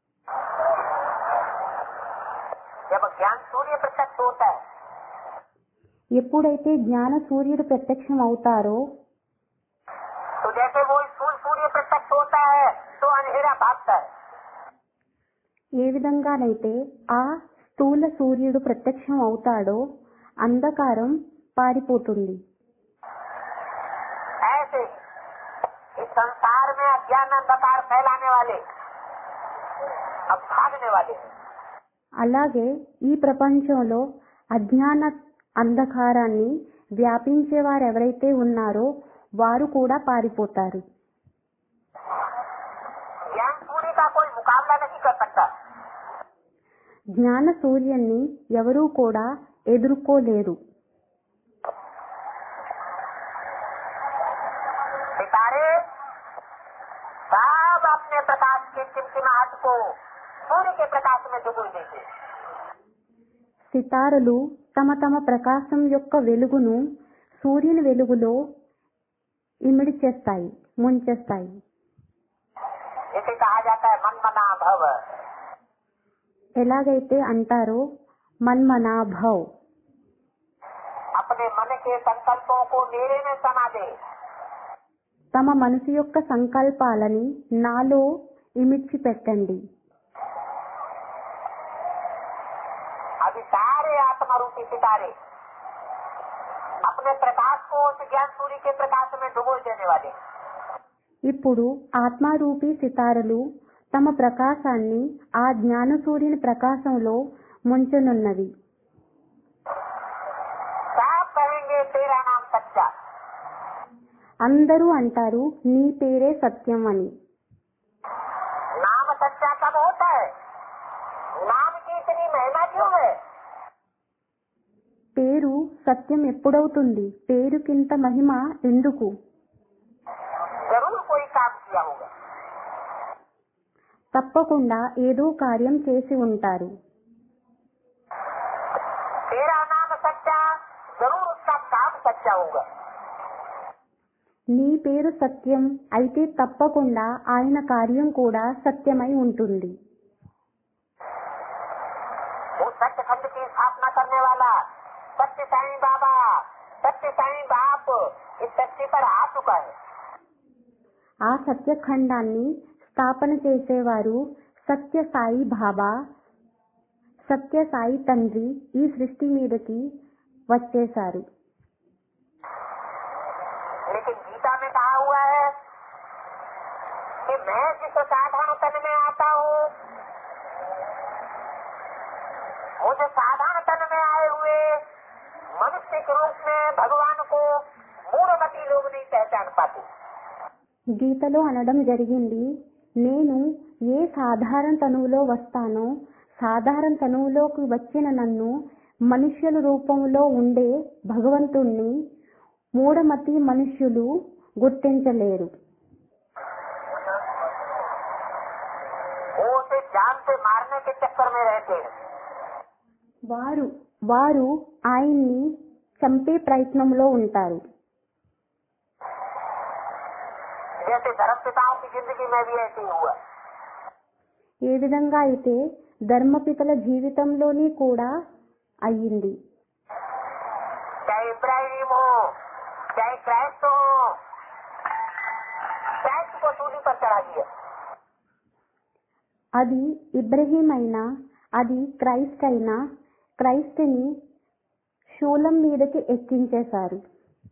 Speaker 2: जब ज्ञान सूर्य प्रत्यक्ष होता है
Speaker 1: ఎప్పుడైతే జ్ఞాన సూర్యుడు ప్రత్యక్షం అవుతారో
Speaker 2: तो जैसे वो स्थूल सूर्य प्रत्यक्ष होता है तो अंधेरा भागता है
Speaker 1: ఏ విధంగానైతే ఆ స్థూల సూర్యుడు ప్రత్యక్షం అవుతాడో అంధకారం పారిపోతుంది
Speaker 2: ऐसे इस संसार में अज्ञान अंधकार फैलाने वाले अब भागने वाले हैं
Speaker 1: అలాగే ఈ ప్రపంచంలో అజ్ఞాన అంధకారాన్ని వ్యాపించే వారు ఎవరైతే ఉన్నారో వారు కూడా పారిపోతారు
Speaker 2: ज्ञान सूर्य का कोई मुकाबला नहीं कर सकता
Speaker 1: జ్ఞాన సూర్యున్ని ఎవరూ కూడా ఎదుర్కోలేరు
Speaker 2: सितारे सब अपने प्रकाश के टिमटिमाहट को सूर्य के प्रकाश में डुबो देते
Speaker 1: సితారలు తమ తమ ప్రకాశం యొక్క వెలుగును సూర్యుని వెలుగులో ఇమిడి చేస్తాయి ముంచేస్తాయి
Speaker 2: जिसे कहा जाता है मन मना भव
Speaker 1: ఎలాగైతే అంటారో మన్మనాభవ్
Speaker 2: अपने मन के संकल्पों को मेरे में समा दे
Speaker 1: తమ మనసు యొక్క సంకల్పాలని నాలో ఇమిడ్చి పెట్టండి
Speaker 2: अभी सारे आत्मा रूपी सितारे अपने प्रकाश को उस ज्ञान सूर्य के प्रकाश में डुबो देने वाले
Speaker 1: ఇప్పుడు ఆత్మారూపీ సితారలు తమ ప్రకాశాన్ని ఆ జ్ఞాన సూర్యుని ప్రకాశంలో ముంచనున్నవి
Speaker 2: सब कहेंगे तेरा नाम सच्चा
Speaker 1: అందరూ అంటారు నీ పేరే సత్యం అని
Speaker 2: नाम सच्चा कब होता है नाम की इतनी महिमा क्यों है
Speaker 1: పేరు సత్యం ఎప్పుడవుతుంది పేరుకింత మహిమ ఎందుకు
Speaker 2: जरूर कोई काम किया होगा
Speaker 1: తప్పకుండా ఏదో కార్యం చేసి ఉంటారు
Speaker 2: तेरा नाम सच्चा जरूर उसका काम सच्चा होगा
Speaker 1: నీ పేరు సత్యం అయితే తప్పకుండా ఆయన కార్యం కూడా సత్యమై ఉంటుంది
Speaker 2: वो सत्य खंड की स्थापना करने वाला सत्य साईं बाबा सत्य साईं बाप इस धरती पर आ चुका है
Speaker 1: ఆ సత్యఖండాన్ని స్థాపన చేసేవారు సత్య సాయి బాబా సత్య సాయి తండ్రి ఈ సృష్టి మీదకి వచ్చేశారు
Speaker 2: लेकिन गीता में कहा हुआ है कि मैं जिस साधारण तन में आता हूँ मुझे साधारण तन में आए हुए मनुष्य के रूप में भगवान को मूढ़मती लोग नहीं पहचान पाते
Speaker 1: గీతలో అనడం జరిగింది నేను ఏ సాధారణ తనువులో వస్తానో సాధారణ తనువులోకి వచ్చిన నన్ను మనుష్యుల రూపంలో ఉండే భగవంతుణ్ణి మూఢమతి మనుష్యులు గుర్తించలేరు
Speaker 2: वो उसे जान से मारने के चक्कर में रहते हैं
Speaker 1: వారు వారు ఆయన్ని చంపే ప్రయత్నంలో ఉంటారు
Speaker 2: जैसे धर्म पिताओं की जिंदगी में भी ऐसे ही हुआ
Speaker 1: ఏ విధంగా అయితే ధర్మపితల జీవితంలోని కూడా అయ్యింది
Speaker 2: चाहे इब्राहिम हो चाहे क्राइस्ट हो क्राइस्ट को सूली पर चढ़ा दिया
Speaker 1: అది ఇబ్రహీం అయినా అది క్రైస్ట్ అయినా క్రైస్ట్ని శూలం మీదకి ఎక్కించేశారు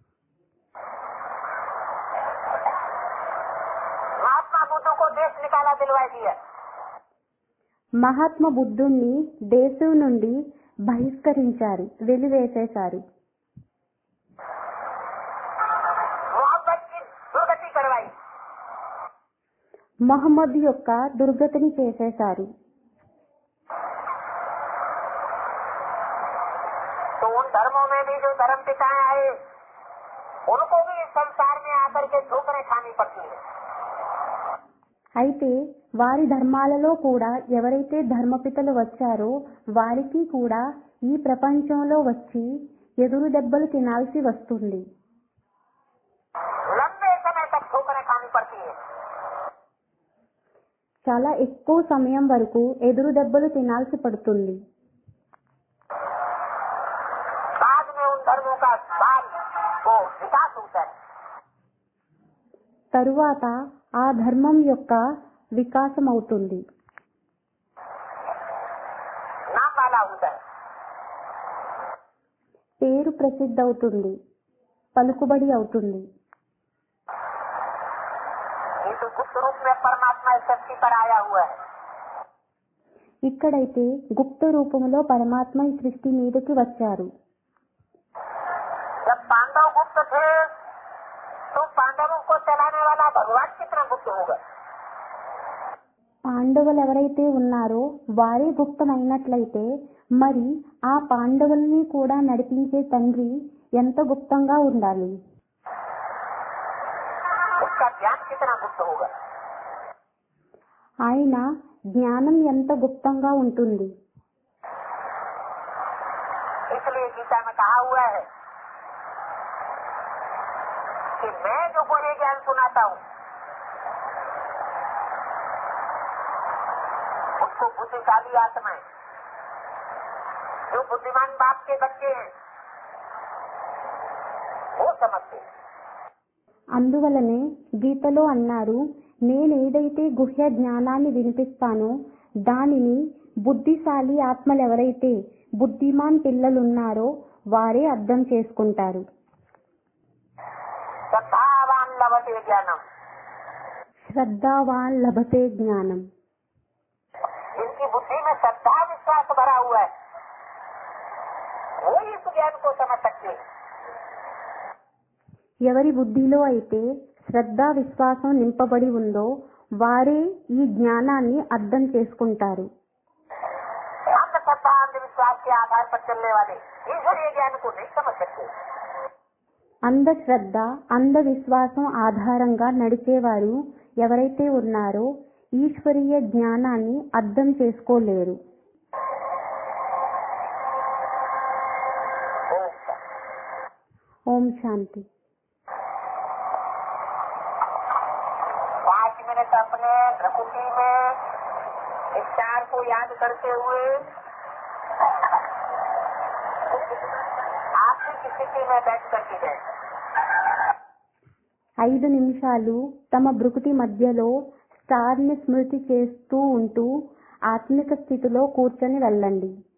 Speaker 2: महात्मा बुद्ध को देश निकाला दिलवा दिया
Speaker 1: మహాత్మ బుద్ధుణ్ణి దేశం నుండి బహిష్కరించారు వెలివేసేశారు
Speaker 2: मोहब्बत की दुर्गति करवाई
Speaker 1: మొహమ్మద్ యొక్క దుర్గతిని చేసేశారు
Speaker 2: तो उन धर्मों में भी जो धर्म पिताएं आए उनको भी इस संसार में आकर के ठोकरें खानी पड़ती है
Speaker 1: అయితే వారి ధర్మాలలో కూడా ఎవరైతే ధర్మపితలు వచ్చారో వారికి కూడా ఈ ప్రపంచంలో వచ్చి ఎదురు దెబ్బలు తినాల్సి వస్తుంది
Speaker 2: लंबे समय तक ठोकरें खानी पड़ती है
Speaker 1: చాలా ఎక్కువ సమయం వరకు ఎదురు దెబ్బలు తినాల్సి పడుతుంది
Speaker 2: बाद में उन धर्मों का बाल वो विकास होता है
Speaker 1: తరువాత ఆ ధర్మం యొక్క వికాసం అవుతుంది
Speaker 2: नाम वाला होता है
Speaker 1: పేరు ప్రసిద్ధి అవుతుంది పలుకుబడి అవుతుంది
Speaker 2: ये तो गुप्त रूप में परमात्मा इस धरती पर आया हुआ है
Speaker 1: ఇక్కడైతే గుప్త రూపంలో పరమాత్మ ఈ సృష్టి మీదకి వచ్చారు
Speaker 2: जब पांडव गुप्त थे तो पांडवों को चलाने वाला भगवान कितना गुप्त होगा
Speaker 1: పాండవులు ఎవరైతే ఉన్నారో వారే గుప్తమైనట్లయితే మరి ఆ పాండవుల్ని కూడా నడిపించే తండ్రి ఎంత గుప్తంగా ఉండాలి
Speaker 2: उसका ज्ञान कितना गुप्त होगा
Speaker 1: ఆయన జ్ఞానం ఎంత గుప్తంగా ఉంటుంది
Speaker 2: इसलिए गीता में कहा हुआ है कि मैं जो गुहे ज्ञान सुनाता हूँ उसको बुद्धिशाली आत्माएं जो बुद्धिमान बाप के बच्चे हैं वो समझते हैं
Speaker 1: అందువలనే గీతలో అన్నారు నేనేదైతే గుహ్య జ్ఞానాన్ని వినిపిస్తానో దానిని బుద్ధిశాలి ఆత్మలు ఎవరైతే బుద్ధిమాన్ పిల్లలున్నారో వారే అర్థం చేసుకుంటారు
Speaker 2: श्रद्धावान लभते ज्ञानम
Speaker 1: శ్రద్ధావాన్ లభతే జ్ఞానం
Speaker 2: जिनकी बुद्धि में श्रद्धा विश्वास भरा हुआ है वो इस ज्ञान को समझ सकते हैं
Speaker 1: ఎవరి బుద్ధిలో అయితే శ్రద్ధ విశ్వాసం నింపబడి ఉందో వారే ఈ జ్ఞానాన్ని అర్థం చేసుకుంటారు
Speaker 2: अंधश्रद्धा अंधविश्वास के आधार पर चलने वाले ईश्वरीय ज्ञान को नहीं समझ सकते
Speaker 1: అంధశ్రద్ధ అంధవిశ్వాసం ఆధారంగా నడిచేవారు ఎవరైతే ఉన్నారో ఈశ్వరీయ జ్ఞానాన్ని అర్థం చేసుకోలేరు
Speaker 2: ओम शांति।
Speaker 1: ఓం శాంతి
Speaker 2: पाँच मिनट अपने प्रकृति में विचार को याद करते हुए आर्थिक स्थिति में बैठ करके जाए
Speaker 1: ఐదు నిమిషాలు తమ భృకుటి మధ్యలో స్టార్ని స్మృతి చేస్తూ ఉంటూ ఆత్మిక స్థితిలో కూర్చొని వెళ్ళండి